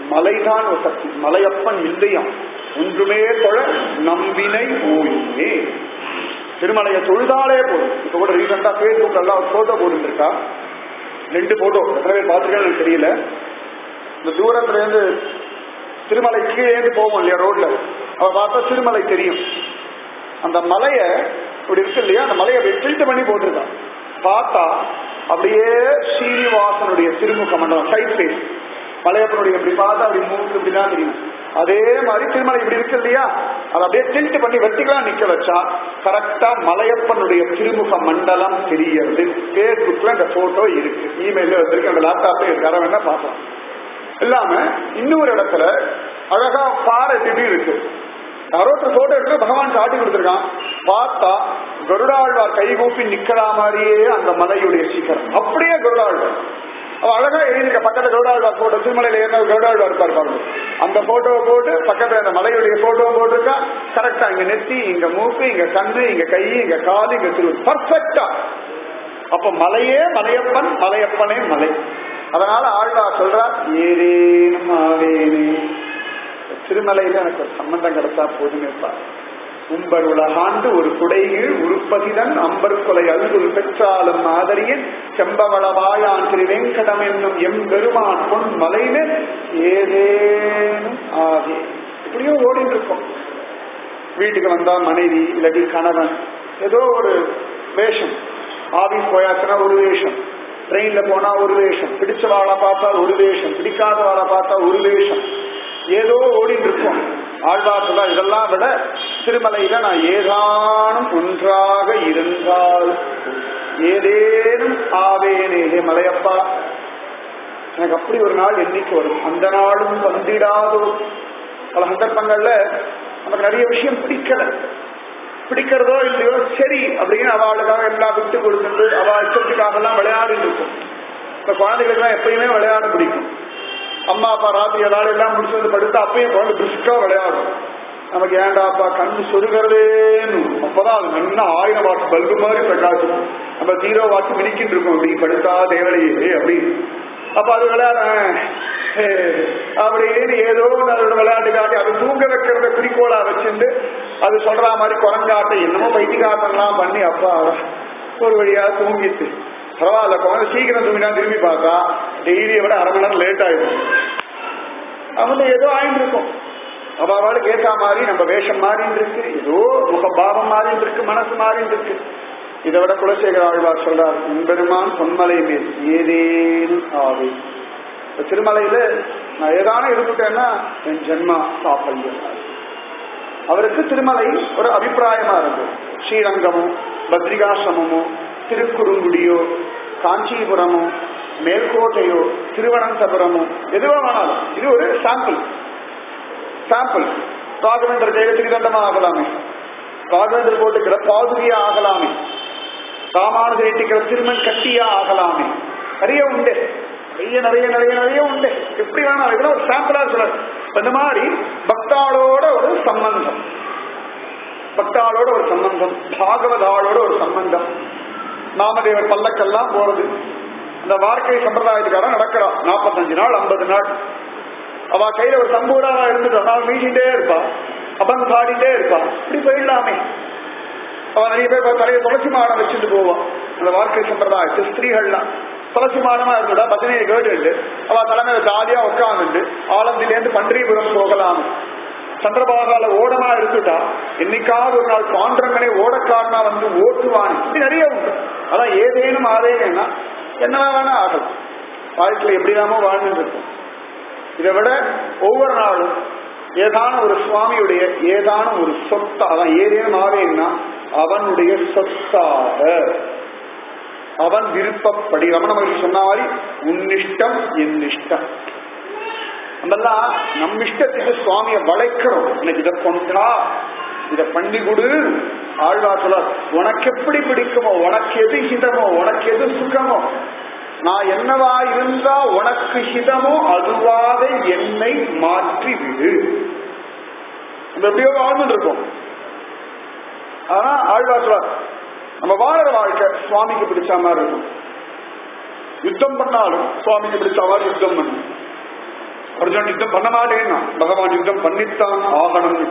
மலைதான் ஒரு சக்தி மலையப்பன் இல்லையாம் ஒன்றுமே தொழ நம்பினை ஓயுமே திருமலையை தொழுதாலே போதும் இப்ப கூட ரீசெண்டா பேஸ்புக் எல்லாம் ஒரு போட்டோ போட்டுருக்கா ரெண்டு போட்டோ எத்தனை பேர் பார்த்துருக்கேன்னு எனக்கு தெரியல இந்த தூரத்துல இருந்து திருமலை கீழே இருந்து போவோம் இல்லையா ரோட்ல அவ பார்த்தா திருமலை தெரியும் அந்த மலைய இப்படி இருக்கு இல்லையா அந்த மலையை ஃபில்ட் பண்ணி போட்டிருக்கான் பார்த்தா அப்படியே ஸ்ரீனிவாசனுடைய திருமுக மண்டலம் சைட் ஃபேஸ் மலையப்பனுடைய இப்படி பார்த்தா அப்படி மூக்கு இப்படிதான் தெரியும் அதே மாதிரி திருமலை இப்படி இருக்கு இல்லையா அதை அப்படியே டில்ட் பண்ணி வெட்டிகளா நிக்க வச்சா கரெக்டா மலையப்பனுடைய திருமுக மண்டலம் தெரியறது பேஸ்புக்ல அந்த போட்டோ இருக்கு இமெயில வந்திருக்கு அந்த லேப்டாப்ல இருக்கு அதை வேணா பார்க்கலாம் இல்லாம இன்னொரு இடத்துல அழகா பாறை திடீர் இருக்கு யாரோ ஒருத்தர் போட்டோ எடுத்து பகவான் காட்டி கொடுத்துருக்கான் பார்த்தா கருடாழ்வார் கைகூப்பி நிக்கிற மாதிரியே அந்த மலையுடைய சீக்கிரம் அப்படியே கருடாழ்வார் அவ அழகா எழுதிருக்க பக்கத்துல கருடாழ்வார் போட்டோ திருமலையில ஏன்னா கருடாழ்வார் இருப்பார் பாருங்க அந்த போட்டோவை போட்டு பக்கத்துல அந்த மலையுடைய போட்டோ போட்டிருக்கா கரெக்டா இங்க நெத்தி இங்க மூக்கு இங்க கண்ணு இங்க கை இங்க காலு இங்க திரு பர்ஃபெக்டா அப்ப மலையே மலையப்பன் மலையப்பனே மலை அதனால ஆழ்வார் சொல்றார் ஏதேனும் ஆவேனே திருமலையில எனக்கு ஒரு சம்பந்தம் கிடைச்சா போதுமேப்பா உம்பர் உலகாண்டு ஒரு குடைகீழ் உருப்பதிதன் அம்பர் கொலை அல்குல் பெற்றாலும் ஆதரியின் செம்பவள வாயான் திரு வெங்கடம் என்னும் எம் பெருமான் பொன் மலையில ஏதேனும் ஆவே இப்படியோ ஓடிட்டு இருக்கோம் வீட்டுக்கு வந்தா மனைவி இல்லாட்டி கணவன் ஏதோ ஒரு வேஷம் ஆபீஸ் போயாச்சுன்னா ஒரு வேஷம் ட்ரெயின்ல போனா ஒரு வேஷம் பிடிச்ச வாழை பார்த்தா ஒரு வேஷம் பிடிக்காத வாழை பார்த்தா ஒரு வேஷம் ஏதோ ஓடிட்டு இருக்கோம் ஆழ்வார் சொல்ல இதெல்லாம் விட திருமலையில நான் ஏதானும் ஒன்றாக இருந்தால் ஏதேனும் ஆவேனே ஹே மலையப்பா எனக்கு அப்படி ஒரு நாள் எண்ணிக்கை வரும் அந்த நாளும் வந்திடாதோ பல சந்தர்ப்பங்கள்ல நமக்கு நிறைய விஷயம் பிடிக்கல பிடிக்கிறதோ இல்லையோ சரி அப்படின்னு அவளுக்காக எல்லாம் விட்டு கொடுத்துட்டு அவ இஷ்டத்துக்காக எல்லாம் விளையாடிட்டு இருக்கும் இப்ப குழந்தைகளுக்கு எல்லாம் எப்பயுமே விளையாட பிடிக்கும் அம்மா அப்பா ராத்திரி ஏதாவது எல்லாம் முடிச்சு வந்து படுத்து அப்பயும் குழந்தை பிரிஸ்கா விளையாடும் நமக்கு ஏண்டாப்பா கண்ணு சொருகிறதேன்னு அப்பதான் அது நல்லா ஆயிரம் வாட் பல்பு மாதிரி பிரகாசம் நம்ம ஜீரோ வாட் மினிக்கிட்டு இருக்கோம் அப்படி படுத்தா தேவலையே அப்படின்னு அப்ப அது விளையாட அப்படின்னு ஏதோ அதோட விளையாட்டு காட்டி அது தூங்க வைக்கிறத குறிக்கோளா வச்சுட்டு அது சொல்ற மாதிரி குரங்காட்டம் என்னமோ பைத்தியகாட்டம்லாம் பண்ணி அப்பா ஒரு வழியா தூங்கிட்டு பரவாயில்ல குழந்தை சீக்கிரம் தூங்கினா திரும்பி பார்த்தா டெய்லியை விட அரை மணி நேரம் லேட் ஆயிடும் அவங்க ஏதோ ஆயிட்டு இருக்கும் அவ அவளுக்கு ஏற்ற மாதிரி நம்ம வேஷம் மாறிட்டு இருக்கு ஏதோ முகபாவம் மாறிட்டு இருக்கு மனசு மாறிட்டு இருக்கு இதை விட குலசேகர ஆழ்வார் சொல்றார் பெருமான் பொன்மலை மேல் ஏதேனும் ஆவே இப்ப திருமலையில நான் ஏதானும் இருந்துட்டேன்னா என் ஜென்மா சாப்பல்யம் அவருக்கு திருமலை ஒரு அபிப்பிராயமா இருந்தது ஸ்ரீரங்கமோ பத்ரிகாசிரமமோ திருக்குறுங்குடியோ காஞ்சிபுரமோ மேல்கோட்டையோ திருவனந்தபுரமோ எதுவோ வேணாலும் இது ஒரு சாம்பிள் சாம்பிள் ராகவேந்தர் கையில திரிதண்டமா ஆகலாமே ராகவேந்தர் போட்டுக்கிற பாதுகையா ஆகலாமே ராமானுஜர் எட்டிக்கிற திருமண் கட்டியா ஆகலாமே நிறைய உண்டு நிறைய நிறைய நிறைய நிறைய உண்டு எப்படி வேணாலும் இதெல்லாம் ஒரு சாம்பிளா சொல்ல இந்த மாதிரி பக்தாளோட ஒரு சம்பந்தம் பக்தாளோட ஒரு சம்பந்தம் பாகவதாளோட ஒரு சம்பந்தம் நாமதேவர் பல்லக்கெல்லாம் போறது அந்த வாழ்க்கை சம்பிரதாயத்துக்காரன் நடக்கிறா நாற்பத்தஞ்சு நாள் ஐம்பது நாள் அவ கையில ஒரு சம்பூடாவா இருந்துட்டு அவள் மீட்டிகிட்டே இருப்பா அபன் பாடிட்டே இருப்பா இப்படி போயிடலாமே அவ நிறைய பேர் தலையை துளசி மாடம் வச்சுட்டு போவான் அந்த வாழ்க்கை சம்பிரதாயத்து ஸ்திரீகள்லாம் துளசி மாடமா இருந்துடா பஜனையை கேட்டு அவ தலைமையில ஜாலியா உட்காந்துட்டு ஆலந்திலேருந்து பன்றிபுரம் போகலாம் சந்திரபாகால ஓடமா இருந்துட்டா என்னைக்காவது ஒரு நாள் பாண்டரங்கனே ஓடக்காரனா வந்து ஓட்டுவான் இப்படி நிறைய உண்டு அதான் ஏதேனும் ஆதேனா என்னவா வேணா ஆகலாம் வாழ்க்கையில எப்படிதாமோ வாழ்ந்துட்டு இருக்கும் இதை விட ஒவ்வொரு நாளும் ஏதான ஒரு சுவாமியுடைய ஏதான ஒரு சொத்தா அதான் ஏதேனும் ஆவேன்னா அவனுடைய சொத்தாக அவன் விருப்பப்படி ரமண மகிழ்ச்சி சொன்ன மாதிரி உன்னிஷ்டம் என் இஷ்டம் நம்மெல்லாம் நம் இஷ்டத்துக்கு சுவாமியை வளைக்கிறோம் எனக்கு இதை கொண்டா இதை பண்ணி கொடு ஆழ்வா சொல்ல உனக்கு எப்படி பிடிக்குமோ உனக்கு எது ஹிதமோ உனக்கு எது சுகமோ நான் என்னவா இருந்தா உனக்கு ஹிதமோ அதுவாக என்னை மாற்றி விடு நம்ம எப்படியோ வாழ்ந்துட்டு இருக்கோம் ஆனா ஆழ்வா சொல்ல நம்ம வாழற வாழ்க்கை சுவாமிக்கு பிடிச்ச மாதிரி இருக்கும் யுத்தம் பண்ணாலும் சுவாமிக்கு பிடிச்ச மாதிரி யுத்தம் பண்ணும் அர்ஜுனன் யுத்தம் பண்ண மாட்டேன்னா பகவான் யுத்தம் பண்ணித்தான் ஆகணும்னு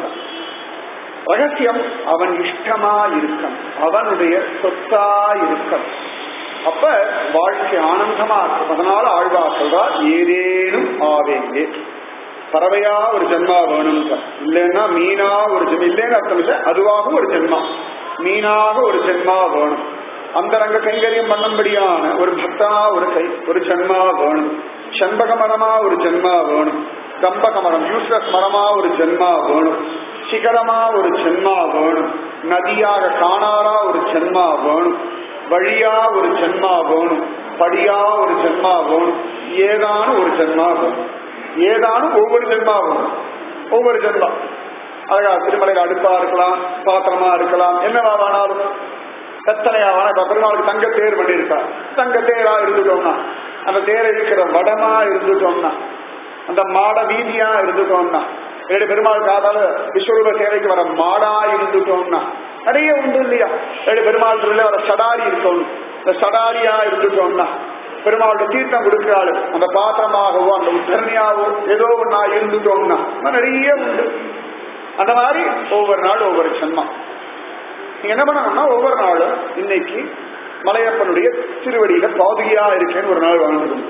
ரகசியம் அவன் இஷ்டமா இருக்கம் அவனுடைய சொத்தா இருக்கம் அப்ப வாழ்க்கை ஆனந்தமா இருக்கும் அதனால ஆழ்வா சொல்றார் ஏதேனும் ஆவேங்கே பறவையா ஒரு ஜென்மா வேணும் இல்லைன்னா மீனா ஒரு ஜென்மம் இல்லைன்னு அர்த்தம் இல்லை அதுவாக ஒரு ஜென்மா மீனாக ஒரு ஜென்மா வேணும் அந்த ரங்க கைங்கரியம் பண்ணும்படியான ஒரு பக்தா ஒரு கை ஒரு ஜென்மா வேணும் செண்பக மரமா ஒரு ஜென்மா வேணும் கம்பக மரம் யூஸ்லஸ் மரமா ஒரு ஜென்மா வேணும் சிகரமா ஒரு ஜென்மா வேணும் நதியாக காணாரா ஒரு ஜென்மா வேணும் வழியா ஒரு ஜென்மா வேணும் படியா ஒரு ஜென்மா வேணும் ஏதான ஒரு ஜென்மா வேணும் ஏதானும் ஒவ்வொரு ஜென்மா வேணும் ஒவ்வொரு ஜென்மா அழகா திருமலையில் அடுப்பா இருக்கலாம் பாத்திரமா இருக்கலாம் என்னவா வேணாலும் எத்தனையா வேணா இப்ப பெருமாளுக்கு தங்க தேர் பண்ணியிருக்கா தங்க தேரா இருந்துட்டோம்னா அந்த தேரை இருக்கிற வடமா இருந்துட்டோம்னா அந்த மாட வீதியா இருந்துட்டோம்னா என்னுடைய பெருமாள் காதால விஸ்வரூப சேவைக்கு வர மாடா இருந்துட்டோம்னா நிறைய உண்டு இல்லையா என்னுடைய பெருமாள் திருவிழா வர சடாரி இருக்கணும் இந்த சடாரியா இருந்துட்டோம்னா பெருமாளுடைய தீர்த்தம் கொடுக்கிறாள் அந்த பாத்திரமாகவோ அந்த உத்தரணியாவோ ஏதோ ஒன்னா இருந்துட்டோம்னா நிறைய உண்டு அந்த மாதிரி ஒவ்வொரு நாள் ஒவ்வொரு ஜென்மம் நீங்க என்ன பண்ணணும்னா ஒவ்வொரு நாளும் இன்னைக்கு மலையப்பனுடைய திருவடியில பாதுகையா இருக்கேன்னு ஒரு நாள் வாழ்ந்துடும்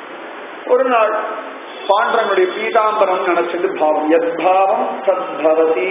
ஒரு நாள் பாண்டவனுடைய பீதாம்பரம் நினைச்சிட்டு பாவம் எத் பாவம் சத் பவதி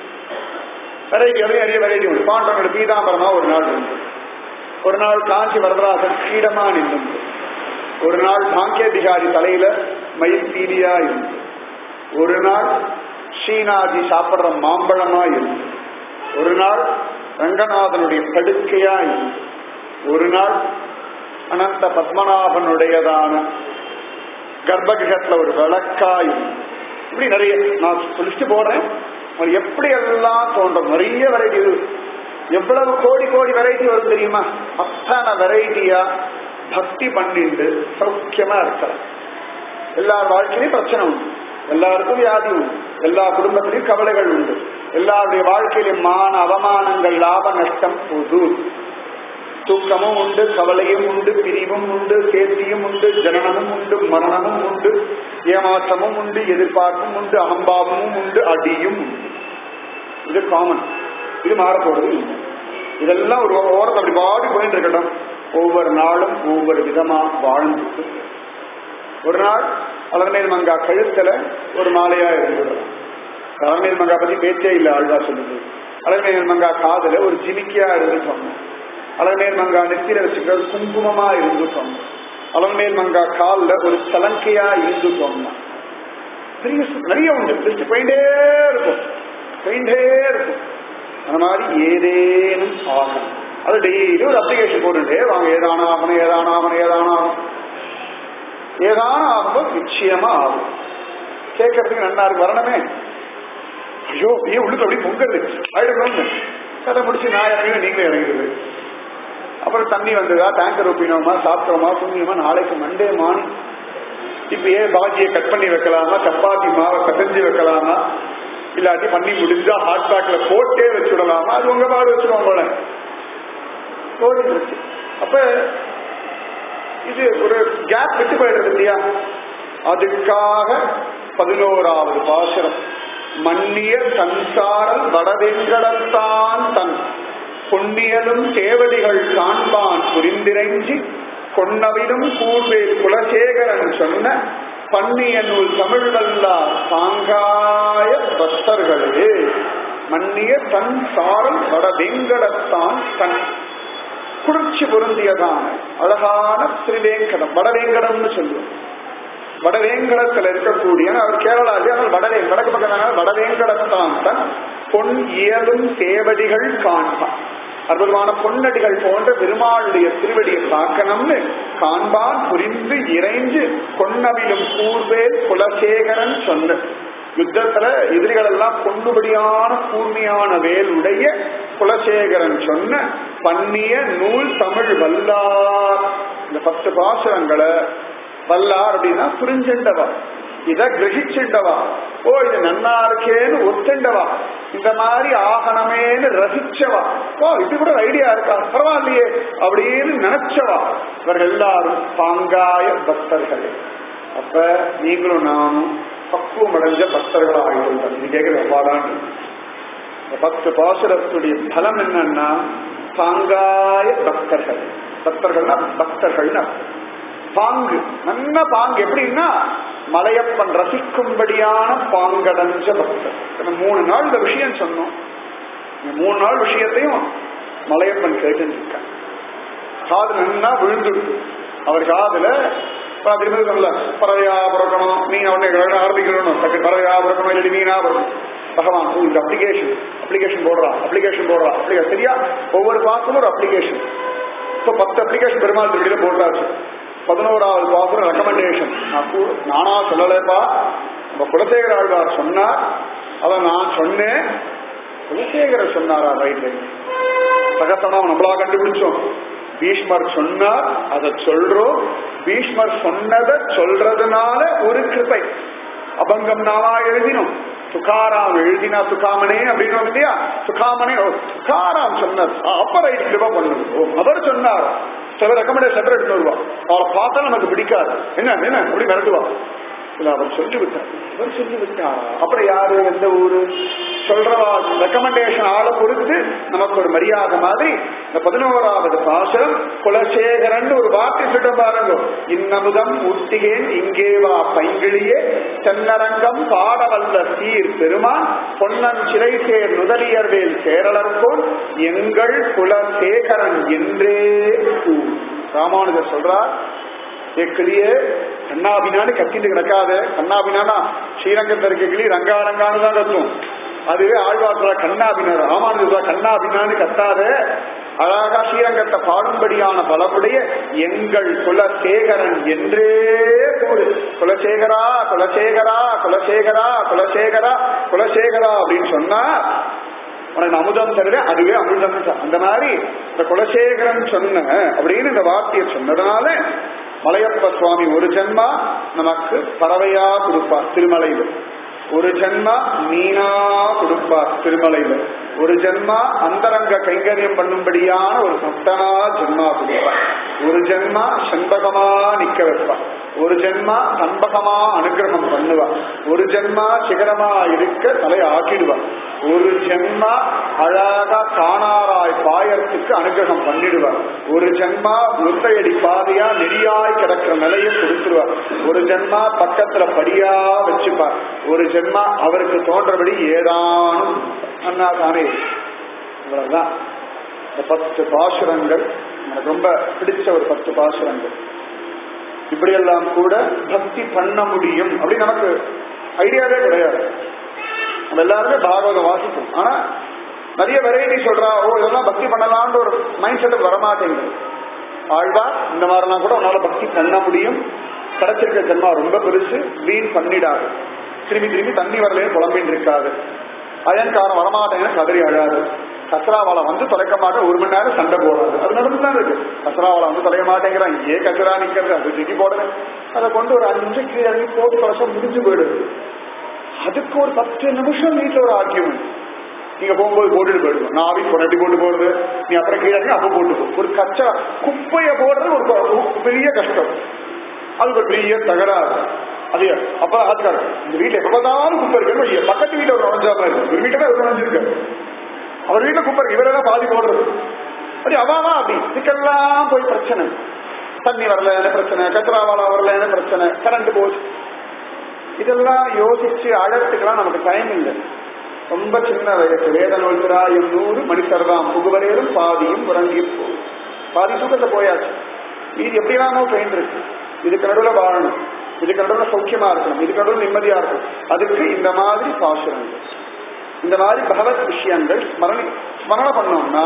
வெரைட்டி நிறைய நிறைய வெரைட்டி உண்டு பாண்டவனுடைய பீதாம்பரமா ஒரு நாள் உண்டு ஒரு நாள் காஞ்சி வரதராசன் கீடமா நின்று ஒரு நாள் பாங்கியதிகாரி தலையில மயில் பீலியா இருந்து ஒரு நாள் ஸ்ரீநாதி சாப்பிடுற மாம்பழமா இருந்து ஒரு நாள் ரங்கநாதனுடைய படுக்கையா இருந்து ஒரு நாள் அனந்த பத்மநாபனுடையதான கர்ப்பகிரகத்துல ஒரு விளக்கா இருந்து இப்படி நிறைய நான் லிஸ்ட் போடுறேன் உங்களுக்கு எப்படி எல்லாம் தோன்றும் நிறைய வெரைட்டி எவ்வளவு கோடி கோடி வெரைட்டி வரும் தெரியுமா அத்தனை வெரைட்டியா பக்தி பண்ணிட்டு சௌக்கியமா இருக்கலாம் எல்லார் வாழ்க்கையிலும் பிரச்சனை உண்டு எல்லாருக்கும் வியாதி உண்டு எல்லா குடும்பத்திலையும் கவலைகள் உண்டு எல்லாருடைய வாழ்க்கையிலும் மான அவமானங்கள் லாப நஷ்டம் பொது தூக்கமும் உண்டு கவலையும் உண்டு பிரிவும் உண்டு கேள்வியும் உண்டு ஜனனமும் உண்டு மரணமும் உண்டு ஏமாற்றமும் உண்டு எதிர்பார்ப்பும் உண்டு அகம்பாவமும் உண்டு அடியும் உண்டு இது காமன் இது மாறப்போறது இல்லை இதெல்லாம் ஒரு ஓரத்தை அப்படி பாடி போயிட்டு இருக்கட்டும் ஒவ்வொரு நாளும் ஒவ்வொரு விதமா வாழ்ந்துட்டு ஒரு நாள் அலர்மேல் மங்கா கழுத்துல ஒரு மாலையா இருந்துடலாம் அலர்மேல் மங்கா பத்தி பேச்சே இல்லை ஆழ்வா சொல்லுது அலர்மேல் மங்கா காதுல ஒரு ஜிமிக்கியா இருந்துட்டோம் அலர்மேல் மங்கா நெத்தியில வச்சுக்கிறது குங்குமமா இருந்துட்டோம் அலர்மேல் மங்கா கால்ல ஒரு சலங்கையா இருந்துட்டோம்னா பெரிய நிறைய உண்டு லிஸ்ட் போயிட்டே இருக்கும் போயிட்டே இருக்கும் அந்த மாதிரி ஏதேனும் ஆகணும் அது டெய்லி ஒரு அப்ளிகேஷன் போட்டுட்டே வாங்க ஏதான ஆகணும் ஏதான ஆகணும் ஏதான ஆகணும் ஏதான ஆகும்போது நிச்சயமா ஆகும் கேட்கறதுக்கு நல்லா இருக்கு வரணுமே ஐயோ ஏன் உள்ளுக்கு அப்படி பொங்கல் ஆயிடணும்னு கதை முடிச்சு நான் இறங்கி நீங்களே இறங்கிடுது அப்புறம் தண்ணி வந்ததா டேங்கர் ஒப்பினோமா சாப்பிட்டோமா புண்ணியமா நாளைக்கு மண்டே மார்னிங் இப்ப ஏன் பாஜியை கட் பண்ணி வைக்கலாமா சப்பாத்தி மாவை கசஞ்சு வைக்கலாமா இல்லாட்டி பண்ணி முடிஞ்சா ஹாட் பேக்ல போட்டே வச்சுடலாமா அது உங்க பாடு வச்சிருவோம் போல ஓடிட்டு இருக்கு அப்ப இது ஒரு கேப் விட்டு போயிடுறது இல்லையா அதுக்காக பதினோராவது பாசுரம் மன்னிய சன்சாரல் வடவெங்கடத்தான் தன் பொன்னியலும் தேவடிகள் காண்பான் புரிந்திரைஞ்சி கொன்னவிலும் கூர்வேல் குலசேகரன் சொன்ன பன்னிய நூல் தமிழ் வல்லா சாங்காய பக்தர்களே மன்னிய தன் சாரல் வடவெங்கடத்தான் தன் குளிர்ச்சி பொருந்தியதான அழகான ஸ்ரீவேங்கடம் வடவேங்கடம்னு சொல்லுவோம் வடவேங்கடத்தில் இருக்கக்கூடிய அவர் கேரளா ஆனால் வடவே வடக்கு பக்கம் வடவேங்கடத்தான் தன் பொன் இயலும் சேவடிகள் காண்பான் அற்புதமான பொன்னடிகள் போன்ற பெருமாளுடைய திருவடியை பார்க்கணும்னு காண்பான் புரிந்து இறைஞ்சு கொன்னவிலும் கூர்வேல் குலசேகரன் சொன்ன யுத்தத்துல எதிரிகள் எல்லாம் கொண்டுபடியான கூர்மையான வேலுடைய குலசேகரன் சொன்ன பன்னிய நூல் தமிழ் வல்லார் இந்த பத்து பாசுரங்களை வல்லார் அப்படின்னா புரிஞ்சின்றவா இத கிரகிச்சுண்டவா ஓ இது நன்னா இருக்கேன்னு ஒத்துண்டவா இந்த மாதிரி ஆகணமேன்னு ரசிச்சவா ஓ இது கூட ஐடியா இருக்கா பரவாயில்லையே அப்படின்னு நினைச்சவா இவர்கள் எல்லாரும் பாங்காய பக்தர்களே அப்ப நீங்களும் நானும் பக்குவம் அடைஞ்ச பக்தர்களா ஆகிட்டோம் இது கேட்கறது அப்பாதான் இந்த பத்து பாசுரத்துடைய பலம் என்னன்னா பாங்காய பக்தர்கள் பக்தர்கள்னா பக்தர்கள்னு அர்த்தம். பாங்கு நல்ல பாங்கு எப்படின்னா மலையப்பன் ரசிக்கும்படியான பாங்கடைஞ்ச பக்தர் இந்த மூணு நாள் இந்த விஷயம் சொன்னோம் இந்த மூணு நாள் விஷயத்தையும் மலையப்பன் கேட்டுன்னு இருக்கான் காது நன்னா விழுந்துடுது அவர் காதுல இப்ப திரும்ப சொல்ல பறவையா பிறக்கணும் மீன் உடனே ஆரம்பிக்கணும் டக்கு பறவையா பிறக்கணும் இல்லாட்டி மீனா பிறக்கணும் பகவான் ஓ, இந்த அப்ளிகேஷன் அப்ளிகேஷன் போடுறா அப்ளிகேஷன் போடுறா அப்ளிகேஷன் சரியா ஒவ்வொரு பாசமும் ஒரு அப்ளிகேஷன் இப்போ பத்து அப்ளிகேஷன் பெருமாள் திருடியில போட்டாச்சு பதினோராவது பாசுரம் ரெக்கமெண்டேஷன் நான் கூ- நானா சொல்லலைப்பா நம்ம குலசேகர ஆழ்வார் சொன்னார் அதை நான் சொன்னேன் குலசேகரர் சொன்னாரா ரைட் ரைட் சகசனம் நம்மளா கண்டுபிடிச்சோம் பீஷ்மர் சொன்னார் அதை சொல்றோம் பீஷ்மர் சொன்னதை சொல்றதுனால ஒரு கிருபை அபங்கம் நாமா எழுதினோம் துகாராம் எழுதினா துகாமனே அப்படின்னு வந்து இல்லையா துகாமனே ஓ, துகாராம் சொன்னார் ஆ, அப்ப ரைட் கிருபா பண்ணுது ஓ அவர் சொன்னார் சில ரெக்கமெண்டேஷன் லெட்டர் எடுத்து வருவா அவளை பார்த்தா நமக்கு பிடிக்காது என்ன என்ன அப்படி மிரட்டுவா இல்ல அவர் சொல்லி விட்டார் அவர் சொல்லி விட்டாரா அப்புறம் யாரு எந்த ஊரு சொல்றவா ரெக்கமெண்டேஷன் ஆளை பொறுத்து நமக்கு ஒரு மரியாதை மாதிரி இந்த பதினோராவது பாசம் குலசேகரன் ஒரு வார்த்தை சொல்ல பாருங்க இன்னமுதம் உத்திகேன் இங்கே வா பைங்கிளியே தென்னரங்கம் பாடவல்ல சீர் பெருமான் பொன்னன் சிறை சேர் நுதலியர்வேல் சேரலர்கோன் எங்கள் குலசேகரன் என்றே கூ. ராமானுஜர் சொல்றார் ஏ கிளியே கண்ணாபினான்னு கத்திட்டு கிடக்காத கண்ணாபினானா ஸ்ரீரங்கத்தில் இருக்க கிளி ரங்கா ரங்கான்னு தான் கத்தும் அதுவே ஆழ்வார்ல கண்ணாபினர் ராமானுஜா கண்ணாபினான்னு கத்தாத அழகா ஸ்ரீரங்கத்தை பாடும்படியான பலமுடைய எங்கள் குலசேகரன் என்றே கூறு குலசேகரா குலசேகரா குலசேகரா குலசேகரா குலசேகரா அப்படின்னு சொன்னா உனக்கு அமுதம் தருவேன் அதுவே அமிர்தம் தான். அந்த மாதிரி இந்த குலசேகரன் சொன்ன அப்படின்னு இந்த வார்த்தையை சொன்னதுனால மலையப்ப சுவாமி ஒரு ஜென்மா நமக்கு பறவையா கொடுப்பார் திருமலையில ஒரு ஜென்மா மீனா கொடுப்பார் திருமலையில ஒரு ஜென்மா அந்தரங்க கைங்கரியம் பண்ணும்படியான ஒரு பக்தனா ஜென்மா கொடுப்பார் ஒரு ஜென்மா செண்பகமா நிக்க வைப்பார் ஒரு ஜென்மா சண்பகமா அனுகிரகம் பண்ணுவார் ஒரு ஜென்மா சிகரமா இருக்க தலையை ஆக்கிடுவார் ஒரு ஜென்மா அழகா காணாராய் பாயறதுக்கு அனுகிரகம் பண்ணிடுவார் ஒரு ஜென்மா முத்தையடி பாதையா நெறியாய் கிடக்கிற நிலையை கொடுத்துருவார் ஒரு ஜென்மா பக்கத்துல படியா வச்சுப்பார் ஒரு ஜென்மா அவருக்கு தோன்றபடி ஏதானும் அண்ணா தானே இவ்வளவுதான் இந்த பத்து பாசுரங்கள் எனக்கு ரொம்ப பிடிச்ச ஒரு பத்து பாசுரங்கள் இப்படியெல்லாம் கூட பக்தி பண்ண முடியும் அப்படின்னு நமக்கு ஐடியாவே கிடையாது நம்ம எல்லாருமே பாகவதம் வாசிப்போம் ஆனா நிறைய வெரைட்டி சொல்றா ஓ இதெல்லாம் பக்தி பண்ணலாம்னு ஒரு மைண்ட் செட்டுக்கு வரமாட்டேங்குது ஆழ்வா இந்த மாதிரிலாம் கூட உன்னால பக்தி பண்ண முடியும் கிடைச்சிருக்க ஜென்மா ரொம்ப பெருசு வீண் பண்ணிடாது திரும்பி திரும்பி தண்ணி வரலையும் புலம்பின்னு இருக்காது அயன்காரம் வரமாட்டேன்னு கதறி அழாது கசராவாலை வந்து தொலைக்க மாட்டேன் ஒரு மணி நேரம் சண்டை போடாது அது நடந்துதான் இருக்கு கசராவாலை வந்து தொலைய மாட்டேங்கிறான் ஏ கசரா நிக்கிறது அது தூக்கி போடுறேன் அதை கொண்டு ஒரு அஞ்சு நிமிஷம் கீழே இறங்கி போட்டு தொலைச்சா முடிஞ்சு போயிடுது அதுக்கு ஒரு பத்து நிமிஷம் வீட்டுல ஒரு ஆர்கியூமெண்ட் நீங்க போகும்போது போட்டுட்டு போயிடுவோம் நான் ஆபீஸ் போன எப்படி போட்டு போறது நீ அப்புறம் கீழே இறங்கி அப்ப போட்டு போ ஒரு கச்சா குப்பையை போடுறது ஒரு ப- ஒரு பெரிய கஷ்டம் அது ஒரு பெரிய தகராறு அது அப்ப அதுக்காக இந்த வீட்டுல எப்ப பார்த்தாலும் குப்பை இருக்கு ஐயா, பக்கத்து வீட்டுல ஒரு நுழைஞ்சா மாதிரி இருக்கு. ஒரு வீட்டுல ஒரு நுழைஞ்சிருக்கு அவர் வீட்டுல குப்பை இருக்கு இவரெல்லாம் பாதி போடுறது அப்படி அவாவா அப்படி இதுக்கெல்லாம் போய் பிரச்சனை தண்ணி வரல என்ன பிரச்சனை கச்சராவாலா வரல என்ன பிரச்சனை கரண்ட் போச்சு இதெல்லாம் யோசிச்சு அழறதுக்கெல்லாம் நமக்கு டைம் இல்லை ரொம்ப சின்ன வயசு வேதன் ஒன்றாயும் நூறு மணிசர்வாம் புகுவரேரும் பாதியும் உறங்கி போகும் பாதி தூக்கத்தை போயாச்சு மீதி எப்படிலாமோ ட்ரெயின் இருக்கு இதுக்கு நடுவில் வாழணும் இதுக்கு நடுவில் சௌக்கியமா இருக்கணும் இதுக்கு நடுவில் நிம்மதியா இருக்கணும் அதுக்கு இந்த மாதிரி பாசுரங்கள் இந்த மாதிரி பகவத் விஷயங்கள் ஸ்மரணி ஸ்மரணை பண்ணோம்னா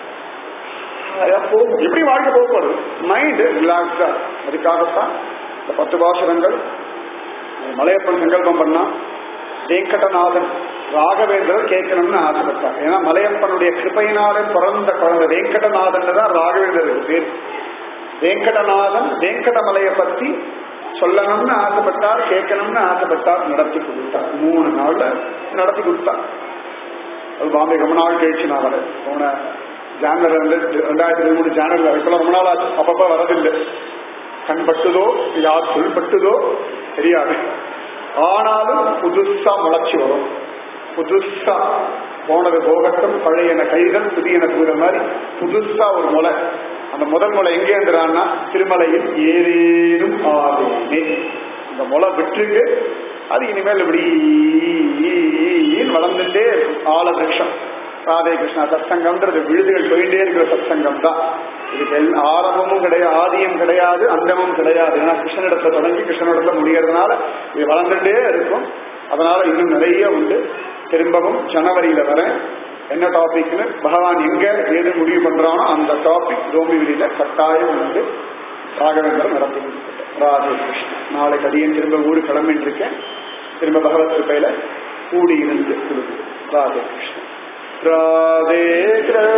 அஹ் போகும் எப்படி வாழ்க்கை போகிறது மைண்ட் ரிலாக்ஸா அதுக்காகத்தான் இந்த பத்து பாசுரங்கள் மலையப்பன் சங்கல்பம் பண்ணா வெங்கடநாதன் ராகவேந்திரர் கேட்கணும்னு ஆசைப்பட்டார் ஏன்னா மலையப்பனுடைய கிருப்பையினாலே பிறந்த குழந்தை வெங்கடநாதன் தான் ராகவேந்திரருக்கு பேர் வெங்கடநாதன் வெங்கடமலையை பத்தி சொல்லணும்னு ஆசைப்பட்டார் கேட்கணும்னு ஆசைப்பட்டார் நடத்தி கொடுத்தார் மூணு நாள்ல நடத்தி கொடுத்தார் அது பாம்பே ரொம்ப நாள் கழிச்சு நான் வரேன் போன ஜான்வரி வந்து ரெண்டாயிரத்தி இருபது மூணு ஜான்வரி இப்பெல்லாம் ரொம்ப நாள் ஆச்சு அப்பப்போ வரதில்லை கண் பட்டுதோ யார் சொல் பட்டுதோ தெரியாது ஆனாலும் புதுசா முளைச்சி வரும் புதுசா போனது போகட்டும் பழையன கைகள் புதியன தூர மாதிரி புதுசா ஒரு முளை அந்த முதல் முளை எங்கே இருந்துறான்னா திருமலையில் ஏதேனும் ஆதேனே இந்த முளை விட்டுருக்கு அது இனிமேல் இப்படி வளர்ந்துட்டே இருக்கும் ஆல விருட்சம் ராதே கிருஷ்ணா சத்சங்கம்ன்றது விழுதுகள் போயிட்டே இருக்கிற சத்சங்கம் தான் இதுக்கு எல்- ஆரம்பமும் கிடையாது ஆதியும் கிடையாது அந்தமும் கிடையாது ஏன்னா கிருஷ்ணனிடத்துல தொடங்கி கிருஷ்ணனிடத்துல முடியறதுனால இது வளர்ந்துட்டே இருக்கும் அதனால இன்னும் நிறைய உண்டு திரும்பவும் ஜனவரியில வரேன் என்ன டாபிக்னு பகவான் எங்க ஏது முடிவு பண்றானோ அந்த டாபிக் ரோமிவிலியில கட்டாயம் உண்டு ராகவேந்திரன் நடத்தி ராதே கிருஷ்ணா நாளைக்கு அடியேன் திரும்ப ஊரு கிளம்பிட்டு இருக்கேன் திரும்ப பகவத் கிருப்பையில கூடி இருந்து கொடுக்குது ராதே கிருஷ்ணா ராதே கிருஷ்ணா